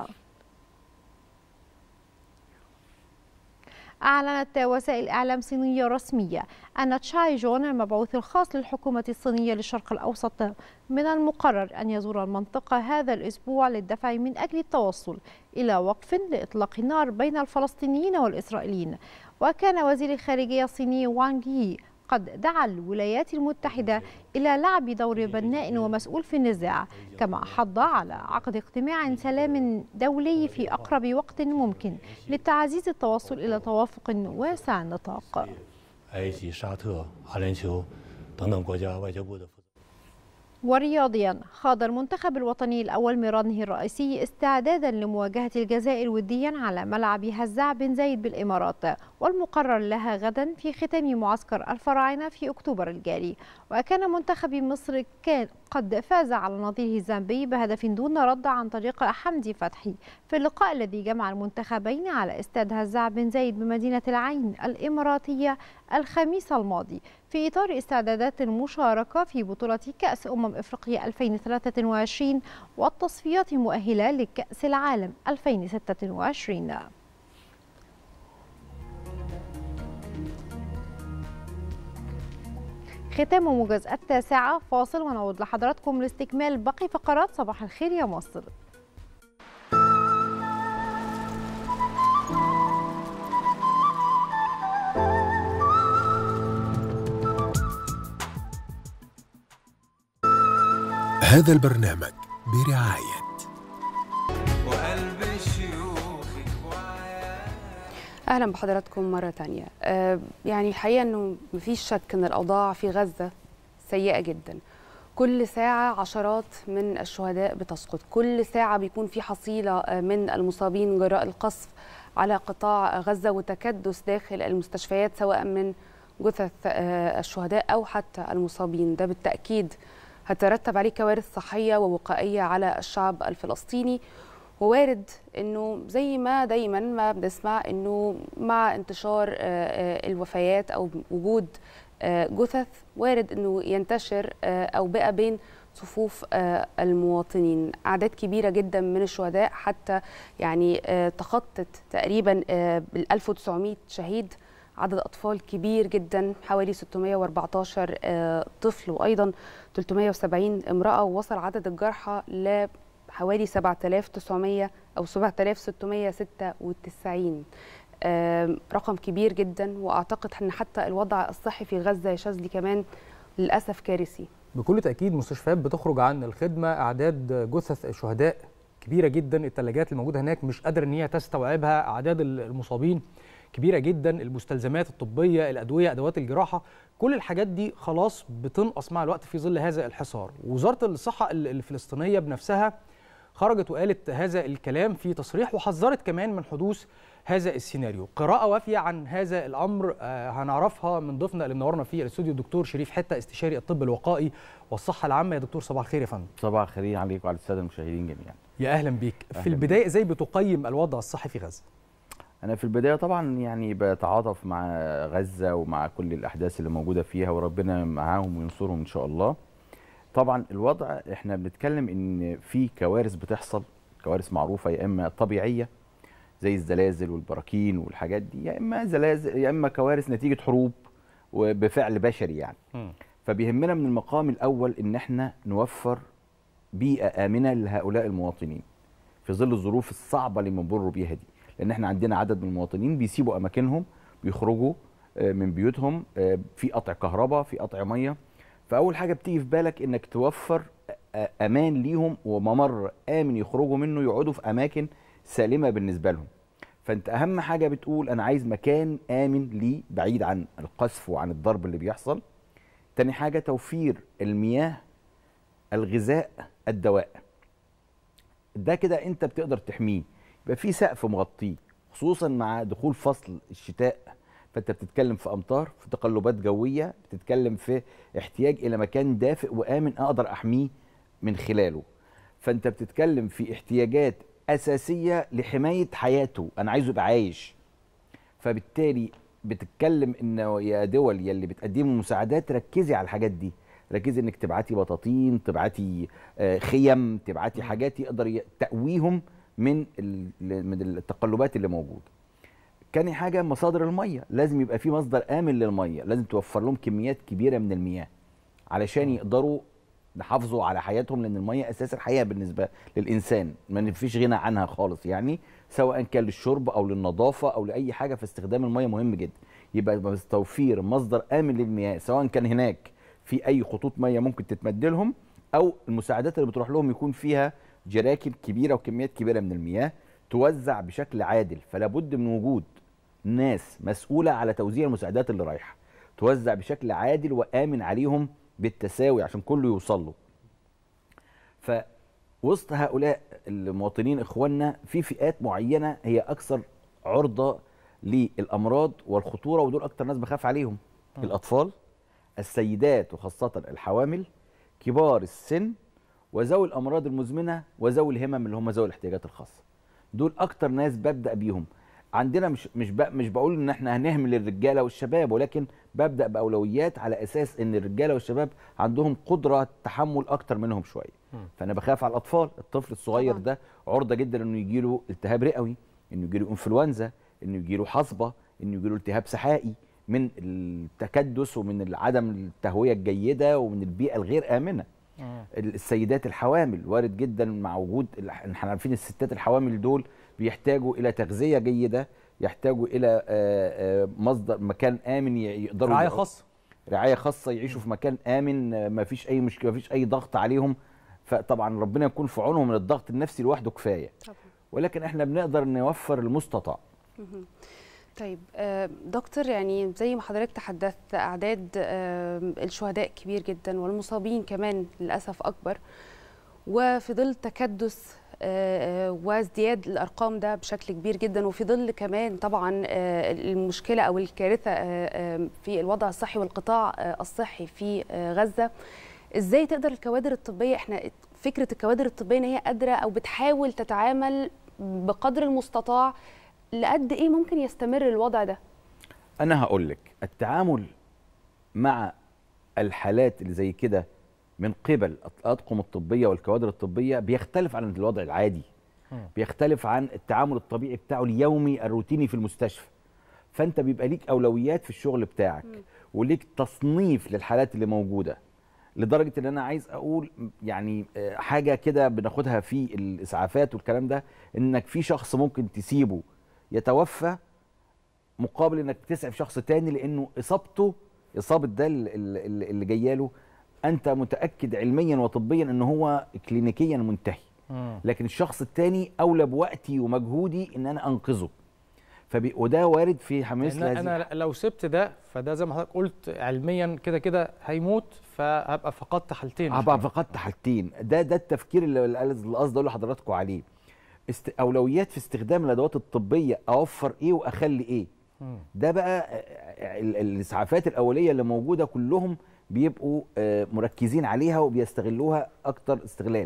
أعلنت وسائل إعلام صينية رسمية أن تشاي جون المبعوث الخاص للحكومة الصينية للشرق الأوسط من المقرر أن يزور المنطقة هذا الأسبوع للدفع من أجل التوصل إلى وقف لإطلاق النار بين الفلسطينيين والإسرائيليين وكان وزير الخارجية الصيني وانغ يي قد دعا الولايات المتحدة إلى لعب دور بناء ومسؤول في النزاع كما حض على عقد اجتماع سلام دولي في أقرب وقت ممكن لتعزيز التوصل إلى توافق واسع النطاق 埃及、沙特、阿联酋等等国家外交部的。 ورياضيا خاض المنتخب الوطني الأول مرانه الرئيسي استعدادا لمواجهة الجزائر وديا على ملعب هزاع بن زايد بالإمارات والمقرر لها غدا في ختام معسكر الفراعنة في أكتوبر الجاري وكان منتخب مصر كان قد فاز على نظيره الزامبي بهدف دون رد عن طريق حمدي فتحي في اللقاء الذي جمع المنتخبين على استاد هزاع بن زايد بمدينة العين الإماراتية الخميس الماضي في إطار استعدادات المشاركة في بطولة كأس أمم إفريقيا 2023 والتصفيات مؤهلة لكأس العالم 2026 ختام موجز التاسعة فاصل ونعود لحضراتكم لاستكمال باقي فقرات صباح الخير يا مصر هذا البرنامج برعاية وقلب الشيوخ اهلا بحضراتكم مره تانية آه يعني الحقيقه انه مفيش شك ان الاوضاع في غزه سيئه جدا كل ساعة عشرات من الشهداء بتسقط كل ساعة بيكون في حصيلة من المصابين جراء القصف على قطاع غزة وتكدس داخل المستشفيات سواء من جثث الشهداء أو حتى المصابين ده بالتأكيد هترتب عليه كوارث صحية ووقائية على الشعب الفلسطيني ووارد انه زي ما دايما ما بنسمع انه مع انتشار الوفيات او وجود جثث وارد انه ينتشر اوبئه بين صفوف المواطنين اعداد كبيره جدا من الشهداء حتى يعني تخطت تقريبا بال 1900 شهيد عدد اطفال كبير جدا حوالي 614 طفل وايضا 370 امراه ووصل عدد الجرحى ل حوالي 7900 او 7696 رقم كبير جدا واعتقد ان حتى الوضع الصحي في غزه يا شاذلي كمان للاسف كارثي بكل تاكيد مستشفيات بتخرج عن الخدمه اعداد جثث الشهداء كبيره جدا الثلاجات الموجوده هناك مش قادره ان هي تستوعبها اعداد المصابين كبيره جدا المستلزمات الطبيه الادويه ادوات الجراحه كل الحاجات دي خلاص بتنقص مع الوقت في ظل هذا الحصار وزاره الصحه الفلسطينيه بنفسها خرجت وقالت هذا الكلام في تصريح وحذرت كمان من حدوث هذا السيناريو قراءة وافية عن هذا الأمر آه هنعرفها من ضيفنا اللي منورنا في الاستوديو الدكتور شريف حتة استشاري الطب الوقائي والصحة العامة يا دكتور صباح الخير يا فندم صباح الخير عليك وعلى السادة المشاهدين جميعا يا اهلا بيك في أهلاً البدايه ازاي بتقيم الوضع الصحي في غزه انا في البدايه طبعا يعني بتعاطف مع غزه ومع كل الاحداث اللي موجوده فيها وربنا معاهم وينصرهم ان شاء الله طبعا الوضع احنا بنتكلم ان في كوارث بتحصل كوارث معروفه يا اما طبيعيه زي الزلازل والبراكين والحاجات دي يا اما زلازل يا اما كوارث نتيجه حروب وبفعل بشري يعني فبيهمنا من المقام الاول ان احنا نوفر بيئه امنه لهؤلاء المواطنين في ظل الظروف الصعبه اللي بنمر بيها دي لان احنا عندنا عدد من المواطنين بيسيبوا اماكنهم بيخرجوا آه، من بيوتهم آه، في قطع كهرباء في قطع ميه فاول حاجه بتيجي في بالك انك توفر آه، امان ليهم وممر امن يخرجوا منه يقعدوا في اماكن سالمه بالنسبه لهم فانت اهم حاجه بتقول انا عايز مكان امن لي بعيد عن القذف وعن الضرب اللي بيحصل تاني حاجه توفير المياه الغذاء الدواء ده كده انت بتقدر تحميه يبقى في سقف مغطيه خصوصا مع دخول فصل الشتاء فانت بتتكلم في امطار في تقلبات جويه بتتكلم في احتياج الى مكان دافئ وامن اقدر احميه من خلاله فانت بتتكلم في احتياجات اساسيه لحمايه حياته انا عايزه يبقى عايش فبالتالي بتتكلم انه يا دول يلي بتقدموا مساعدات ركزي على الحاجات دي ركزي انك تبعتي بطاطين تبعتي آه، خيم تبعتي حاجات يقدر ي- تقويهم من ال- من التقلبات اللي موجوده كان حاجه مصادر الميه لازم يبقى في مصدر امن للميه لازم توفر لهم كميات كبيره من المياه علشان يقدروا يحافظوا على حياتهم لان الميه اساس الحياه بالنسبه للانسان ما فيش غنى عنها خالص يعني سواء كان للشرب او للنظافه او لاي حاجه فاستخدام الميه مهم جدا يبقى بس توفير مصدر امن للمياه سواء كان هناك في اي خطوط ميه ممكن تتمد لهم او المساعدات اللي بتروح لهم يكون فيها جراكن كبيره وكميات كبيره من المياه توزع بشكل عادل فلا بد من وجود ناس مسؤوله على توزيع المساعدات اللي رايحه توزع بشكل عادل وامن عليهم بالتساوي عشان كله يوصل له فوسط هؤلاء المواطنين اخواننا في فئات معينه هي اكثر عرضه للامراض والخطوره ودول اكتر ناس بخاف عليهم الاطفال السيدات وخاصه الحوامل كبار السن وذوي الامراض المزمنه وذوي الهمم اللي هم ذوي الاحتياجات الخاصه دول اكتر ناس ببدا بيهم عندنا مش مش بق- مش بقول ان احنا هنهمل الرجاله والشباب ولكن ببدا باولويات على اساس ان الرجاله والشباب عندهم قدره تحمل اكتر منهم شويه فانا بخاف على الاطفال الطفل الصغير طبعاً. ده عرضه جدا انه يجي له التهاب رئوي انه يجي له انفلونزا انه يجي له حصبه انه يجي له التهاب سحائي من التكدس ومن عدم التهويه الجيده ومن البيئه الغير امنه السيدات الحوامل وارد جدا مع وجود احنا عارفين الستات الحوامل دول بيحتاجوا الى تغذيه جيده يحتاجوا الى آه، آه، مصدر مكان امن ي- يقدروا رعايه يقعدوا- خاصه رعايه خاصه يعيشوا في مكان امن ما فيش اي مشكله ما فيش اي ضغط عليهم فطبعا ربنا يكون في عونهم من الضغط النفسي لوحده كفايه ولكن احنا بنقدر نوفر المستطاع مهم. طيب آه، دكتور يعني زي ما حضرتك تحدثت اعداد آه، الشهداء كبير جدا والمصابين كمان للاسف اكبر وفي ظل تكدس آه، آه، وازدياد الارقام ده بشكل كبير جدا وفي ظل كمان طبعا آه، المشكله او الكارثه آه، آه، في الوضع الصحي والقطاع آه، الصحي في آه، غزه ازاي تقدر الكوادر الطبيه احنا فكره الكوادر الطبيه ان هي قادره او بتحاول تتعامل بقدر المستطاع لقد ايه ممكن يستمر الوضع ده انا هقول لك التعامل مع الحالات اللي زي كده من قبل الاطقم الطبيه والكوادر الطبيه بيختلف عن الوضع العادي بيختلف عن التعامل الطبيعي بتاعه اليومي الروتيني في المستشفى فانت بيبقى ليك اولويات في الشغل بتاعك وليك تصنيف للحالات اللي موجوده لدرجه ان انا عايز اقول يعني آه، حاجه كده بناخدها في الاسعافات والكلام ده انك في شخص ممكن تسيبه يتوفى مقابل انك تسعف شخص تاني لانه اصابته اصابه ده ال- ال- ال- اللي جايه له انت متاكد علميا وطبيا ان هو كلينيكيا منتهي لكن الشخص التاني اولى بوقتي ومجهودي ان انا انقذه فبي وده وارد في حماس لان انا لو سبت ده فده زي ما حضرتك قلت علميا كده كده هيموت فهبقى فقدت حالتين مش هبقى فقدت حالتين ده ده التفكير اللي اللي قصدي اقول لحضراتكم عليه است... اولويات في استخدام الادوات الطبيه اوفر ايه واخلي ايه مم. ده بقى آه، ال- ال- الاسعافات الاوليه اللي موجوده كلهم بيبقوا آه، مركزين عليها وبيستغلوها اكتر استغلال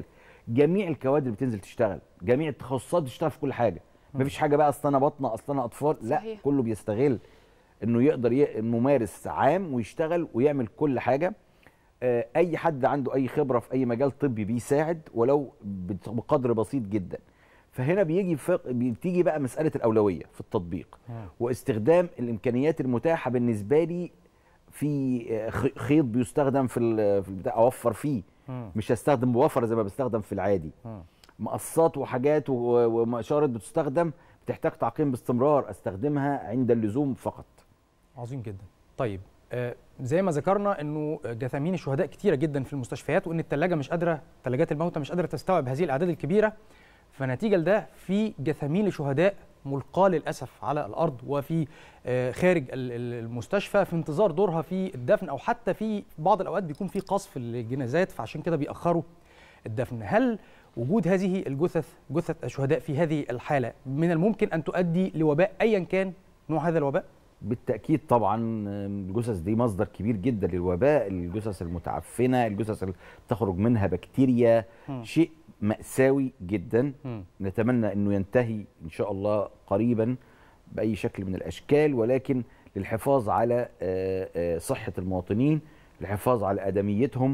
جميع الكوادر بتنزل تشتغل جميع التخصصات بتشتغل في كل حاجه مفيش حاجه بقى اصل انا بطنه اصل انا اطفال لا صحيح. كله بيستغل انه يقدر ي... ممارس عام ويشتغل ويعمل كل حاجه آه، اي حد عنده اي خبره في اي مجال طبي بيساعد ولو بت- بقدر بسيط جدا فهنا بيجي فق... بتيجي بقى مساله الاولويه في التطبيق واستخدام الامكانيات المتاحه بالنسبه لي في آه، خ- خيط بيستخدم في ال- في البتاع اوفر فيه مم. مش هستخدم بوفر زي ما بستخدم في العادي مم. مقصات وحاجات و- ومشارط بتستخدم بتحتاج تعقيم باستمرار استخدمها عند اللزوم فقط عظيم جدا طيب آه، زي ما ذكرنا انه جثامين الشهداء كتيره جدا في المستشفيات وان الثلاجه مش قادره ثلاجات الموتى مش قادره تستوعب هذه الاعداد الكبيره فنتيجه لده في جثامين لشهداء ملقاه للاسف على الارض وفي آه، خارج ال- ال- المستشفى في انتظار دورها في الدفن او حتى في بعض الاوقات بيكون في قصف للجنازات فعشان كده بيأخروا الدفن هل وجود هذه الجثث جثث الشهداء في هذه الحاله من الممكن ان تؤدي لوباء ايا كان نوع هذا الوباء بالتاكيد طبعا الجثث دي مصدر كبير جدا للوباء الجثث المتعفنه الجثث اللي تخرج منها بكتيريا مم. شيء ماساوي جدا مم. نتمنى انه ينتهي ان شاء الله قريبا باي شكل من الاشكال ولكن للحفاظ على آه، آه، صحه المواطنين الحفاظ على ادميتهم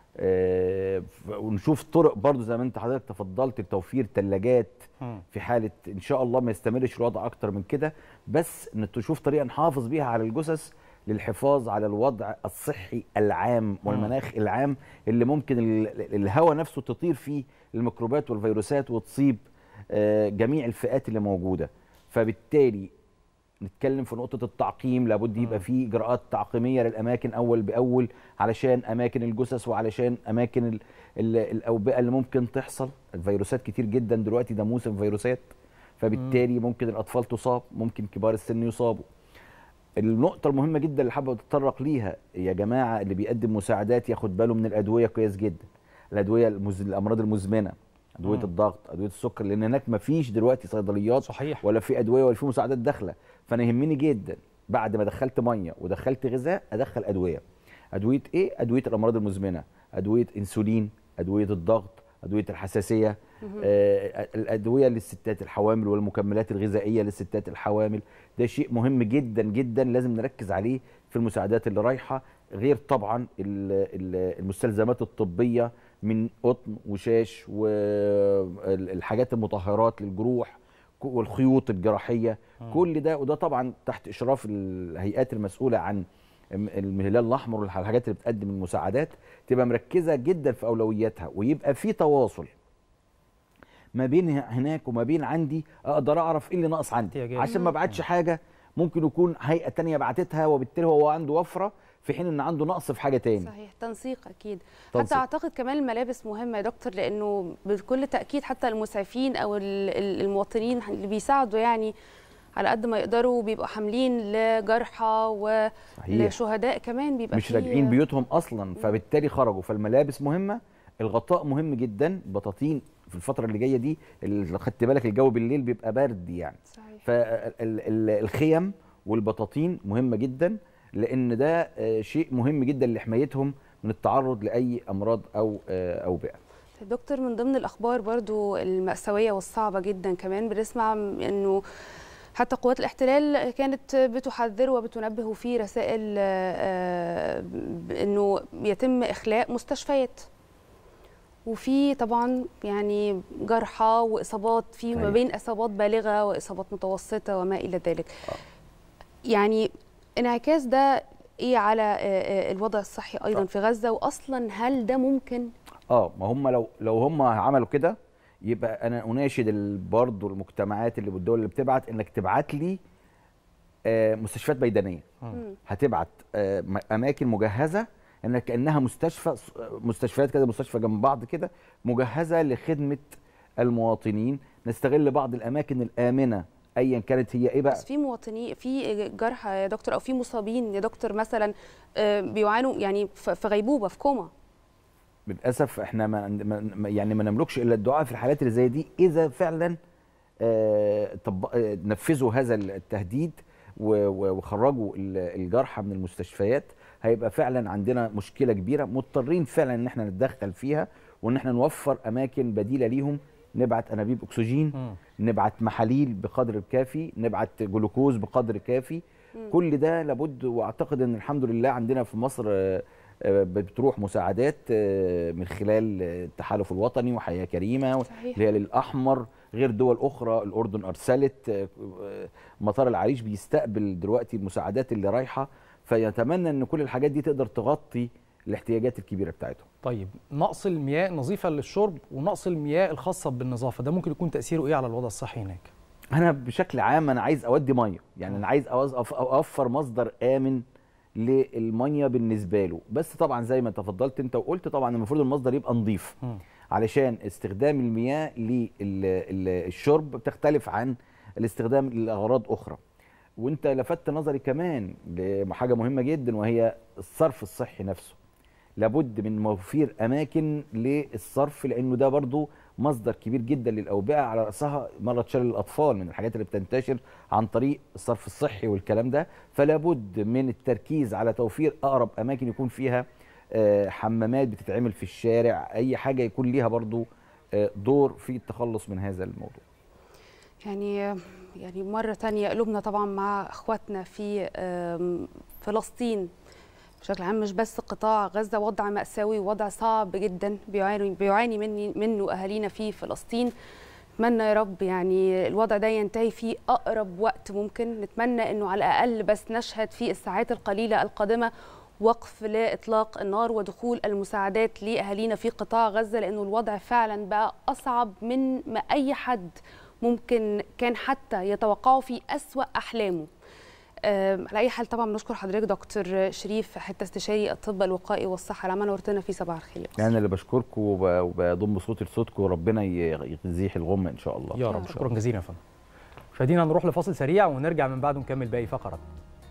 آه، ف- ونشوف طرق برضو زي ما انت حضرتك تفضلت لتوفير ثلاجات مم. في حاله ان شاء الله ما يستمرش الوضع اكتر من كده بس ان تشوف طريقه نحافظ بيها على الجثث للحفاظ على الوضع الصحي العام والمناخ العام اللي ممكن ال- الهواء نفسه تطير فيه الميكروبات والفيروسات وتصيب آه، جميع الفئات اللي موجوده فبالتالي نتكلم في نقطة التعقيم لابد يبقى في إجراءات تعقيمية للأماكن أول بأول علشان أماكن الجثث وعلشان أماكن ال ال الأوبئة اللي ممكن تحصل الفيروسات كتير جدا دلوقتي ده موسم فيروسات فبالتالي ممكن الأطفال تصاب ممكن كبار السن يصابوا النقطة المهمة جدا اللي حابب أتطرق ليها يا جماعة اللي بيقدم مساعدات ياخد باله من الأدوية كويس جدا الأدوية المز... الأمراض المزمنة أدوية مم. الضغط أدوية السكر لأن هناك مفيش دلوقتي صيدليات صحيح ولا في ادويه ولا في مساعدات داخله فانا يهمني جدا بعد ما دخلت ميه ودخلت غذاء ادخل ادويه ادويه ايه ادويه الامراض المزمنه ادويه انسولين ادويه الضغط ادويه الحساسيه مهم. آه الادويه للستات الحوامل والمكملات الغذائيه للستات الحوامل ده شيء مهم جدا جدا لازم نركز عليه في المساعدات اللي رايحه غير طبعا ال- ال- المستلزمات الطبيه من قطن وشاش والحاجات المطهرات للجروح ك- والخيوط الجراحيه مم. كل ده وده طبعا تحت اشراف الهيئات المسؤوله عن م- الهلال الاحمر والحاجات اللي بتقدم المساعدات تبقى مركزه جدا في اولوياتها ويبقى في تواصل ما بين هناك وما بين عندي اقدر اعرف ايه اللي ناقص عندي احتياجات. عشان ما ابعتش حاجه ممكن يكون هيئه تانية بعتتها وبالتالي هو عنده وفره في حين ان عنده نقص في حاجه تاني صحيح تنسيق اكيد تنسيق. حتى اعتقد كمان الملابس مهمه يا دكتور لانه بكل تاكيد حتى المسعفين او ال- ال- المواطنين اللي بيساعدوا يعني على قد ما يقدروا بيبقوا حاملين لجرحى ولشهداء كمان بيبقى مش فيه- راجعين بيوتهم اصلا فبالتالي خرجوا فالملابس مهمه الغطاء مهم جدا البطاطين في الفتره اللي جايه دي اللي خدت بالك الجو بالليل بيبقى برد يعني صحيح. فالخيم والبطاطين مهمه جدا لان ده آه، شيء مهم جدا لحمايتهم من التعرض لاي امراض او آه، اوبئه دكتور من ضمن الاخبار برضو المأساوية والصعبة جدا كمان بنسمع انه حتى قوات الاحتلال كانت بتحذر وبتنبه في رسائل آه، انه يتم اخلاء مستشفيات وفي طبعا يعني جرحى واصابات في ما أيوة. بين اصابات بالغه واصابات متوسطه وما الى ذلك يعني انعكاس ده ايه على آه، آه، الوضع الصحي ايضا في غزه واصلا هل ده ممكن اه ما هم لو لو هم عملوا كده يبقى انا اناشد ال- برضه المجتمعات اللي والدول اللي بتبعت انك تبعت لي آه، مستشفيات ميدانيه مم. هتبعت آه، م- اماكن مجهزه انك كانها مستشفى مستشفيات كده مستشفى جنب بعض كده مجهزه لخدمه المواطنين نستغل بعض الاماكن الامنه ايا كانت هي ايه بقى بس في مواطنين في جرحى يا دكتور او في مصابين يا دكتور مثلا آه، بيعانوا يعني ف- في غيبوبه في كوما للاسف احنا ما ما- ما- يعني ما نملكش الا الدعاء في الحالات اللي زي دي اذا فعلا آه، طب آه، نفذوا هذا التهديد و- و- وخرجوا ال- الجرحى من المستشفيات هيبقى فعلا عندنا مشكله كبيره مضطرين فعلا ان احنا نتدخل فيها وان احنا نوفر اماكن بديله ليهم نبعت انابيب اكسجين نبعت محاليل بقدر الكافي نبعت جلوكوز بقدر كافي كل ده لابد واعتقد ان الحمد لله عندنا في مصر آه، آه، بتروح مساعدات آه، من خلال التحالف الوطني وحياه كريمه صحيح. الهلال الاحمر غير دول اخرى الاردن ارسلت آه، آه، مطار العريش بيستقبل دلوقتي المساعدات اللي رايحه فيتمنى ان كل الحاجات دي تقدر تغطي الاحتياجات الكبيره بتاعتهم طيب نقص المياه النظيفه للشرب ونقص المياه الخاصه بالنظافه ده ممكن يكون تاثيره ايه على الوضع الصحي هناك انا بشكل عام انا عايز اودي ميه يعني انا عايز أوز- أف- اوفر مصدر امن للميه بالنسبه له بس طبعا زي ما تفضلت انت وقلت طبعا المفروض المصدر يبقى نظيف علشان استخدام المياه للشرب بتختلف عن الاستخدام لاغراض اخرى وانت لفتت نظري كمان لحاجه مهمه جدا وهي الصرف الصحي نفسه لابد من توفير اماكن للصرف لانه ده برضو مصدر كبير جدا للاوبئه على راسها مرض شلل الاطفال من الحاجات اللي بتنتشر عن طريق الصرف الصحي والكلام ده فلا بد من التركيز على توفير اقرب اماكن يكون فيها آه، حمامات بتتعمل في الشارع اي حاجه يكون ليها برضو آه، دور في التخلص من هذا الموضوع يعني يعني مرة تانية قلوبنا طبعا مع اخواتنا في آم، فلسطين بشكل عام مش بس قطاع غزة وضع مأساوي ووضع صعب جدا بيعاني بيعاني مني منه أهالينا في فلسطين نتمنى يا رب يعني الوضع ده ينتهي في أقرب وقت ممكن نتمنى أنه على الأقل بس نشهد في الساعات القليلة القادمة وقف لإطلاق النار ودخول المساعدات لأهالينا في قطاع غزة لأنه الوضع فعلا بقى أصعب من ما أي حد ممكن كان حتى يتوقعه في أسوأ أحلامه آم، على اي حال طبعا بنشكر حضرتك دكتور شريف حته استشاري الطب الوقائي والصحه العامه نورتنا في صباح الخير انا اللي بشكركم وب- وبضم صوتي لصوتكم وربنا ي- يزيح الغمه ان شاء الله يا رب شكرا جزيلا يا فندم مشاهدينا نروح لفاصل سريع ونرجع من بعده نكمل باقي فقرات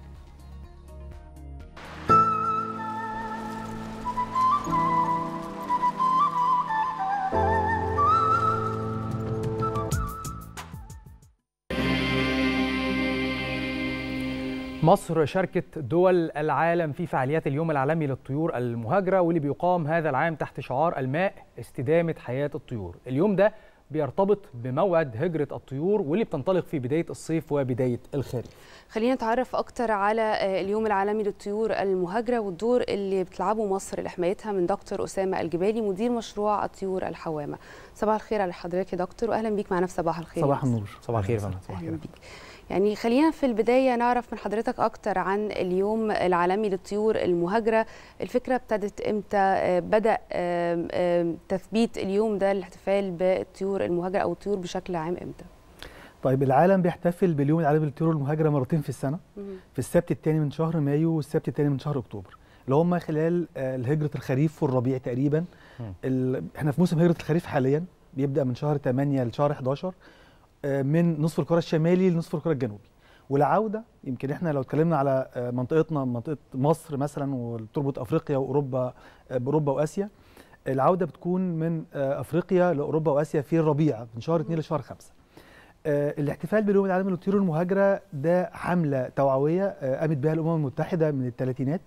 مصر شاركت دول العالم في فعاليات اليوم العالمي للطيور المهاجرة واللي بيقام هذا العام تحت شعار الماء استدامة حياة الطيور اليوم ده بيرتبط بموعد هجرة الطيور واللي بتنطلق في بداية الصيف وبداية الخريف خلينا نتعرف اكتر على آه، اليوم العالمي للطيور المهاجره والدور اللي بتلعبه مصر لحمايتها من دكتور اسامه الجبالي مدير مشروع الطيور الحوامه صباح الخير على حضرتك يا دكتور واهلا بيك معنا في صباح الخير صباح يا مصر. النور صباح الخير يا فندم صباح أهلاً الخير بيك. يعني خلينا في البداية نعرف من حضرتك أكتر عن اليوم العالمي للطيور المهاجرة الفكرة ابتدت إمتى آه، بدأ آم، آم، تثبيت اليوم ده الاحتفال بالطيور المهاجرة أو الطيور بشكل عام إمتى؟ طيب العالم بيحتفل باليوم العالمي للطيور المهاجره مرتين في السنه مم. في السبت الثاني من شهر مايو والسبت الثاني من شهر اكتوبر اللي هم خلال آه، هجره الخريف والربيع تقريبا ال... احنا في موسم هجره الخريف حاليا بيبدا من شهر 8 لشهر 11 آه، من نصف الكره الشمالي لنصف الكره الجنوبي والعوده يمكن احنا لو اتكلمنا على آه، منطقتنا منطقه مصر مثلا وتربط افريقيا واوروبا آه، باوروبا واسيا العوده بتكون من آه، افريقيا لاوروبا واسيا في الربيع من شهر 2 لشهر 5 آه، الاحتفال باليوم العالمي للطيور المهاجره ده حمله توعويه آه، قامت بها الامم المتحده من الثلاثينات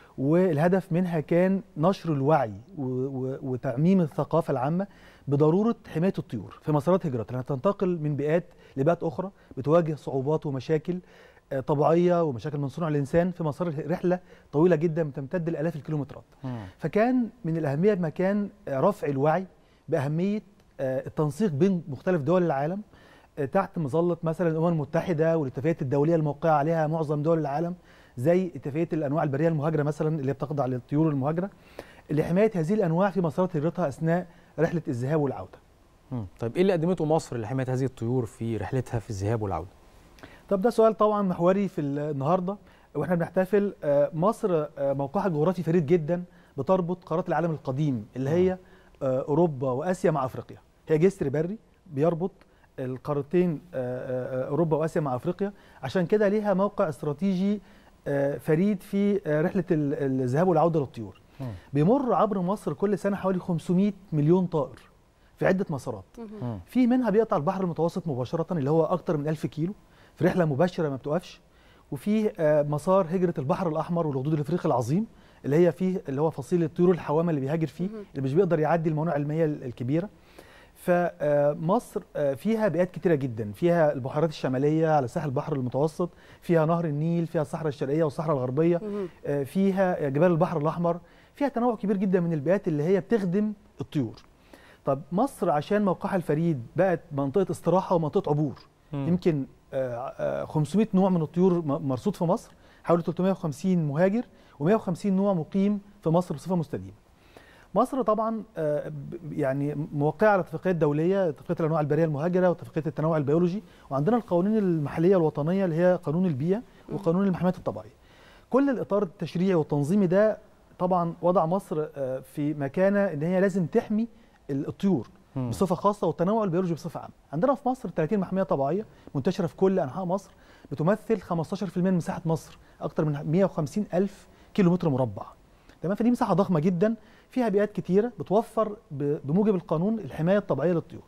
والهدف منها كان نشر الوعي و- و- وتعميم الثقافه العامه بضروره حمايه الطيور في مسارات هجرتها لانها تنتقل من بيئات لبيئات اخرى بتواجه صعوبات ومشاكل آه، طبيعيه ومشاكل من صنع الانسان في مسار رحله طويله جدا بتمتد لالاف الكيلومترات فكان من الاهميه بمكان آه، رفع الوعي باهميه آه، التنسيق بين مختلف دول العالم آه، تحت مظله مثلا الامم المتحده والاتفاقيات الدوليه الموقعه عليها معظم دول العالم زي اتفاقيه الانواع البريه المهاجره مثلا اللي بتخضع للطيور المهاجره لحمايه هذه الانواع في مسارات هجرتها اثناء رحله الذهاب والعوده. مم. طيب ايه اللي قدمته مصر لحمايه هذه الطيور في رحلتها في الذهاب والعوده؟ طب ده سؤال طبعا محوري في النهارده واحنا بنحتفل آه، مصر آه، موقعها الجغرافي فريد جدا بتربط قارات العالم القديم اللي هي آه، اوروبا واسيا مع افريقيا هي جسر بري بيربط القارتين آه، آه، اوروبا واسيا مع افريقيا عشان كده ليها موقع استراتيجي آه، فريد في آه، رحله ال- الذهاب والعوده للطيور بيمر عبر مصر كل سنه حوالي 500 مليون طائر في عده مسارات في منها بيقطع البحر المتوسط مباشره اللي هو اكتر من 1000 كيلو في رحله مباشره ما بتوقفش وفي آه، مسار هجره البحر الاحمر والغدود الافريقي العظيم اللي هي فيه اللي هو فصيل الطيور الحوامه اللي بيهاجر فيه اللي مش بيقدر يعدي الموانئ المائيه الكبيره فمصر فيها بيئات كتيرة جدا فيها البحيرات الشمالية على ساحل البحر المتوسط فيها نهر النيل فيها الصحراء الشرقية والصحراء الغربية آه، فيها جبال البحر الأحمر فيها تنوع كبير جدا من البيئات اللي هي بتخدم الطيور طب مصر عشان موقعها الفريد بقت منطقة استراحة ومنطقة عبور مم. يمكن آه، آه، 500 نوع من الطيور م- مرصود في مصر حوالي 350 مهاجر و150 نوع مقيم في مصر بصفة مستديمة مصر طبعا آه، ب- يعني موقعه على اتفاقيات دوليه اتفاقيه الانواع البريه المهاجره واتفاقيه التنوع البيولوجي وعندنا القوانين المحليه الوطنيه اللي هي قانون البيئه وقانون المحميات الطبيعيه كل الاطار التشريعي والتنظيمي ده طبعا وضع مصر آه، في مكانه ان هي لازم تحمي ال- الطيور مم. بصفه خاصه والتنوع البيولوجي بصفه عامه عندنا في مصر 30 محميه طبيعيه منتشره في كل انحاء مصر بتمثل 15% من مساحه مصر اكثر من 150 الف كيلومتر مربع تمام فدي مساحه ضخمه جدا فيها بيئات كتيره بتوفر ب- بموجب القانون الحمايه الطبيعيه للطيور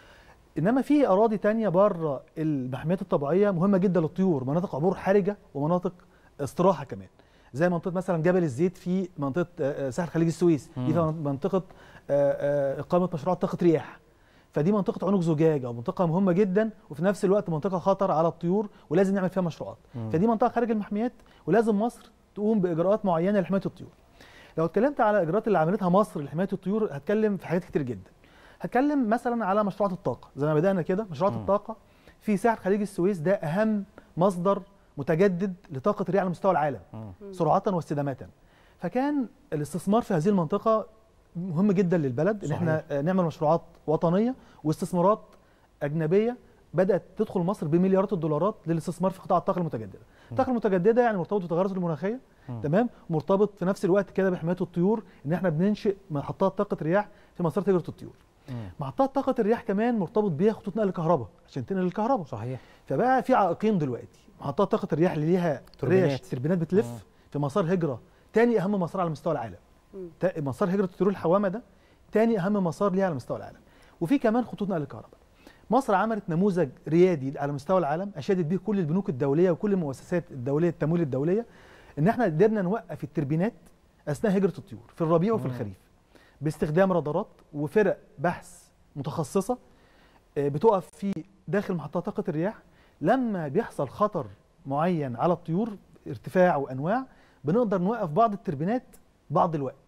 انما في اراضي تانية بره المحميات الطبيعيه مهمه جدا للطيور مناطق عبور حرجه ومناطق استراحه كمان زي منطقه مثلا جبل الزيت في منطقه آه، آه، ساحل خليج السويس دي مم. منطقه آه، آه، اقامه مشروعات طاقه رياح فدي منطقه عنق زجاجه ومنطقه مهمه جدا وفي نفس الوقت منطقه خطر على الطيور ولازم نعمل فيها مشروعات مم. فدي منطقه خارج المحميات ولازم مصر تقوم باجراءات معينه لحمايه الطيور لو اتكلمت على الاجراءات اللي عملتها مصر لحمايه الطيور هتكلم في حاجات كتير جدا هتكلم مثلا على مشروعات الطاقه زي ما بدانا كده مشروعات مم. الطاقه في ساحل خليج السويس ده اهم مصدر متجدد لطاقه الرياح على مستوى العالم سرعه واستدامه فكان الاستثمار في هذه المنطقه مهم جدا للبلد ان احنا آه، نعمل مشروعات وطنيه واستثمارات اجنبيه بدات تدخل مصر بمليارات الدولارات للاستثمار في قطاع الطاقه المتجدده الطاقه المتجدده يعني مرتبط بالتغيرات المناخيه مم. تمام مرتبط في نفس الوقت كده بحمايه الطيور ان احنا بننشئ محطات طاقه رياح في مسار هجره الطيور محطات طاقه الرياح كمان مرتبط بيها خطوط نقل الكهرباء عشان تنقل الكهرباء صحيح فبقى في عائقين دلوقتي محطات طاقه الرياح اللي ليها توربينات. ريش تربينات بتلف مم. في مسار هجره تاني اهم مسار على مستوى العالم تا- مسار هجره الطيور الحوامه ده تاني اهم مسار ليه على مستوى العالم وفي كمان خطوط نقل الكهرباء مصر عملت نموذج ريادي على مستوى العالم اشادت به كل البنوك الدوليه وكل المؤسسات الدوليه التمويل الدوليه ان احنا قدرنا نوقف التربينات اثناء هجره الطيور في الربيع وفي مم. الخريف باستخدام رادارات وفرق بحث متخصصه آه، بتقف في داخل محطات طاقه الرياح لما بيحصل خطر معين على الطيور ارتفاع وانواع بنقدر نوقف بعض التربينات بعض الوقت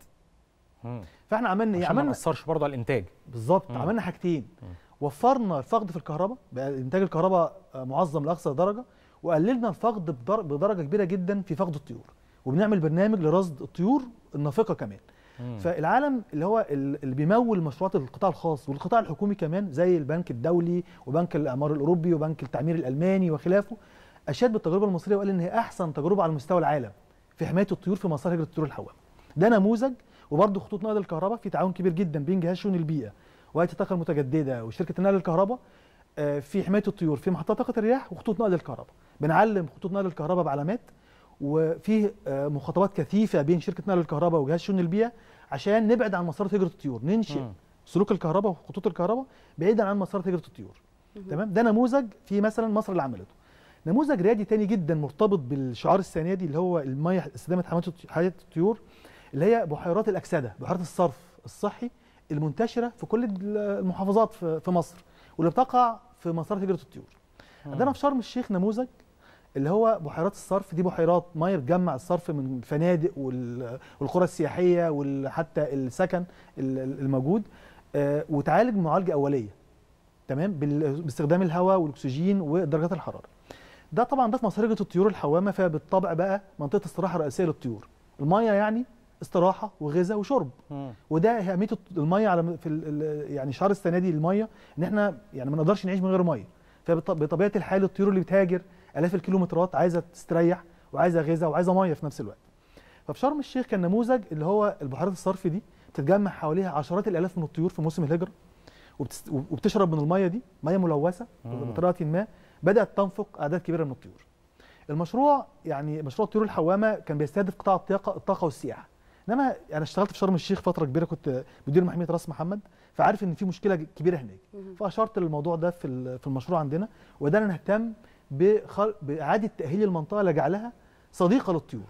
مم. فاحنا عملنا ايه عشان ما عملنا نأثرش برضه على الانتاج بالظبط مم. عملنا حاجتين وفرنا الفقد في الكهرباء بقى انتاج الكهرباء آه، معظم لاقصى درجه وقللنا الفقد بدر- بدرجه كبيره جدا في فقد الطيور وبنعمل برنامج لرصد الطيور النافقه كمان مم. فالعالم اللي هو ال- اللي بيمول مشروعات القطاع الخاص والقطاع الحكومي كمان زي البنك الدولي وبنك الاعمار الاوروبي وبنك التعمير الالماني وخلافه اشاد بالتجربه المصريه وقال ان هي احسن تجربه على مستوى العالم في حمايه الطيور في مسار هجره الطيور الحوامه ده نموذج وبرضه خطوط نقل الكهرباء في تعاون كبير جدا بين جهاز شؤون البيئه وهيئه الطاقه المتجدده وشركه نقل الكهرباء آه، في حمايه الطيور في محطات طاقه الرياح وخطوط نقل الكهرباء بنعلم خطوط نقل الكهرباء بعلامات وفي آه، مخاطبات كثيفه بين شركه نقل الكهرباء وجهاز شؤون البيئه عشان نبعد عن مسارات هجره الطيور ننشئ مم. سلوك الكهرباء وخطوط الكهرباء بعيدا عن مسارات هجره الطيور تمام ده نموذج في مثلا مصر اللي عملته نموذج ريادي تاني جدا مرتبط بالشعار السنه دي اللي هو الميه استدامه حمايه الطي- حياه الطيور اللي هي بحيرات الاكسده بحيرات الصرف الصحي المنتشره في كل المحافظات في في مصر واللي بتقع في مسار هجره الطيور عندنا في شرم الشيخ نموذج اللي هو بحيرات الصرف دي بحيرات ميه بتجمع الصرف من الفنادق وال- والقرى السياحيه وحتى السكن ال- ال- الموجود آه، وتعالج معالجه اوليه تمام بال- باستخدام الهواء والاكسجين ودرجات الحراره ده طبعا ده في مسار هجره الطيور الحوامه فبالطبع بقى منطقه استراحه رئيسيه للطيور الميه يعني استراحه وغذاء وشرب مم. وده اهميه الط- الميه على في ال- ال- يعني شهر السنه دي الميه ان احنا يعني ما نقدرش نعيش من غير ميه فبطبيعه الحال الطيور اللي بتهاجر الاف الكيلومترات عايزه تستريح وعايزه غذاء وعايزه ميه في نفس الوقت ففي شرم الشيخ كان نموذج اللي هو البحيرات الصرف دي بتتجمع حواليها عشرات الالاف من الطيور في موسم الهجره وبتست... وبتشرب من الميه دي ميه ملوثه مم. بطريقه ما بدات تنفق اعداد كبيره من الطيور المشروع يعني مشروع الطيور الحوامه كان بيستهدف قطاع الطاقه الطاقه والسياحه انما انا اشتغلت في شرم الشيخ فتره كبيره كنت مدير محميه راس محمد فعارف ان في مشكله كبيره هناك فاشرت للموضوع ده في ال- في المشروع عندنا وده نهتم بخل... باعاده تاهيل المنطقه لجعلها صديقه للطيور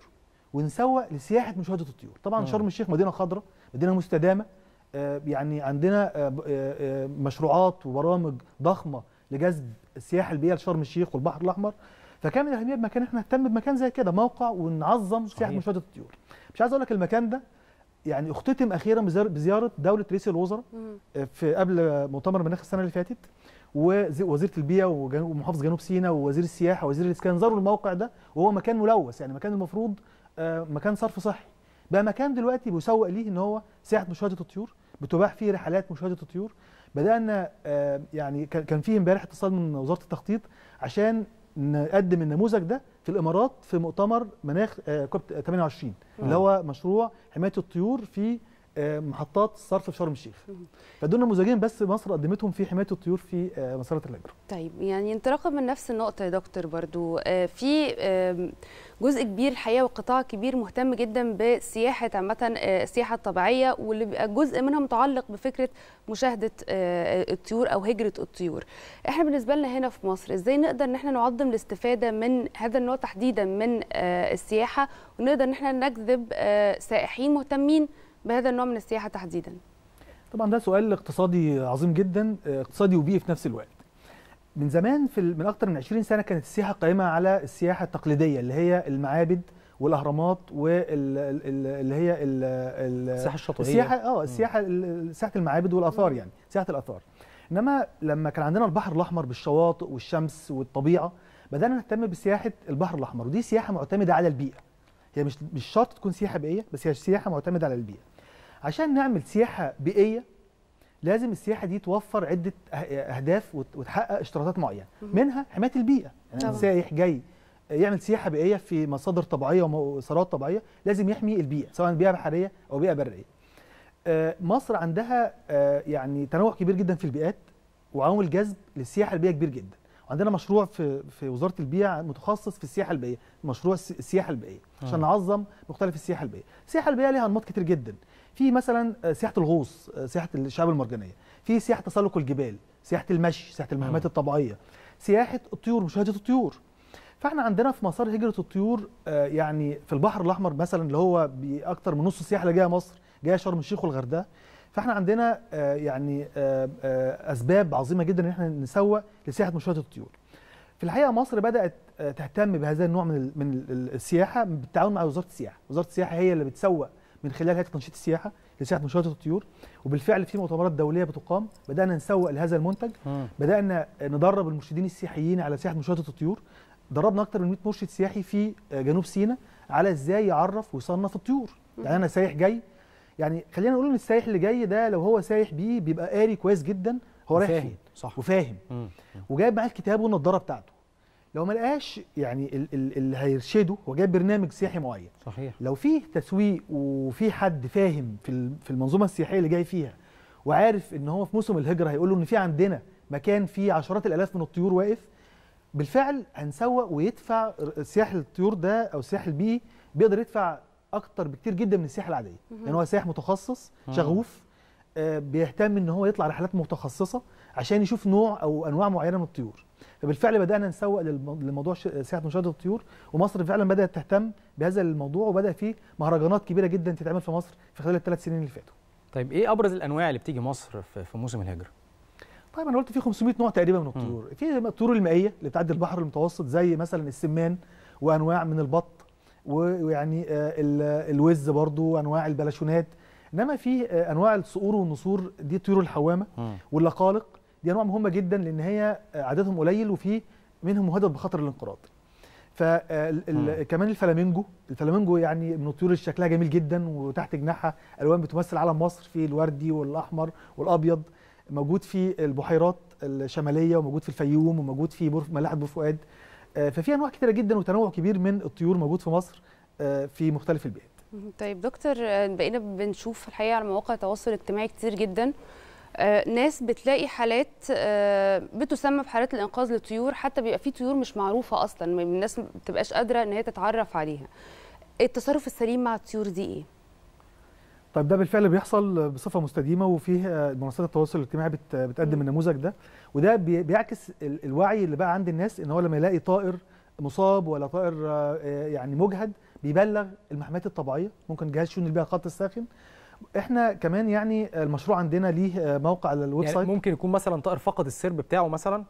ونسوق لسياحه مشاهده الطيور طبعا مم. شرم الشيخ مدينه خضراء مدينه مستدامه آه، يعني عندنا آه، ب- آه، آه، مشروعات وبرامج ضخمه لجذب السياحه البيئيه لشرم الشيخ والبحر الاحمر فكان من الاهميه بمكان احنا نهتم بمكان زي كده موقع ونعظم سياحه صحيح. مشاهده الطيور مش عايز اقول لك المكان ده يعني اختتم اخيرا بزيار- بزياره دوله رئيس الوزراء آه، في قبل مؤتمر المناخ السنه اللي فاتت وزي- وزيره البيئه وجنوب- ومحافظ جنوب سيناء ووزير السياحه ووزير الاسكان زاروا الموقع ده وهو مكان ملوث يعني مكان المفروض آه، مكان صرف صحي بقى مكان دلوقتي بيسوق ليه ان هو سياحه مشاهده الطيور بتباح فيه رحلات مشاهده الطيور بدانا آه، يعني كان كان فيه امبارح اتصال من وزاره التخطيط عشان نقدم النموذج ده في الامارات في مؤتمر مناخ آه، كوب 28 اللي هو مشروع حمايه الطيور في آه، محطات الصرف في شرم الشيخ فدول نموذجين بس مصر قدمتهم في حمايه الطيور في آه، مسيره الهجره طيب يعني انطلاقا من نفس النقطة يا دكتور برضو آه، في آم، جزء كبير الحقيقة وقطاع كبير مهتم جدا بسياحة عامة آه، السياحة الطبيعية واللي بيبقى جزء منها متعلق بفكرة مشاهدة آه، الطيور أو هجرة الطيور احنا بالنسبة لنا هنا في مصر ازاي نقدر ان احنا نعظم الاستفادة من هذا النوع تحديدا من آه، السياحة ونقدر ان احنا نجذب آه، سائحين مهتمين بهذا النوع من السياحة تحديدا طبعا ده سؤال اقتصادي عظيم جدا آه، اقتصادي وبيئي في نفس الوقت من زمان في ال- من اكتر من 20 سنه كانت السياحه قائمه على السياحه التقليديه اللي هي المعابد والاهرامات واللي هي ال- ال- السياحة الشاطئية. السياحه اه السياحه ال- سياحه المعابد والاثار يعني سياحه الاثار انما لما كان عندنا البحر الاحمر بالشواطئ والشمس والطبيعه بدانا نهتم بسياحه البحر الاحمر ودي سياحه معتمده على البيئه هي مش مش شرط تكون سياحه بيئيه بس هي سياحه معتمده على البيئه عشان نعمل سياحه بيئيه لازم السياحه دي توفر عده أه- اهداف وت- وتحقق اشتراطات معينه منها حمايه البيئه يعني طبعاً. السائح جاي يعمل سياحه بيئيه في مصادر طبيعيه وثروات طبيعيه لازم يحمي البيئه سواء بيئه بحريه او بيئه بريه آه، مصر عندها آه، يعني تنوع كبير جدا في البيئات وعوامل جذب للسياحه البيئيه كبير جدا وعندنا مشروع في في وزاره البيئه متخصص في السياحه البيئيه مشروع الس- السياحه البيئيه عشان مم. نعظم مختلف السياحه البيئيه السياحه البيئيه ليها انماط كتير جدا في مثلا آه، سياحه الغوص آه، سياحه الشعاب المرجانيه في سياحه تسلق الجبال سياحه المشي سياحه المهمات الطبيعيه سياحه الطيور مشاهده الطيور فاحنا عندنا في مسار هجره الطيور آه، يعني في البحر الاحمر مثلا اللي هو باكثر من نص السياحه اللي جايه مصر جايه شرم الشيخ والغردقه فاحنا عندنا آه، يعني آه، آه، اسباب عظيمه جدا ان احنا نسوق لسياحه مشاهده الطيور في الحقيقه مصر بدات آه، تهتم بهذا النوع من ال- من ال- السياحه بالتعاون مع وزاره السياحه وزاره السياحه هي اللي بتسوق من خلال هيئه تنشيط السياحه لسياحه مشاهده الطيور وبالفعل في مؤتمرات دوليه بتقام بدانا نسوق لهذا المنتج بدانا ندرب المرشدين السياحيين على سياحه مشاهده الطيور دربنا اكتر من 100 مرشد سياحي في آه، جنوب سيناء على ازاي يعرف ويصنف الطيور يعني انا سايح جاي يعني خلينا نقول ان السايح اللي جاي ده لو هو سايح بيه بيبقى قاري كويس جدا هو رايح وفاهم، فين صح. وفاهم مم. وجايب معاه الكتاب والنضاره بتاعته لو ما لقاش يعني ال- ال- اللي هيرشده هو جايب برنامج سياحي معين صحيح لو في تسويق وفي حد فاهم في ال- في المنظومه السياحيه اللي جاي فيها وعارف ان هو في موسم الهجره هيقول له ان في عندنا مكان فيه عشرات الالاف من الطيور واقف بالفعل هنسوق ويدفع سياح الطيور ده او السياح البيئي بيقدر يدفع اكتر بكتير جدا من السياحه العاديه مهم. يعني هو سائح متخصص مم. شغوف آه، بيهتم ان هو يطلع رحلات متخصصه عشان يشوف نوع او انواع معينه من الطيور فبالفعل بدانا نسوق للم- لموضوع ش- سياحه مشاهده الطيور ومصر فعلا بدات تهتم بهذا الموضوع وبدا في مهرجانات كبيره جدا تتعمل في مصر في خلال الثلاث سنين اللي فاتوا طيب ايه ابرز الانواع اللي بتيجي مصر في, في موسم الهجره طيب انا قلت في 500 نوع تقريبا من الطيور في الطيور المائيه اللي بتعدي البحر المتوسط زي مثلا السمان وانواع من البط و- ويعني آه، ال- الوز برضو انواع البلاشونات انما في آه، انواع الصقور والنسور دي الطيور الحوامه واللقالق دي انواع مهمه جدا لان هي آه، عددهم قليل وفي منهم مهدد بخطر الانقراض فكمان الفلامينجو الفلامينجو يعني من الطيور اللي شكلها جميل جدا وتحت جناحها الوان بتمثل علم مصر في الوردي والاحمر والابيض موجود في البحيرات الشماليه وموجود في الفيوم وموجود في بور ملاحه بور فؤاد آه، ففي انواع كتيره جدا وتنوع كبير من الطيور موجود في مصر آه، في مختلف البيئات مهم. طيب دكتور آه، بقينا بنشوف الحقيقه على مواقع التواصل الاجتماعي كتير جدا آه، ناس بتلاقي حالات آه، بتسمى بحالات الانقاذ للطيور حتى بيبقى في طيور مش معروفه اصلا م- الناس ما بتبقاش قادره ان هي تتعرف عليها التصرف السليم مع الطيور دي ايه طيب ده بالفعل بيحصل بصفه مستديمه وفيه آه، منصات التواصل الاجتماعي بت- بتقدم النموذج ده وده بي- بيعكس ال- الوعي اللي بقى عند الناس ان هو لما يلاقي طائر مصاب ولا طائر آه، آه، يعني مجهد بيبلغ المحميات الطبيعيه ممكن جهاز شؤون البيئه الخط الساخن احنا كمان يعني المشروع عندنا ليه موقع على الويب يعني سايت ممكن يكون مثلا طائر فقد السرب بتاعه مثلا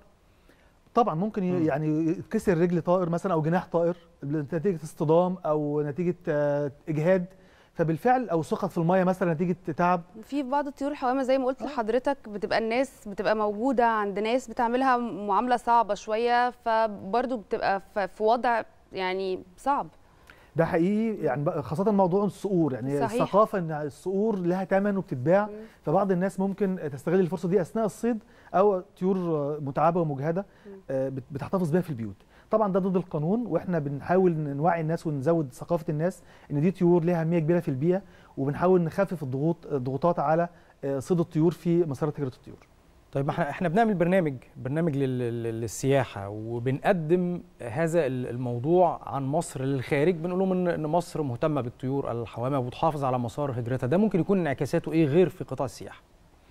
طبعا ممكن ي- يعني يتكسر رجل طائر مثلا او جناح طائر نتيجه اصطدام او نتيجه آه، اجهاد فبالفعل او سقط في الميه مثلا نتيجه تعب في بعض الطيور الحوامه زي ما قلت لحضرتك بتبقى الناس بتبقى موجوده عند ناس بتعملها معامله صعبه شويه فبرضه بتبقى ف- في وضع يعني صعب ده حقيقي يعني بقى خاصة موضوع الصقور يعني صحيح. الثقافة ان الصقور لها ثمن وبتتباع فبعض الناس ممكن تستغل الفرصة دي اثناء الصيد او طيور متعبة ومجهدة آه، بت- بتحتفظ بيها في البيوت طبعا ده ضد القانون واحنا بنحاول نوعي الناس ونزود ثقافة الناس ان دي طيور ليها اهمية كبيرة في البيئة وبنحاول نخفف الضغوط الضغوطات على آه، صيد الطيور في مسارات هجرة الطيور طيب ما احنا احنا بنعمل برنامج برنامج لل- لل- للسياحه وبنقدم هذا ال- الموضوع عن مصر للخارج بنقول لهم ان إن مصر مهتمه بالطيور الحوامه وبتحافظ على مسار هجرتها ده ممكن يكون انعكاساته ايه غير في قطاع السياحه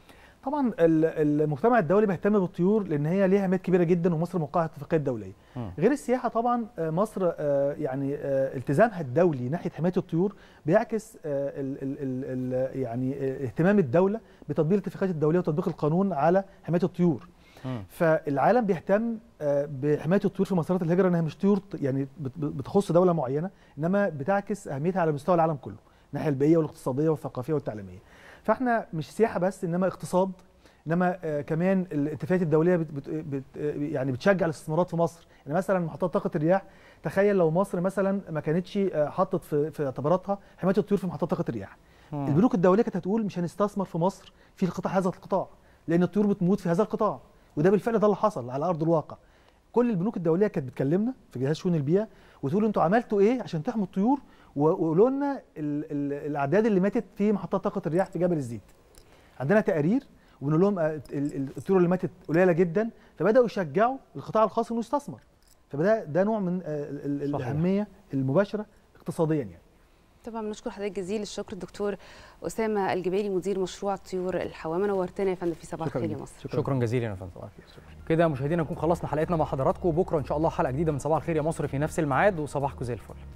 طبعا ال- المجتمع الدولي بيهتم بالطيور لان هي ليها اهميات كبيره جدا ومصر موقعها اتفاقيات دوليه مم. غير السياحه طبعا آه، مصر آه، يعني آه، التزامها الدولي ناحيه حمايه الطيور بيعكس آه، ال ال ال ال يعني آه، اهتمام الدوله بتطبيق الاتفاقيات الدوليه وتطبيق القانون على حمايه الطيور فالعالم بيهتم آه، بحمايه الطيور في مسارات الهجره انها مش طيور ت- يعني بت- بت- بتخص دوله معينه انما بتعكس اهميتها على مستوى العالم كله الناحيه البيئيه والاقتصاديه والثقافيه والتعليميه فاحنا مش سياحه بس انما اقتصاد انما آه، كمان الاتفاقيات الدوليه بت بت بت آه، يعني بتشجع الاستثمارات في مصر يعني مثلا محطات طاقه الرياح تخيل لو مصر مثلا ما كانتش آه، حطت في في اعتباراتها حمايه الطيور في محطات طاقه الرياح مم. البنوك الدوليه كانت هتقول مش هنستثمر في مصر في القطاع هذا القطاع لان الطيور بتموت في هذا القطاع وده بالفعل ده اللي حصل على ارض الواقع كل البنوك الدوليه كانت بتكلمنا في جهاز شؤون البيئه وتقول انتوا عملتوا ايه عشان تحموا الطيور وقولوا لنا ال- ال- الاعداد اللي ماتت في محطات طاقه الرياح في جبل الزيت عندنا تقارير وبنقول لهم آه، ال- ال- الطيور اللي ماتت قليله جدا فبداوا يشجعوا القطاع الخاص انه يستثمر فبدا ده نوع من آه، ال- ال- صحيح. الاهميه المباشره اقتصاديا يعني طبعا بنشكر حضرتك جزيل الشكر الدكتور اسامه الجبالي مدير مشروع طيور الحوامه نورتنا يا فندم في صباح الخير يا مصر شكرا جزيلا يا فندم كده مشاهدينا نكون خلصنا حلقتنا مع حضراتكم وبكره ان شاء الله حلقه جديده من صباح الخير يا مصر في نفس الميعاد وصباحكم زي الفل